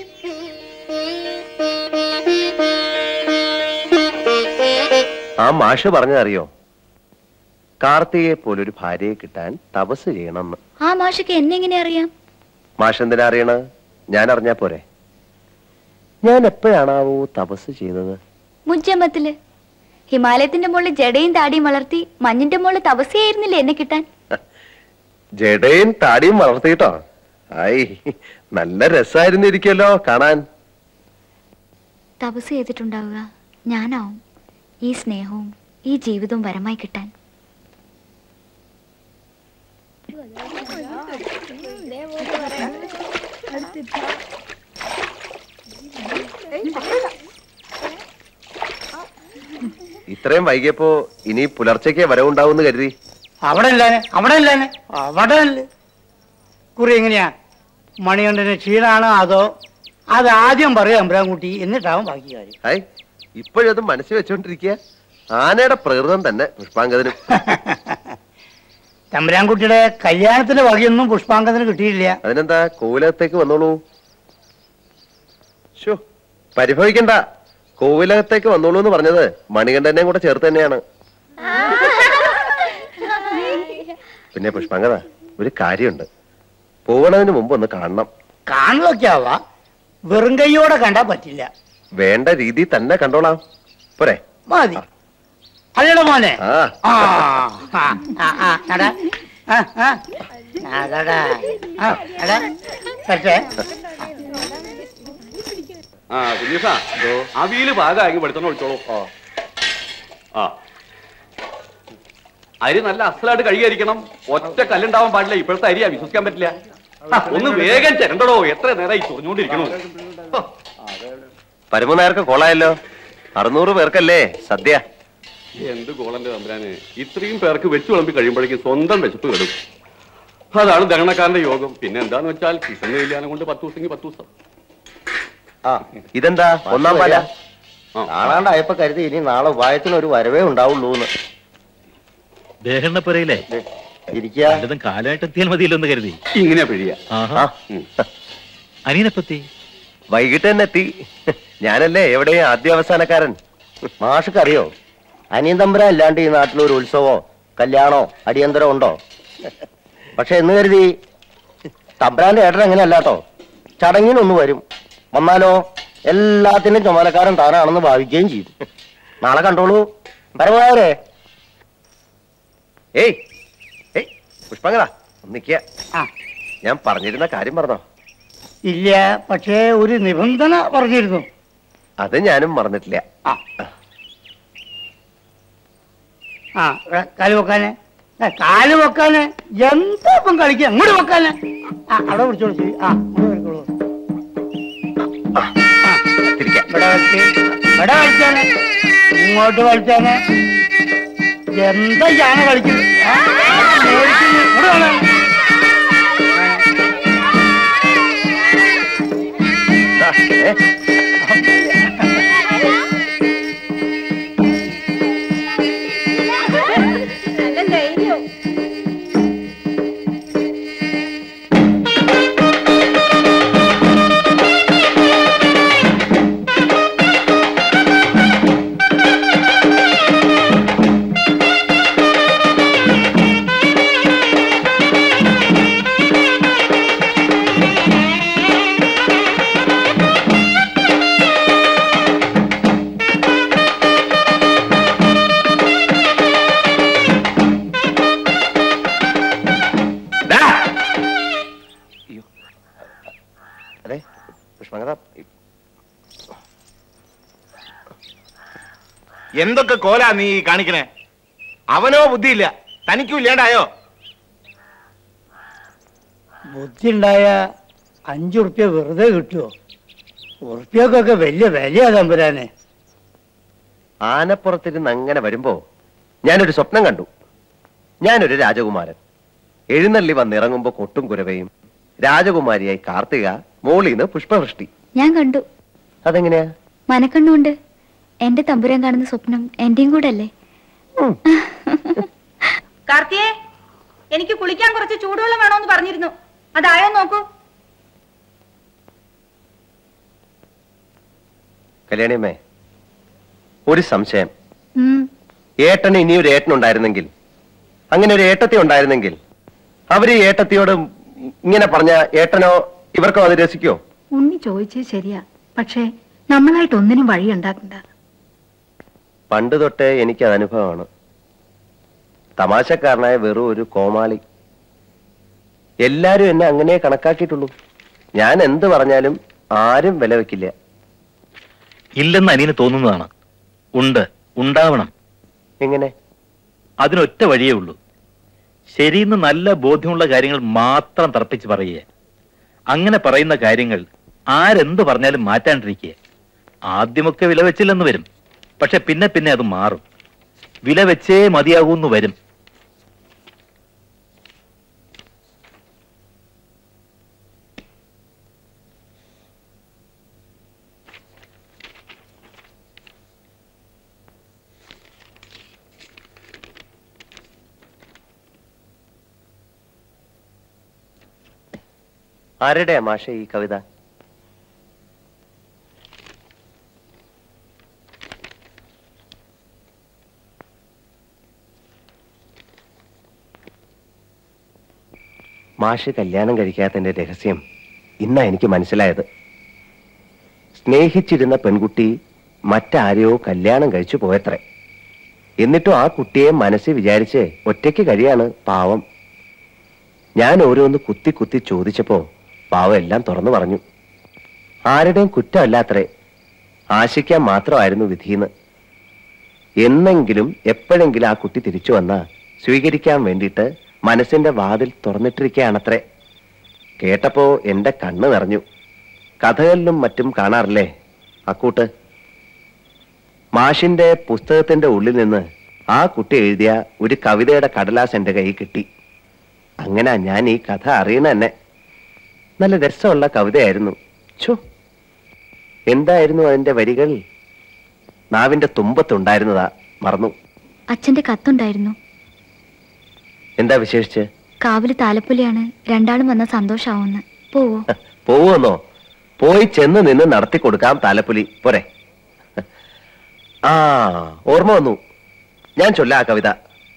ആ മാഷ് പറഞ്ഞതറിയോ കാർത്തികയെ പോലൊരു ഭാര്യയെ കിട്ടാൻ തപസ് ചെയ്യണമെന്ന് ആ മാഷക്ക് എന്നെ എങ്ങനെ അറിയാം മാഷ് എന്തിനാ അറിയണ ഞാൻ അറിഞ്ഞാ പോരെ ഞാൻ എപ്പോഴാണാവോ തപസ് ചെയ്തത് മുജ്ജമ്പത്തില് ഹിമാലയത്തിന്റെ മുകളിൽ ജടയും താടിയും വളർത്തി മഞ്ഞിന്റെ മുകളിൽ തപസ്യായിരുന്നില്ലേ എന്നെ കിട്ടാൻ ജഡയും താടിയും വളർത്തിയിട്ടോ ആയി നല്ല രസമായിരുന്നിരിക്കുമല്ലോ കാണാൻ തപസ് ചെയ്തിട്ടുണ്ടാവുക ഞാനാവും ഈ സ്നേഹവും ഈ ജീവിതവും വരമായി കിട്ടാൻ ഇത്രയും വൈകിയപ്പോ ഇനി പുലർച്ചയ്ക്ക് വരവുണ്ടാവുമെന്ന് കരുതി അവിടെ അല്ലാനെ അവിടെ അല്ലാനെ അവിടെ അല്ലേ കുറി എങ്ങനെയാ മണികണ്ഠന് ക്ഷീണാണോ അതോ അത് ആദ്യം പറയാം അമ്പരാൻകുട്ടി എന്നിട്ടാവും ബാക്കി കാര്യം ഹായ് ഇപ്പോഴും അത് മനസ്സിൽ വെച്ചോണ്ടിരിക്കുക ആനയുടെ പ്രകൃതം തന്നെ പുഷ്പാങ്കതനും തമ്പരാൻകുട്ടിയുടെ കല്യാണത്തിന്റെ വകയൊന്നും പുഷ്പാങ്കത്തിന് കിട്ടിയില്ല അതിനെന്താ കോവിലകത്തേക്ക് വന്നോളൂ ഷോ പരിഭവിക്കണ്ട കോവിലകത്തേക്ക് വന്നോളൂ എന്ന് പറഞ്ഞത് മണികണ്ഠനെയും കൂടെ ചേർത്ത് തന്നെയാണ് പിന്നെ പുഷ്പാങ്കത ഒരു കാര്യമുണ്ട് പോകണതിന് മുമ്പ് ഒന്ന് കാണണം കാണലൊക്കെ ആവാ വെറും കൈയോടെ കണ്ടാ പറ്റില്ല വേണ്ട രീതി തന്നെ കണ്ടോളാം പോരെ മതി അല്ലട മോനെ ആ ആ ആ, ആ, ആ, എടാ. ആ, ആ. അതെടാ. ആ, എടാ. പക്ഷേ ആ കുഞ്ഞുസാ അവിയില് പാകമാക്കി വെളുത്തോണ്ട് ഒഴിച്ചോളൂ ആ അരി നല്ല അസലായിട്ട് കഴുകിയിരിക്കണം ഒറ്റ കല്ലുണ്ടാവാൻ പാടില്ല ഇപ്പോഴത്തെ അരിയാ വിശ്വസിക്കാൻ പറ്റില്ല ആ, ഒന്ന് വേഗം ചെരണ്ടടോ എത്ര നേരമായി ചൊറിഞ്ഞോണ്ടിരിക്കണു പരമനേർക്ക് കോളായല്ലോ അറുന്നൂറ് പേർക്കല്ലേ സദ്യ എന്ത് ഗോളന്റെ തമ്പുരാന് ഇത്രയും പേർക്ക് വെച്ചു വിളമ്പി കഴിയുമ്പോഴേക്കും സ്വന്തം വിശപ്പ് കെടും അതാണ് ദഹനക്കാരന്റെ യോഗം പിന്നെ എന്താന്ന് വെച്ചാൽ കിട്ടുന്ന കല്യാണം കൊണ്ട് പത്ത് ദിവസം പത്ത് ദിവസം ആ ഇതെന്താ ഒന്നാം പാല കാണാണ്ടായപ്പോ കരുതി ഇനി നാളെ ഉപായത്തിന് ഒരു വരവേ ഉണ്ടാവുള്ളൂ എന്ന് ദേഹണ്ണപ്പുരയിലെ വല്ലതും കാലമായിട്ട് എത്തിയാൽ മതിയല്ലോ എന്ന് കരുതി ഇങ്ങനെ പിഴിയ ആഹാ അനിയനെപ്പത്തി വൈകിട്ട് തന്നെ എത്തി ഞാനല്ലേ എവിടെയും ആദ്യ അവസാനക്കാരൻ മാഷക്ക് അറിയോ അനിയൻ തമ്പുരാൻ അല്ലാണ്ട് ഈ നാട്ടിൽ ഒരു ഉത്സവോ കല്യാണോ അടിയന്തരോ ഉണ്ടോ പക്ഷെ എന്ന് കരുതി തമ്പുരാന്റെ ഏട്ടൻ എങ്ങനെയല്ലാട്ടോ ചടങ്ങിനൊന്ന് വരും വന്നാലോ എല്ലാത്തിനും ചുമലക്കാരൻ താനാണെന്ന് ഭാവിക്കുകയും ചെയ്യും നാളെ കണ്ടോളൂ പരമാവരെ ഏയ് ഏയ് പുഷ്പങ്ങളാ നിക്ക ഞാൻ പറഞ്ഞിരുന്ന കാര്യം പറഞ്ഞോ ഇല്ല പക്ഷേ ഒരു നിബന്ധന പറഞ്ഞിരുന്നു അത് ഞാനും മറന്നിട്ടില്ല ആ ഇവിടെ കാല് വെക്കാന് ഏ, കാല് വെക്കാന് എന്താ ഇപ്പം കളിക്കുക അങ്ങോട്ട് വെക്കാന് ആ അവിടെ പിടിച്ചോളൂ ശരി ആ അങ്ങോട്ട് വരിക്കോളൂ ആ, ഇവിടെ കളിച്ച് ഇവിടെ കളിച്ചാന് ഇങ്ങോട്ട് കളിച്ചാന് എന്താ ഞാന കളിക്കുന്നത് ആ, മേടിക്കുന്നു. ഇവിടെ വേണം. നല്ല ധൈര്യം അതെ പുഷ്പങ്ങള എന്തൊക്കെ കോലാ നീ ഈ കാണിക്കണേ അവനോ ബുദ്ധിയില്ല തനിക്കും ഇല്ലാണ്ടായോ ബുദ്ധി ഉണ്ടായ അഞ്ചുറുപ്യ വെറുതെ കിട്ടുമോ ഉറുപ്പ്യക്കൊക്കെ വലിയ വിലയാ തമ്പുരാനെ ആനപ്പുറത്തിരുന്ന് അങ്ങനെ വരുമ്പോ ഞാനൊരു സ്വപ്നം കണ്ടു ഞാനൊരു രാജകുമാരൻ എഴുന്നള്ളി വന്നിറങ്ങുമ്പോ കൊട്ടും കുരവയും രാജകുമാരിയായി കാർത്തിക മോളീന്ന് പുഷ്പവൃഷ്ടി ഞാൻ കണ്ടു അതെങ്ങനെയാ മനക്കണ്ണുകൊണ്ട് എന്റെ തമ്പുരാൻ കാണുന്ന സ്വപ്നം എന്റെയും കൂടെ അല്ലേ കാർത്തിയെ എനിക്ക് കുളിക്കാൻ കുറച്ച് ചൂടുവെള്ളം വേണോന്ന് പറഞ്ഞിരുന്നു അതായോ നോക്കൂ കല്യാണിയമ്മേ ഒരു സംശയം ഉം. ഏട്ടന് ഇനിയൊരു ഏട്ടനുണ്ടായിരുന്നെങ്കിൽ അങ്ങനെ ഒരു ഏട്ടത്തി ഉണ്ടായിരുന്നെങ്കിൽ അവര് ഈ ഏട്ടത്തിയോട് ഇങ്ങനെ പറഞ്ഞ ഏട്ടനോ ഇവർക്കോ അത് രസിക്കോ ഉണ്ണി ചോദിച്ചത് ശരിയാ പക്ഷേ നമ്മളായിട്ട് ഒന്നിനും വഴിയുണ്ടാക്കണ്ട പണ്ട് തൊട്ടേ എനിക്ക് അത് അനുഭവമാണ് തമാശക്കാരനായ വെറും ഒരു കോമാളി എല്ലാരും എന്നെ അങ്ങനെ കണക്കാക്കിയിട്ടുള്ളൂ ഞാൻ എന്ത് പറഞ്ഞാലും ആരും വില വെക്കില്ല ഇല്ലെന്ന് അനിയന് തോന്നുന്നതാണ് ഉണ്ട് ഉണ്ടാവണം എങ്ങനെ അതിനൊറ്റ വഴിയേ ഉള്ളൂ ശരിയെന്ന് നല്ല ബോധ്യമുള്ള കാര്യങ്ങൾ മാത്രം തർപ്പിച്ച് പറയുക അങ്ങനെ പറയുന്ന കാര്യങ്ങൾ ആരെന്ത് പറഞ്ഞാലും മാറ്റാണ്ടിരിക്കുക ആദ്യമൊക്കെ വില വെച്ചില്ലെന്ന് വരും പക്ഷെ പിന്നെ പിന്നെ അത് മാറും വില വെച്ചേ മതിയാകൂന്ന് വരും ആരുടെയാ മാഷ ഈ കവിത മാഷ് കല്യാണം കഴിക്കാത്തതിന്റെ രഹസ്യം ഇന്നാ എനിക്ക് മനസ്സിലായത് സ്നേഹിച്ചിരുന്ന പെൺകുട്ടി മറ്റാരെയോ കല്യാണം കഴിച്ചു പോയത്രേ എന്നിട്ടും ആ കുട്ടിയെ മനസ്സിൽ വിചാരിച്ച് ഒറ്റയ്ക്ക് കഴിയാണ് പാവം ഞാൻ ഓരോന്ന് കുത്തി കുത്തി ചോദിച്ചപ്പോ പാവം എല്ലാം തുറന്നു പറഞ്ഞു ആരുടെയും കുറ്റമല്ലാത്രേ ആശിക്കാൻ മാത്രമായിരുന്നു വിധിയെന്ന് എന്നെങ്കിലും എപ്പോഴെങ്കിലും ആ കുട്ടി തിരിച്ചു വന്ന സ്വീകരിക്കാൻ വേണ്ടിയിട്ട് മനസ്സിന്റെ വാതിൽ തുറന്നിട്ടിരിക്കുകയാണത്രേ കേട്ടപ്പോ എന്റെ കണ്ണ് നിറഞ്ഞു കഥകളിലും മറ്റും കാണാറില്ലേ അക്കൂട്ട് മാഷിന്റെ പുസ്തകത്തിന്റെ ഉള്ളിൽ നിന്ന് ആ കുട്ടി എഴുതിയ ഒരു കവിതയുടെ കടലാസ് എന്റെ കയ്യിൽ കിട്ടി അങ്ങനെ ഞാൻ ഈ കഥ അറിയണ തന്നെ നല്ല രസമുള്ള കവിതയായിരുന്നു ഛോ എന്തായിരുന്നു അതിന്റെ വരികൾ നാവിന്റെ തുമ്പത്തുണ്ടായിരുന്നതാ മറന്നു അച്ഛന്റെ കത്തുണ്ടായിരുന്നു എന്താ വിശേഷിച്ച് കാവില് താലപ്പൊലിയാണ് രണ്ടാളും വന്ന സന്തോഷാവുന്ന് പോവോ പോവുമെന്നോ പോയി ചെന്ന് നിന്ന് നടത്തി കൊടുക്കാം താലപ്പൊലി പോരെ ആ ഓർമ്മ വന്നു ഞാൻ ചൊല്ല ആ കവിത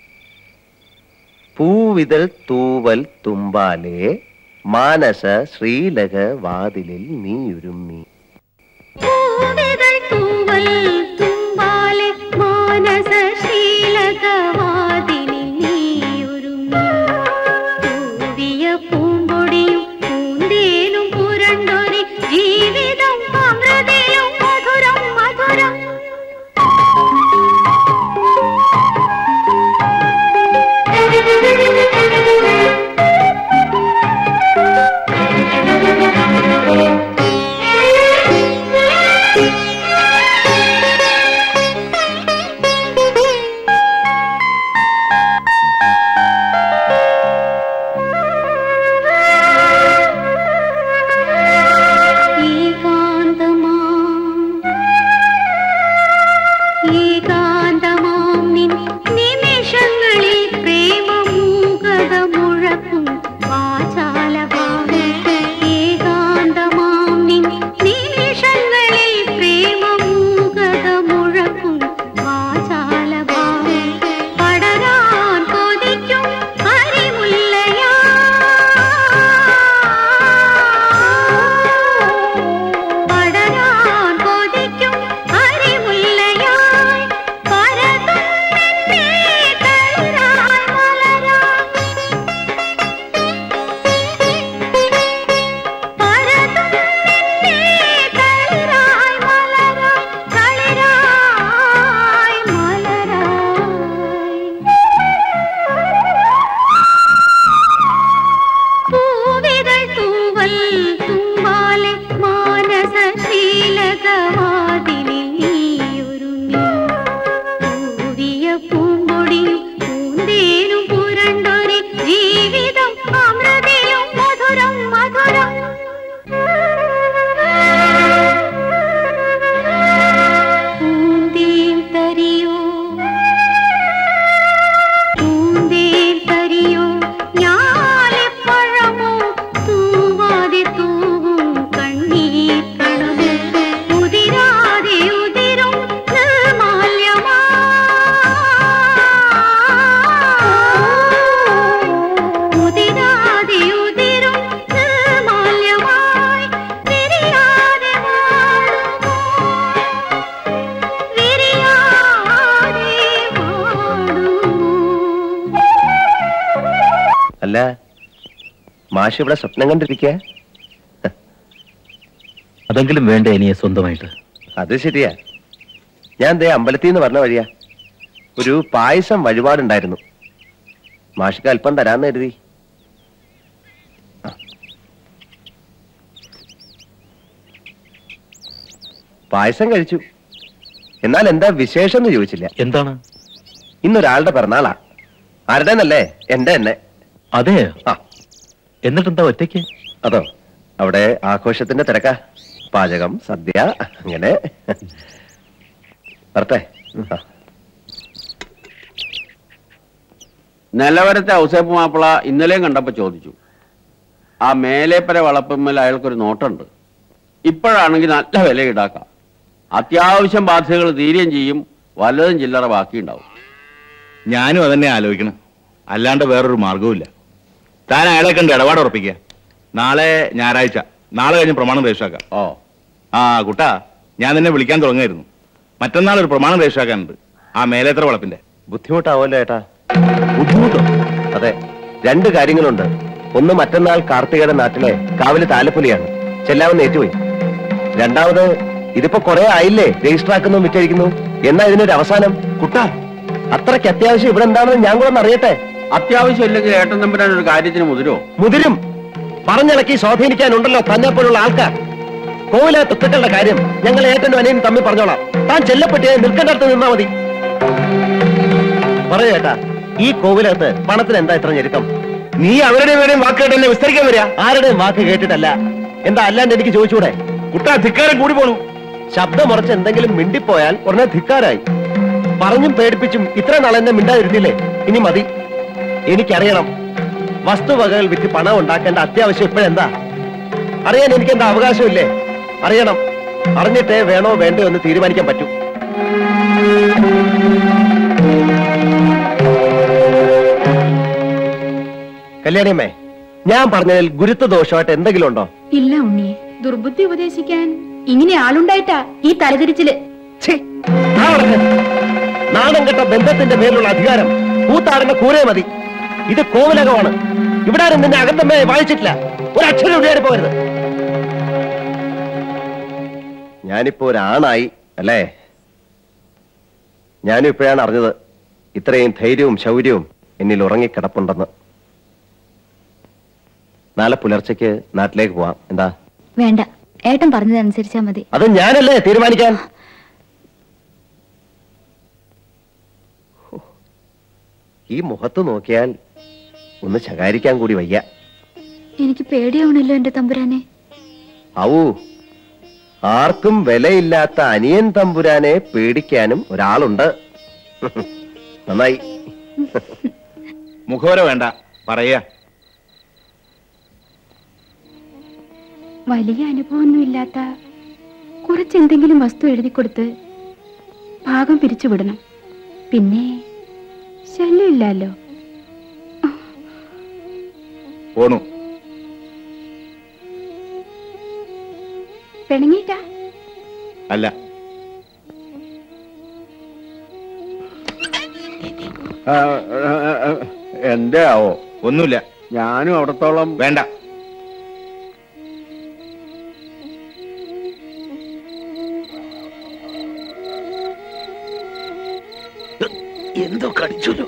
പൂവിതൾ തൂവൽ തുമ്പാലേ മാനസ ശ്രീലക വാതിലിൽ നീയുരുമ്മി പൂവിതൾ തൂവൽ തുമ്പാലെ മാനസ ശീലകവാതിലിൽ നീയൊരുങ്ങി. തൂവിയ പൂമ്പൊടിയും പൂന്തേനും പുരണ്ടൊരു ജീവിതം അമൃതയും മധുരം മധുരം ഏകാന്തമാം നിൻ നിമിഷങ്ങളിൽ പ്രേമമൂകത മുഴക്കും വാചാലഭാവം ഏകാന്തമാം നിൻ നിമിഷങ്ങളിൽ പ്രേമമൂകത മുഴക്കും വാചാലഭാവം പടരാൻ കൊതിക്കും അരിമുല്ലയാ പടരാൻ കൊതിക്കും അരിമുല്ലയായി പരതുന്നെന്റെ തളിരായി മലരായി പരതുന്നെന്റെ തളിരായി മലരായി തളിരായി പൂവിതൾ തൂവൽ തുമ്പാലെ മാനസ ശീലകവാതിലിൽ നീയൊരുങ്ങി പൂവിയ പൂമ്പൊടിയും പൂന്തേനും പുരണ്ടൊരു ജീവിതം അമൃതയും മധുരം മധുരം പൂന്തേൻ തരിയോ പൂന്തേൻ തരിയോ ഞാലിപ്പഴമോ തൂവാതെ തൂവും കണ്ണീർ കണമോ ഉതിരാതെ ഉതിരും നിർമാല്യമാ ഉതിരാതെ ഉതിരും നിർമാല്യമായി വിരിയാതെ വാടുമോ വിരിയാതെ അല്ല മാഷ് ഇവിടെ സ്വപ്നം കണ്ടിരിക്കുക അതെങ്കിലും വേണ്ട ഇനിയെ സ്വന്തമായിട്ട് അത് ശരിയാ ഞാൻ ദേ അമ്പലത്തിൽ നിന്ന് പറഞ്ഞ വഴിയാ ഒരു പായസം വഴിപാടുണ്ടായിരുന്നു മാഷിക്ക് അല്പം തരാന്ന് കരുതി ആ. പായസം കഴിച്ചു എന്നാൽ എന്താ വിശേഷം എന്ന് ചോദിച്ചില്ല എന്താണ് ഇന്നൊരാളുടെ പിറന്നാളാ ആരുടെന്നല്ലേ എന്റെ തന്നെ അതെ ആ എന്നിട്ടെന്താ ഒറ്റയ്ക്ക് അതോ അവിടെ ആഘോഷത്തിന്റെ തിരക്കാ പാചകം സദ്യ അങ്ങനെ വരട്ടെ ആ. നിലവരത്തെ ഔസേപ്പ് മാപ്പിള ഇന്നലെയും കണ്ടപ്പോ ചോദിച്ചു ആ മേലേപ്പര വളപ്പമ്മൽ അയാൾക്കൊരു നോട്ടുണ്ട് ഇപ്പോഴാണെങ്കിൽ നല്ല വില ഈടാക്കാം അത്യാവശ്യം ബാധ്യതകൾ തീരുകയും ചെയ്യും വല്ലതും ചില്ലറ ബാക്കിയുണ്ടാവും ഞാനും അതന്നെ ആലോചിക്കണം അല്ലാണ്ട് വേറൊരു മാർഗവുമില്ല താൻ അയാളെ കണ്ട് ഇടപാട് ഉറപ്പിക്കുക നാളെ ഞായറാഴ്ച നാളെ കഴിഞ്ഞ് പ്രമാണം രജിസ്റ്ററാക്കാം ഓ ആ കുട്ടാ ഞാൻ നിന്നെ വിളിക്കാൻ തുടങ്ങായിരുന്നു മറ്റന്നാൾ ഒരു പ്രമാണം രജിസ്റ്ററാക്കാനുണ്ട് ആ മേലേത്ര വളപ്പിന്റെ ബുദ്ധിമുട്ടാവല്ലോ ഏട്ടാ ബുദ്ധിമുട്ടോ അതെ രണ്ട് കാര്യങ്ങളുണ്ട് ഒന്ന് മറ്റന്നാൾ കാർത്തികയുടെ നാട്ടിലെ കാവല് താലപ്പൊലിയാണ് ചെല്ലാമെന്ന് ഏറ്റുപോയി രണ്ടാമത് ഇതിപ്പോ കുറെ ആയില്ലേ രജിസ്റ്റർ ആക്കുന്നു വിറ്റഴിക്കുന്നു എന്നാ ഇതിനൊരു അവസാനം കുട്ടാ അത്രയ്ക്ക് അത്യാവശ്യം ഇവിടെ എന്താണെന്ന് ഞാൻ കൂടെ ഒന്ന് അറിയട്ടെ അത്യാവശ്യം ഇല്ലെങ്കിൽ ഏട്ടൻ തമ്പുരാൻ ഒരു കാര്യത്തിന് മുതിരോ മുതിരും പറഞ്ഞിളക്കി സ്വാധീനിക്കാനുണ്ടല്ലോ തന്നെ പോലുള്ള ആൾക്കാർ കോവിലെ തുത്തുക്കളുടെ കാര്യം ഞങ്ങൾ ഏട്ടനും അനിയനും തമ്മിൽ പറഞ്ഞോളാം താൻ ചെല്ലപ്പെട്ടിയെ നിൽക്കേണ്ടടുത്ത് നിന്നാ മതി പറയൂ ഏട്ടാ ഈ കോവിലകത്ത് പണത്തിന് എന്താ ഇത്ര ഞെരുക്കം നീ അവരുടെ വേറെയും വാക്ക് കേട്ട് എന്നെ വിസ്തരിക്കാൻ വരിക ആരുടെയും വാക്ക് കേട്ടിട്ടല്ല എന്താ അല്ലാണ്ട് എനിക്ക് ചോദിച്ചൂടെ കുട്ടാ ധിക്കാരം കൂടി പോണു ശബ്ദമുറച്ച് എന്തെങ്കിലും മിണ്ടിപ്പോയാൽ ഉടനെ ധിക്കാരായി പറഞ്ഞും പേടിപ്പിച്ചും ഇത്ര നാളെന്നെ മിണ്ടാതിരുന്നില്ലേ ഇനി മതി എനിക്കറിയണം വസ്തുവകകൾ വിറ്റ് പണം ഉണ്ടാക്കേണ്ട അത്യാവശ്യം ഇപ്പോഴെന്താ അറിയാൻ എനിക്ക് എന്താ അവകാശമില്ലേ അറിയണം അറിഞ്ഞിട്ടേ വേണോ വേണ്ടോ എന്ന് തീരുമാനിക്കാൻ പറ്റൂ കല്യാണിയമ്മേ ഞാൻ പറഞ്ഞതിൽ ഗുരുത്വ ദോഷമായിട്ട് എന്തെങ്കിലും ഉണ്ടോ ഇല്ല ഉണ്ണിയെ ദുർബുദ്ധി ഉപദേശിക്കാൻ ഇങ്ങനെ ആളുണ്ടായിട്ടാ ഈ തലതിരിച്ചില് ആ ഉറക്കെ. നാണം കെട്ട ബന്ധത്തിന്റെ പേരിലുള്ള അധികാരം കൂത്താടന്റെ കൂരേ മതി ഇത് കോവിലകമാണ് ഇവിടെ ആരും നിന്നെ അകത്തമ്മയെ വായിച്ചിട്ടില്ല ഒരു അക്ഷരം ഉപയോഗിച്ച് പോകരുത് ഞാനിപ്പോ ഒരാണായി അല്ലേ ഞാനും ഇപ്പോഴാണ് അറിഞ്ഞത് ഇത്രയും ധൈര്യവും ശൗര്യവും എന്നിൽ ഉറങ്ങിക്കിടപ്പുണ്ടെന്ന് നാളെ പുലർച്ചയ്ക്ക് നാട്ടിലേക്ക് പോവാം എന്താ വേണ്ട ഏട്ടൻ പറഞ്ഞതനുസരിച്ചാ മതി അത് ഞാനല്ലേ തീരുമാനിക്കാൻ ഈ മുഖത്ത് നോക്കിയാൽ ഒന്ന് ശകാരിക്കാൻ കൂടി വയ്യ എനിക്ക് പേടിയാവണല്ലോ എന്റെ തമ്പുരാനെ ഔ ആർക്കും വിലയില്ലാത്ത അനിയൻ തമ്പുരാനെ പേടിക്കാനും ഒരാളുണ്ട് നന്നായി മുഖവര വേണ്ട പറയാ വലിയ അനുഭവമൊന്നുമില്ലാത്ത കുറച്ചെന്തെങ്കിലും വസ്തു എഴുതി കൊടുത്ത് ഭാഗം പിരിച്ചു വിടണം പിന്നെ ശല്യമില്ലല്ലോ പോണു പിണങ്ങിയിട്ടാ അല്ല എന്റെ ആവോ ഒന്നുമില്ല ഞാനും അവിടത്തോളം വേണ്ട എന്തോ കടിച്ചല്ലോ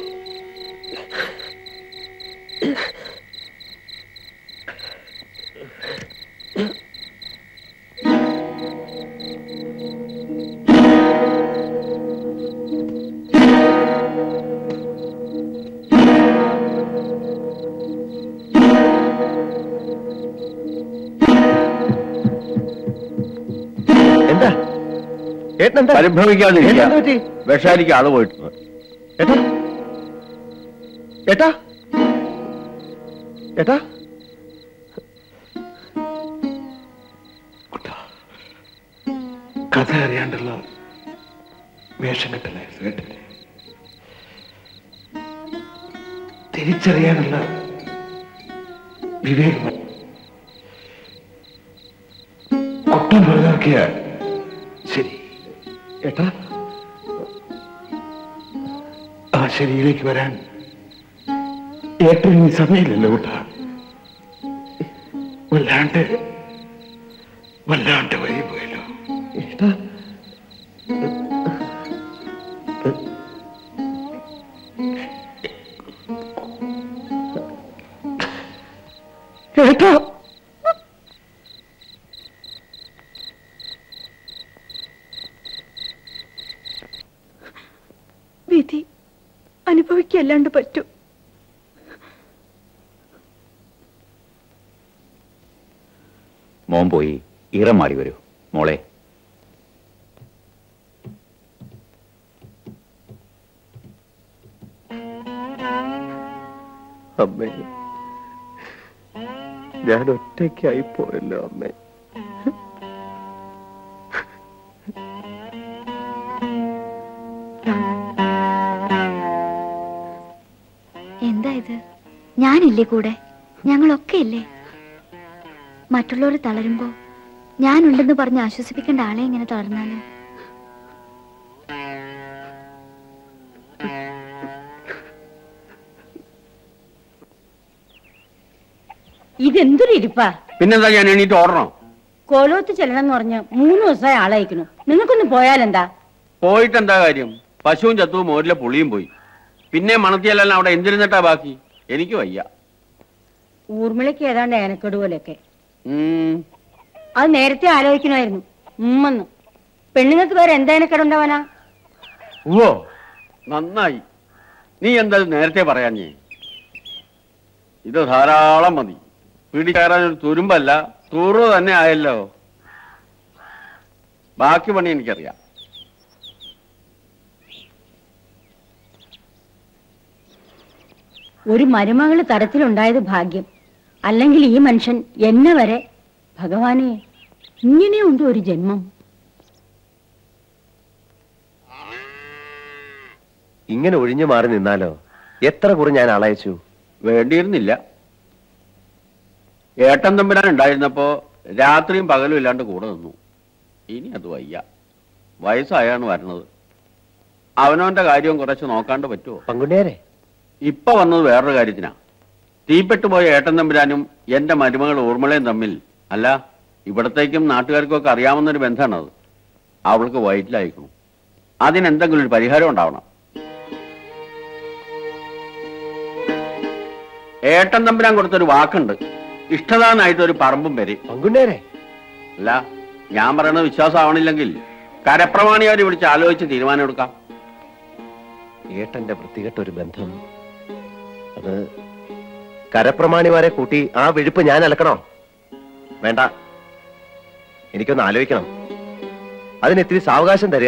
എന്താ ഏട്ടനെന്താ പരിഭ്രമിക്കാതിരിക്കുക എന്ത് പറ്റി? വിഷാരിക്ക് ആള് പോയിട്ടുണ്ട് ഏട്ടാ ഏട്ടാ ഏട്ടാ കഥ അറിയാണ്ടുള്ള വേഷം കെട്ടലായിരുന്നു കേട്ടില്ലേ തിരിച്ചറിയാനുള്ള വിവേകം കുട്ടം വെറുതാക്കിയ ശരി ഏട്ടാ ആ ശരിയിലേക്ക് വരാൻ ഏറ്റവും സമയമില്ലല്ലോ കൂട്ടാ വല്ലാണ്ട് വല്ലാണ്ട് വഴി പോയല്ലോ ഏട്ടാ ഏട്ടാ വിധി അനുഭവിക്കല്ലാണ്ട് പറ്റൂ മോൻ പോയി ഈറം മാറി വരൂ മോളെ അമ്മേ ഞാൻ ഒറ്റയ്ക്കായി പോയല്ലോ അമ്മേ എന്താ ഇത് ഞാനില്ലേ കൂടെ ഞങ്ങളൊക്കെ ഇല്ലേ മറ്റുള്ളവർ തളരുമ്പോ ഞാനുണ്ടെന്ന് പറഞ്ഞ് ആശ്വസിപ്പിക്കേണ്ട ആളെ ഇങ്ങനെ തളർന്നാലോ ഇതെന്തൊരു ഇരിപ്പാ പിന്നെന്താ ഞാൻ എണീറ്റ് ഓടണോ കോലോത്ത് ചെല്ലണം എന്ന് പറഞ്ഞ് മൂന്ന് ദിവസമായി ആളയക്കുന്നു നിങ്ങൾക്കൊന്ന് പോയാലെന്താ പോയിട്ട് എന്താ കാര്യം പശുവും ചത്തുവും മോരിലെ പുളിയും പോയി പിന്നെ മണത്തിയല്ലെല്ലാം അവിടെ എന്തിരുന്നിട്ടാ ബാക്കി എനിക്ക് വയ്യ ഊർമിളയ്ക്ക് ഏതാണ്ട് ഏനക്കേട് പോലെയൊക്കെ ഉം, അത് നേരത്തെ ആലോചിക്കണമായിരുന്നു ഉമ്മെന്ന് പെണ്ണുങ്ങൾക്ക് വേറെ എന്താ ഏനക്കേടുണ്ടാവാനാ ഉവ്വോ നന്നായി നീ എന്താ ഇത് നേരത്തെ പറയാഞ്ഞേ ഇത് ധാരാളം മതി പിടിച്ചേറാൻ ഒരു തുരുമ്പല്ല തൂറു തന്നെ ആയല്ലോ ബാക്കി പണി എനിക്കറിയാം ഒരു മരുമകള് തരത്തിലുണ്ടായത് ഭാഗ്യം അല്ലെങ്കിൽ ഈ മനുഷ്യൻ എന്നെ വരെ ഭഗവാനെ ഇങ്ങനെയുണ്ട് ഒരു ജന്മം ഇങ്ങനെ ഒഴിഞ്ഞു മാറി നിന്നാലോ എത്ര കുറി ഞാൻ ആളയച്ചു വേണ്ടിയിരുന്നില്ല ഏട്ടൻ തമ്പുരാൻ ഉണ്ടായിരുന്നപ്പോ രാത്രിയും പകലും ഇല്ലാണ്ട് കൂടെ നിന്നു ഇനി അത് വയ്യ വയസ്സായാണ് വരണത് അവനവന്റെ കാര്യവും കുറച്ച് നോക്കാണ്ട് പറ്റുമോ പങ്കുണ്ടേരെ ഇപ്പൊ വന്നത് വേറൊരു കാര്യത്തിനാ തീപ്പെട്ടു പോയ ഏട്ടൻ തമ്പുരാനും എന്റെ മരുമകൾ ഊർമിളയും തമ്മിൽ അല്ല ഇവിടത്തേക്കും നാട്ടുകാർക്കും ഒക്കെ അറിയാവുന്ന ഒരു ബന്ധമാണത് അവൾക്ക് വയറ്റിലയക്കണം അതിനെന്തെങ്കിലും ഒരു പരിഹാരം ഉണ്ടാവണം ഏട്ടൻ തമ്പുരാൻ കൊടുത്തൊരു വാക്കുണ്ട് ഇഷ്ടദാനായിട്ട് ഒരു പറമ്പും വരെ പങ്കുണ്ടേരെ അല്ല ഞാൻ പറയണത് വിശ്വാസമാവണില്ലെങ്കിൽ കരപ്രമാണിയാര് വിളിച്ച് ആലോചിച്ച് തീരുമാനം എടുക്കാം ഏട്ടന്റെ വൃത്തികെട്ട ഒരു ബന്ധം അത് കരപ്രമാണിമാരെ കൂട്ടി ആ വെഴുപ്പ് ഞാൻ അലക്കണോ വേണ്ട എനിക്കൊന്ന് ആലോചിക്കണം അതിന് ഇത്തിരി സാവകാശം തരിക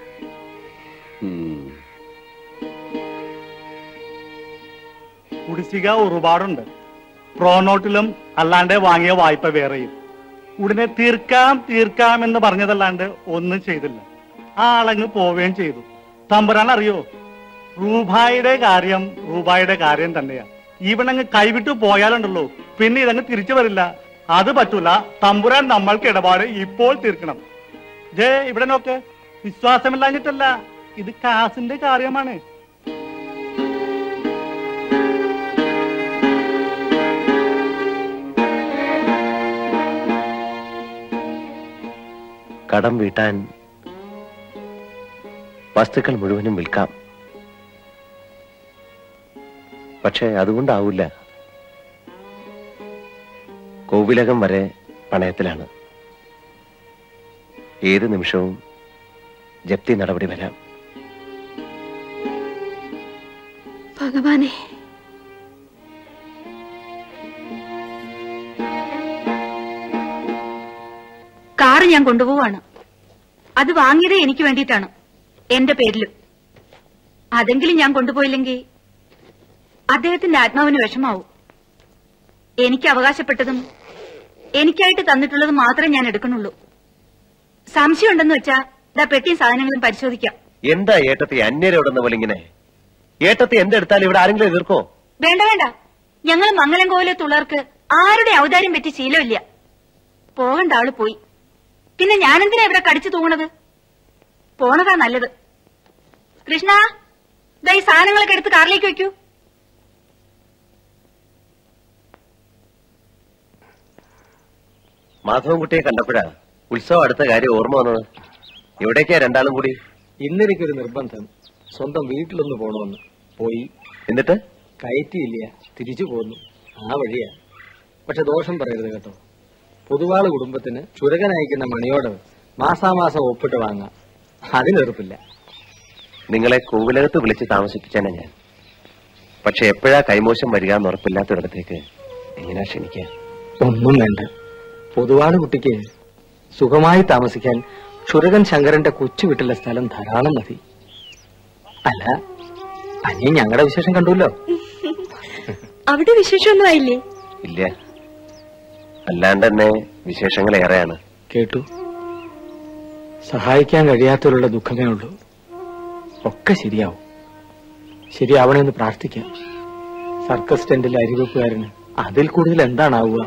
കുടിശ്ശിക ഒരുപാടുണ്ട് പ്രോനോട്ടിലും അല്ലാണ്ട് വാങ്ങിയ വായ്പ വേറെയും ഉടനെ തീർക്കാം തീർക്കാം എന്ന് പറഞ്ഞതല്ലാണ്ട് ഒന്നും ചെയ്തില്ല ആ ആളങ്ങ് പോവുകയും ചെയ്തു തമ്പുരാൻ അറിയോ റൂപായുടെ കാര്യം റൂപായുടെ കാര്യം തന്നെയാ ഇവനങ്ങ് കൈവിട്ടു പോയാലുണ്ടല്ലോ പിന്നെ ഇതങ്ങ് തിരിച്ചു വരില്ല അത് പറ്റൂല തമ്പുരാൻ നമ്മൾക്ക് ഇടപാട് ഇപ്പോൾ തീർക്കണം ജേ ഇവിടെ നോക്ക് വിശ്വാസമില്ലാഞ്ഞിട്ടല്ല ഇത് കാസിന്റെ കാര്യമാണ് കടം വീട്ടാൻ വസ്തുക്കൾ മുഴുവനും വിൽക്കാം പക്ഷെ അതുകൊണ്ടാവില്ല കോവിലകം വരെ പണയത്തിലാണ് ഏത് നിമിഷവും ജപ്തി നടപടി വരാം ഭഗവാനെ കാറ് ഞാൻ കൊണ്ടുപോവാണ് അത് വാങ്ങിയത് എനിക്ക് വേണ്ടിയിട്ടാണ് എന്റെ പേരിലും അതെങ്കിലും ഞാൻ കൊണ്ടുപോയില്ലെങ്കിൽ അദ്ദേഹത്തിന്റെ ആത്മാവിന് വിഷമാവും എനിക്ക് അവകാശപ്പെട്ടതും എനിക്കായിട്ട് തന്നിട്ടുള്ളതും മാത്രമേ ഞാൻ എടുക്കുന്നുള്ളൂ സംശയമുണ്ടെന്ന് വെച്ചാ ഇതാ പെട്ടിയും സാധനങ്ങളും പരിശോധിക്കാം എന്താ ഏട്ടത്തി അന്യരോടെന്ന പോലെ ഇങ്ങനെ ഏട്ടത്തി എന്തെടുത്താൽ ഇവിടെ ആരെങ്കിലും എതിർക്കോ വേണ്ട വേണ്ട ഞങ്ങൾ മംഗലം കോവിലെ തുള്ളർക്ക് ആരുടെ ഔദാര്യം പറ്റി ശീലമില്ല പോകണ്ട ആള് പോയി പിന്നെ ഞാനെന്തിനാ ഇവിടെ കടിച്ചു തൂങ്ങണത് പോണതാ നല്ലത് കൃഷ്ണ ദാ ഈ സാധനങ്ങളൊക്കെ എടുത്ത് കാറിലേക്ക് വെക്കൂ മാധവൻകുട്ടിയെ കണ്ടപ്പോഴാ ഉത്സവം അടുത്ത കാര്യം ഓർമ്മ വന്നത് എവിടേക്കാ രണ്ടാളും കൂടി ഇന്നെനിക്കൊരു നിർബന്ധം സ്വന്തം വീട്ടിലൊന്ന് പോണമെന്ന് പോയി എന്നിട്ട് കയറ്റിയില്ല തിരിച്ചു പോന്നു ആ വഴിയാ പക്ഷെ ദോഷം പറയരുത് കേട്ടോ പൊതുവാള് കുടുംബത്തിന് ചുരകൻ അയക്കുന്ന മണിയോട് മാസാമാസം ഒപ്പിട്ട് വാങ്ങാം അതിനെറുപ്പില്ല നിങ്ങളെ കോവിലകത്ത് വിളിച്ച് താമസിപ്പിച്ചാണ് ഞാൻ പക്ഷെ എപ്പോഴാ കൈമോശം വരിക എന്ന് ഉറപ്പില്ലാത്തിടത്തേക്ക് എങ്ങനെയാ ക്ഷണിക്കുക ഒന്നും വേണ്ട പൊതുവാള് കുട്ടിക്ക് സുഖമായി താമസിക്കാൻ ക്ഷുരകൻ ശങ്കരന്റെ കൊച്ചു വീട്ടിലെ സ്ഥലം ധാരാളം മതി അല്ല അനി ഞങ്ങളുടെ വിശേഷം കണ്ടുല്ലോ അവിടെ വിശേഷമൊന്നും ആയില്ലേ ഇല്ല അല്ലാണ്ട് തന്നെ വിശേഷങ്ങൾ ഏറെയാണ് കേട്ടു സഹായിക്കാൻ കഴിയാത്തവരുടെ ദുഃഖമേ ഉള്ളൂ ഒക്കെ ശരിയാവും ശരിയാവണമെന്ന് പ്രാർത്ഥിക്കാം സർക്കസ് ടെന്റിലെ അരിവെപ്പുകാരന് അതിൽ കൂടുതൽ എന്താണാവുക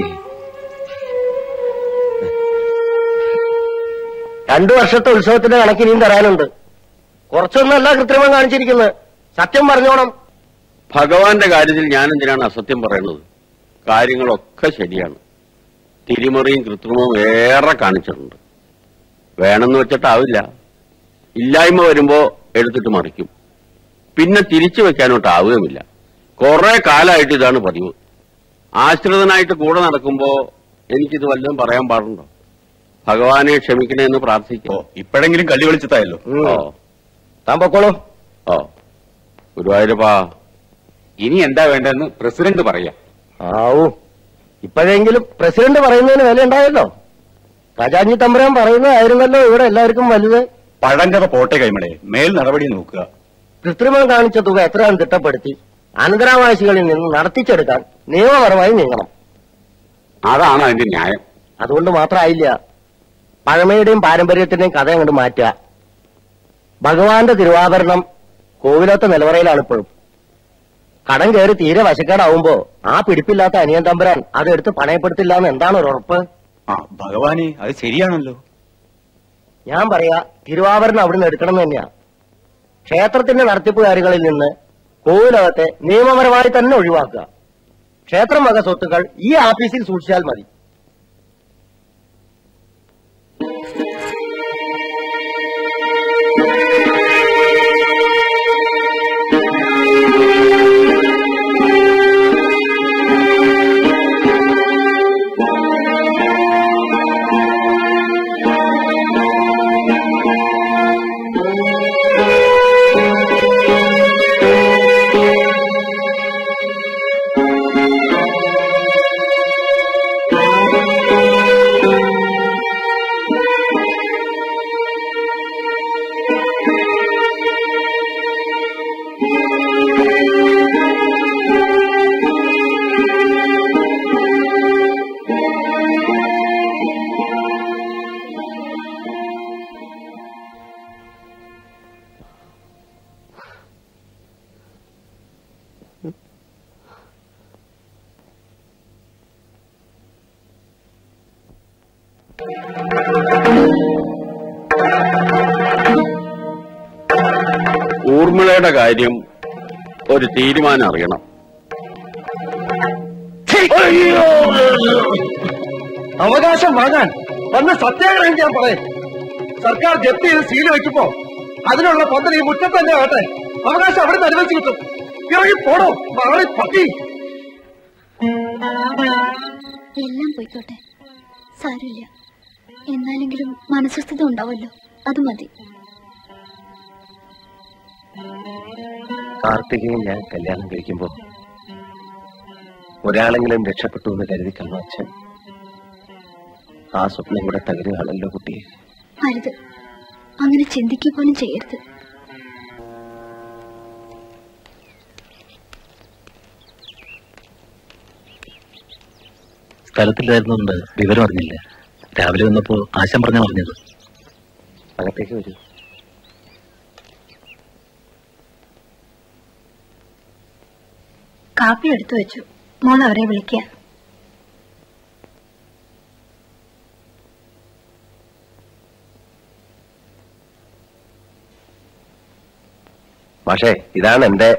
രണ്ടു വർഷത്തെ ഉത്സവത്തിന്റെ കണക്ക് ഇനിയും തരാനുണ്ട് കുറച്ചൊന്നല്ല കൃത്രിമം കാണിച്ചിരിക്കുന്നത് സത്യം പറഞ്ഞോണം ഭഗവാന്റെ കാര്യത്തിൽ ഞാൻ എന്തിനാണ് അസത്യം പറയുന്നത് കാര്യങ്ങളൊക്കെ ശരിയാണ് തിരിമറിയും കൃത്രിമവും ഏറെ കാണിച്ചിട്ടുണ്ട് വേണമെന്ന് വെച്ചിട്ടാവില്ല ഇല്ലായ്മ വരുമ്പോ എടുത്തിട്ട് മറിക്കും പിന്നെ തിരിച്ചു വെക്കാനോട്ടാവുകയുമില്ല കുറെ കാലമായിട്ട് ഇതാണ് പതിവ് ആശ്രിതനായിട്ട് കൂടെ നടക്കുമ്പോ എനിക്കിത് വല്ലതും പറയാൻ പാടുണ്ടോ ഭഗവാനെ ക്ഷമിക്കണേന്ന് പ്രാർത്ഥിക്കോ ഇപ്പോഴെങ്കിലും കള്ളി വിളിച്ചതായല്ലോ ഓ താൻ പൊക്കോളൂ ഓ ഗുരുവായൂരപ്പാ ഇനി എന്താ വേണ്ടതെന്ന് പ്രസിഡന്റ് പറയാം ആവൂ ഇപ്പോഴെങ്കിലും പ്രസിഡന്റ് പറയുന്നതിന് വില ഉണ്ടായല്ലോ ഖജാഞ്ഞി തമ്പുരാൻ പറയുന്നതായിരുന്നല്ലോ ഇവിടെ എല്ലാവർക്കും വലുത് പഴങ്കഥ പോട്ടെ കൈമളെ മേൽ നടപടി നോക്കുക കൃത്രിമം കാണിച്ച തുക എത്രയാണ് തിട്ടപ്പെടുത്തി അനന്തരാവകാശികളിൽ നിന്ന് നടത്തിച്ചെടുക്കാൻ നിയമപരമായി നീങ്ങണം അതാണ് അതിന്റെ ന്യായം അതുകൊണ്ട് മാത്രമായില്ല പഴമയുടെയും പാരമ്പര്യത്തിന്റെയും കഥ അങ്ങോട്ട് മാറ്റുക ഭഗവാന്റെ തിരുവാഭരണം കോവിലത്തെ നിലവറയിലാണ് ഇപ്പോഴും കടം കയറി തീരെ വശക്കേടാവുമ്പോ ആ പിടിപ്പില്ലാത്ത അനിയൻ തമ്പുരാൻ അതെടുത്ത് പണയപ്പെടുത്തില്ല എന്ന് എന്താണ് ഒരു ഉറപ്പ് ആ ഭഗവാനെ അത് ശരിയാണല്ലോ ഞാൻ പറയാ തിരുവാഭരണം അവിടുന്ന് എടുക്കണം എന്ന് തന്നെയാ ക്ഷേത്രത്തിന്റെ നടത്തിപ്പുകാരികളിൽ നിന്ന് കോവിലകത്തെ നിയമപരമായി തന്നെ ഒഴിവാക്കുക ക്ഷേത്രം വക സ്വത്തുക്കൾ ഈ ആഫീസിൽ സൂക്ഷിച്ചാൽ മതി ഊർമിളയുടെ കാര്യം ഒരു തീരുമാനം അറിയണം അവകാശം വാങ്ങാൻ വന്ന് സത്യാഗ്രഹം ഞാൻ പറയും സർക്കാർ ജപ്തി ചെയ്ത് സീല് വെക്കുമ്പോ അതിനുള്ള പന്തൽ ഈ മുറ്റത്ത് തന്നെ ആട്ടെ അവകാശം അവിടെ നിന്ന് അനുവദിച്ചു കിട്ടും ഇറങ്ങി പോടോ മാറി പട്ടി എല്ലാം പോയിക്കോട്ടെ സാരമില്ല എന്നാലെങ്കിലും മനസ്വസ്ഥത ഉണ്ടാവല്ലോ അത് മതി കാർത്തികയും ഞാൻ കല്യാണം കഴിക്കുമ്പോ ഒരാളെങ്കിലും രക്ഷപ്പെട്ടു എന്ന് കരുതി കണ്ടു അച്ഛൻ ആ സ്വപ്നം കൂടെ തകരുകയാണല്ലോ കുട്ടിയെ അരുത് അങ്ങനെ ചിന്തിക്കുക പോലും ചെയ്യരുത് സ്ഥലത്തില്ലായിരുന്നുകൊണ്ട് വിവരം അറിഞ്ഞില്ല രാവിലെ വന്നപ്പോ ആശം പറഞ്ഞ പറഞ്ഞത് അകത്തേക്ക് വരൂ കാപ്പി എടുത്തു വെച്ചു മോൾ അവരെ വിളിക്കുക പക്ഷേ ഇതാണ് എന്റെ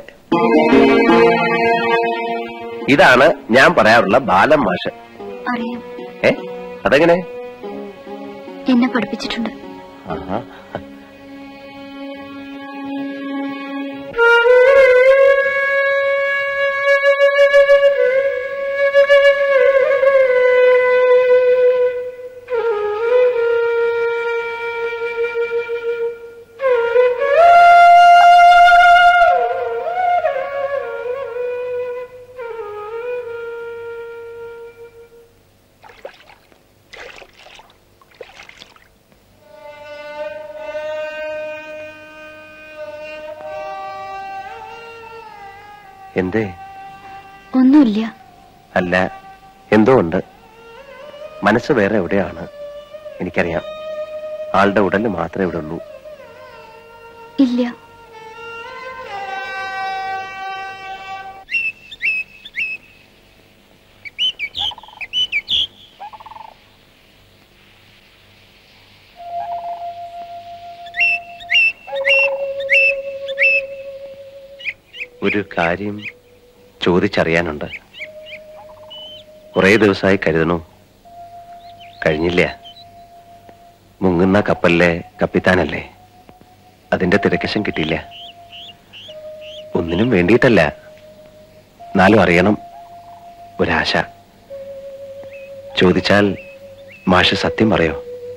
ഇതാണ് ഞാൻ പറയാറുള്ള ബാലം മാഷ് അറിയാം ഏ അതെങ്ങനെ എന്നെ പഠിപ്പിച്ചിട്ടുണ്ട് ആഹാ. എന്തേ ഒന്നുമില്ല അല്ല എന്തോ ഉണ്ട് മനസ്സ് വേറെ എവിടെയാണ് എനിക്കറിയാം ആളുടെ ഉടല് മാത്രമേ ഇവിടെ ഉള്ളൂ ഇല്ല ഒരു കാര്യം ചോദിച്ചറിയാനുണ്ട് കുറേ ദിവസമായി കരുതണു കഴിഞ്ഞില്ല മുങ്ങുന്ന കപ്പലിലെ കപ്പിത്താനല്ലേ അതിന്റെ തിരക്കശം കിട്ടിയില്ല ഒന്നിനും വേണ്ടിയിട്ടല്ല എന്നാലും അറിയണം ഒരാശ ചോദിച്ചാൽ മാഷ് സത്യം പറയോ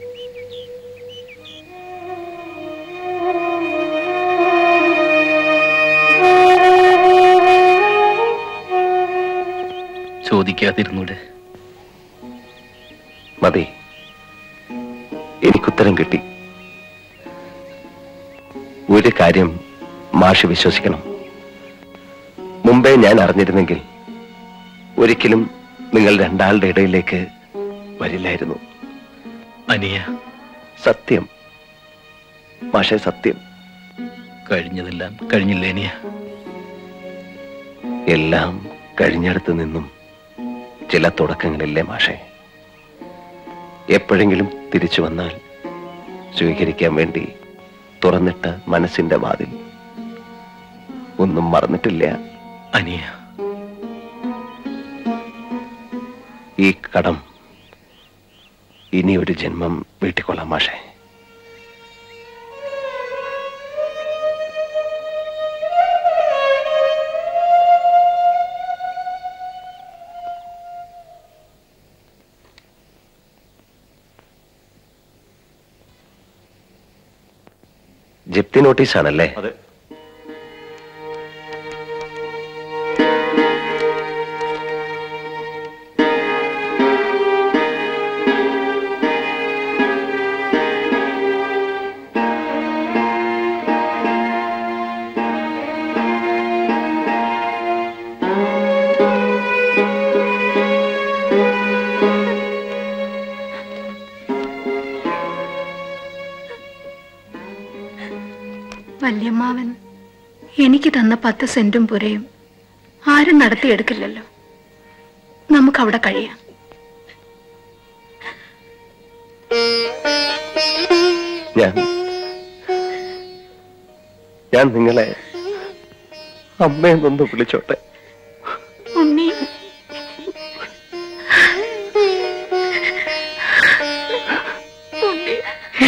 ചോദിക്കാതിരുന്നൂടെ മതി എനിക്കുത്തരം കിട്ടി ഒരു കാര്യം മാഷ് വിശ്വസിക്കണം മുമ്പേ ഞാൻ അറിഞ്ഞിരുന്നെങ്കിൽ ഒരിക്കലും നിങ്ങൾ രണ്ടാളുടെ ഇടയിലേക്ക് വരില്ലായിരുന്നു അനിയ സത്യം മാഷെ സത്യം കഴിഞ്ഞതെല്ലാം കഴിഞ്ഞില്ലേ അനിയ എല്ലാം കഴിഞ്ഞിടത്ത് നിന്നും ചില തുടക്കങ്ങളില്ലേ മാഷെ എപ്പോഴെങ്കിലും തിരിച്ചു വന്നാൽ സ്വീകരിക്കാൻ വേണ്ടി തുറന്നിട്ട മനസ്സിന്റെ വാതിൽ ഒന്നും മറന്നിട്ടില്ല അനിയ ഈ കടം ഇനി ഒരു ജന്മം വീട്ടിക്കൊള്ളാം മാഷെ ജപ്തി നോട്ടീസ് ആണല്ലേ അതെ വല്യമ്മാവൻ എനിക്ക് തന്ന പത്ത് സെന്റും പുരയും ആരും നടത്തിയെടുക്കില്ലല്ലോ നമുക്കവിടെ കഴിയാം ഞാൻ ഞാൻ നിങ്ങളെ അമ്മയെന്നൊന്ന് വിളിച്ചോട്ടെ ഉണ്ണി ഉണ്ണി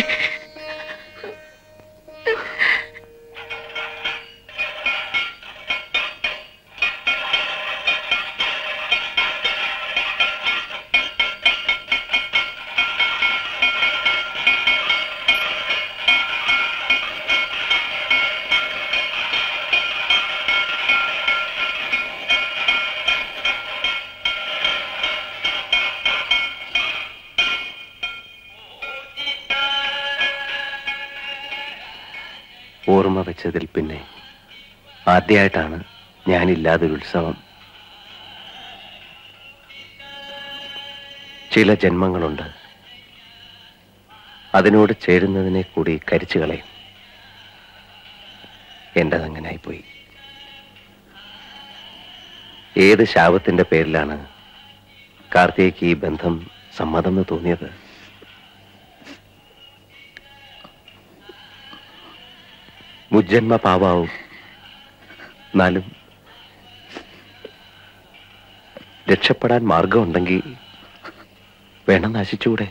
ഓർമ്മ വെച്ചതിൽ പിന്നെ ആദ്യമായിട്ടാണ് ഞാനില്ലാതൊരു ഉത്സവം ചില ജന്മങ്ങളുണ്ട് അതിനോട് ചേരുന്നതിനെ കൂടി കരിച്ചു കളയും എന്റേതങ്ങനായിപ്പോയി ഏത് ശാപത്തിന്റെ പേരിലാണ് കാർത്തികയ്ക്ക് ഈ ബന്ധം സമ്മതമെന്ന് തോന്നിയത് മുജ്ജന്മ പാവാവും എന്നാലും രക്ഷപ്പെടാൻ മാർഗമുണ്ടെങ്കിൽ വേണം നശിച്ചൂടെ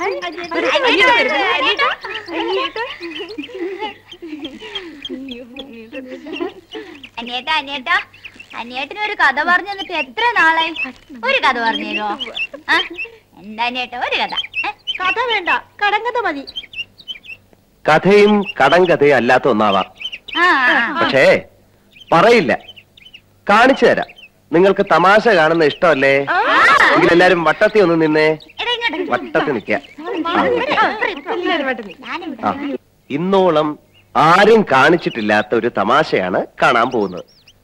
അനിയേട്ടാ അനിയേട്ടാ അനിയേട്ടന് ഒരു കഥ പറഞ്ഞു തന്നിട്ട് എത്ര നാളായി ഒരു കഥ പറഞ്ഞു തരുമോ ആ? എന്താ അനിയേട്ടാ ഒരു കഥ ഏ? കഥ വേണ്ട കടങ്കഥ മതി കഥയും കടം കഥയും അല്ലാത്ത ഒന്നാവാം ആ, ആ, ആ. പക്ഷേ പറയില്ല കാണിച്ചു തരാം നിങ്ങൾക്ക് തമാശ കാണുന്ന ഇഷ്ടമല്ലേ എങ്കിൽ എല്ലാരും വട്ടത്തി ഒന്ന് നിന്നേ വട്ടത്തി നിൽക്ക ആ ഇന്നോളം ആരും കാണിച്ചിട്ടില്ലാത്ത ഒരു തമാശയാണ് കാണാൻ പോകുന്നത്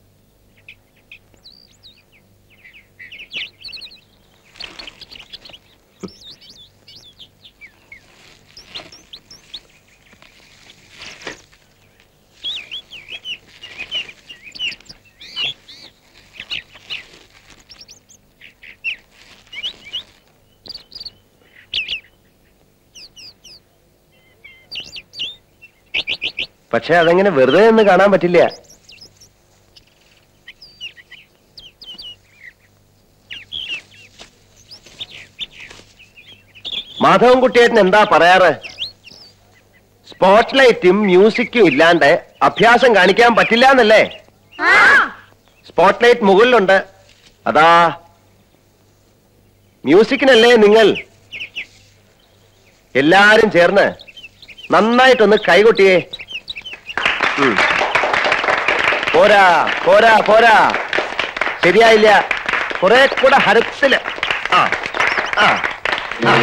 പക്ഷെ അതെങ്ങനെ വെറുതെ ഒന്ന് കാണാൻ പറ്റില്ല മാധവൻ കുട്ടിയേട്ടൻ എന്താ പറയാറ് സ്പോട്ട് ലൈറ്റും മ്യൂസിക്കും ഇല്ലാണ്ട് അഭ്യാസം കാണിക്കാൻ പറ്റില്ല എന്നല്ലേ സ്പോട്ട് ലൈറ്റ് മുകളിലുണ്ട് അതാ മ്യൂസിക്കിനല്ലേ നിങ്ങൾ എല്ലാരും ചേർന്ന് നന്നായിട്ടൊന്ന് കൈകൊട്ടിയേ ഉം. പോരാ പോരാ പോരാ ശരിയായില്ല കുറെ കൂടെ ഹരത്തില് ആ ആ ആ.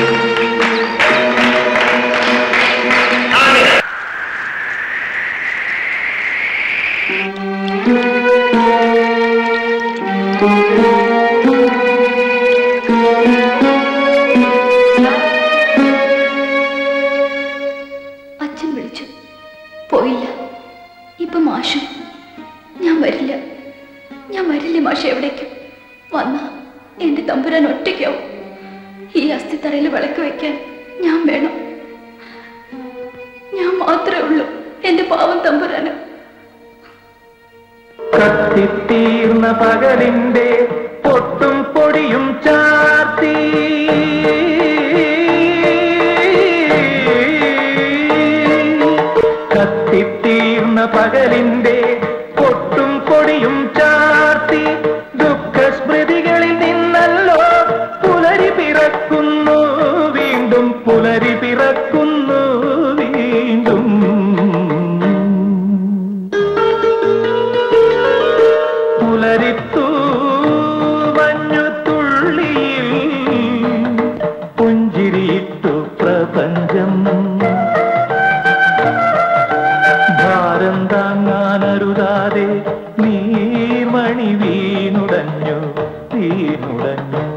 അച്ഛൻ വിളിച്ചു പോയില്ല ഇപ്പൊ മാഷും ഞാൻ വരില്ല ഞാൻ വരില്ല മാഷ എവിടേക്കും വന്ന എന്റെ തമ്പുരാൻ ഒറ്റയ്ക്കാവും ഈ അസ്ഥിത്തറയിൽ വിളക്ക് വെക്കാൻ ഞാൻ വേണം ഞാൻ മാത്രമേ ഉള്ളൂ എന്റെ പാവം തമ്പുരാന് കത്തിത്തീർന്ന പകലിന്റെ പൊട്ടും പൊടിയും ചാർത്തി കത്തിത്തീർന്ന പകലിന്റെ പൊട്ടും പൊടിയും ചാർത്തി ദുഃഖസ്മൃതികളിൽ നിന്നല്ലോ പുലരി പിറക്കുന്നു വീണ്ടും പുലരി പിറക്കുന്നു വീണ്ടും പുലരിത്തു മഞ്ഞു തുള്ളിയിൽ പുഞ്ചിരിയിട്ടു പ്രപഞ്ചം ഭാരം താങ്ങാനരുതാതെ നീർമണി വീണുടഞ്ഞു വീണുടഞ്ഞു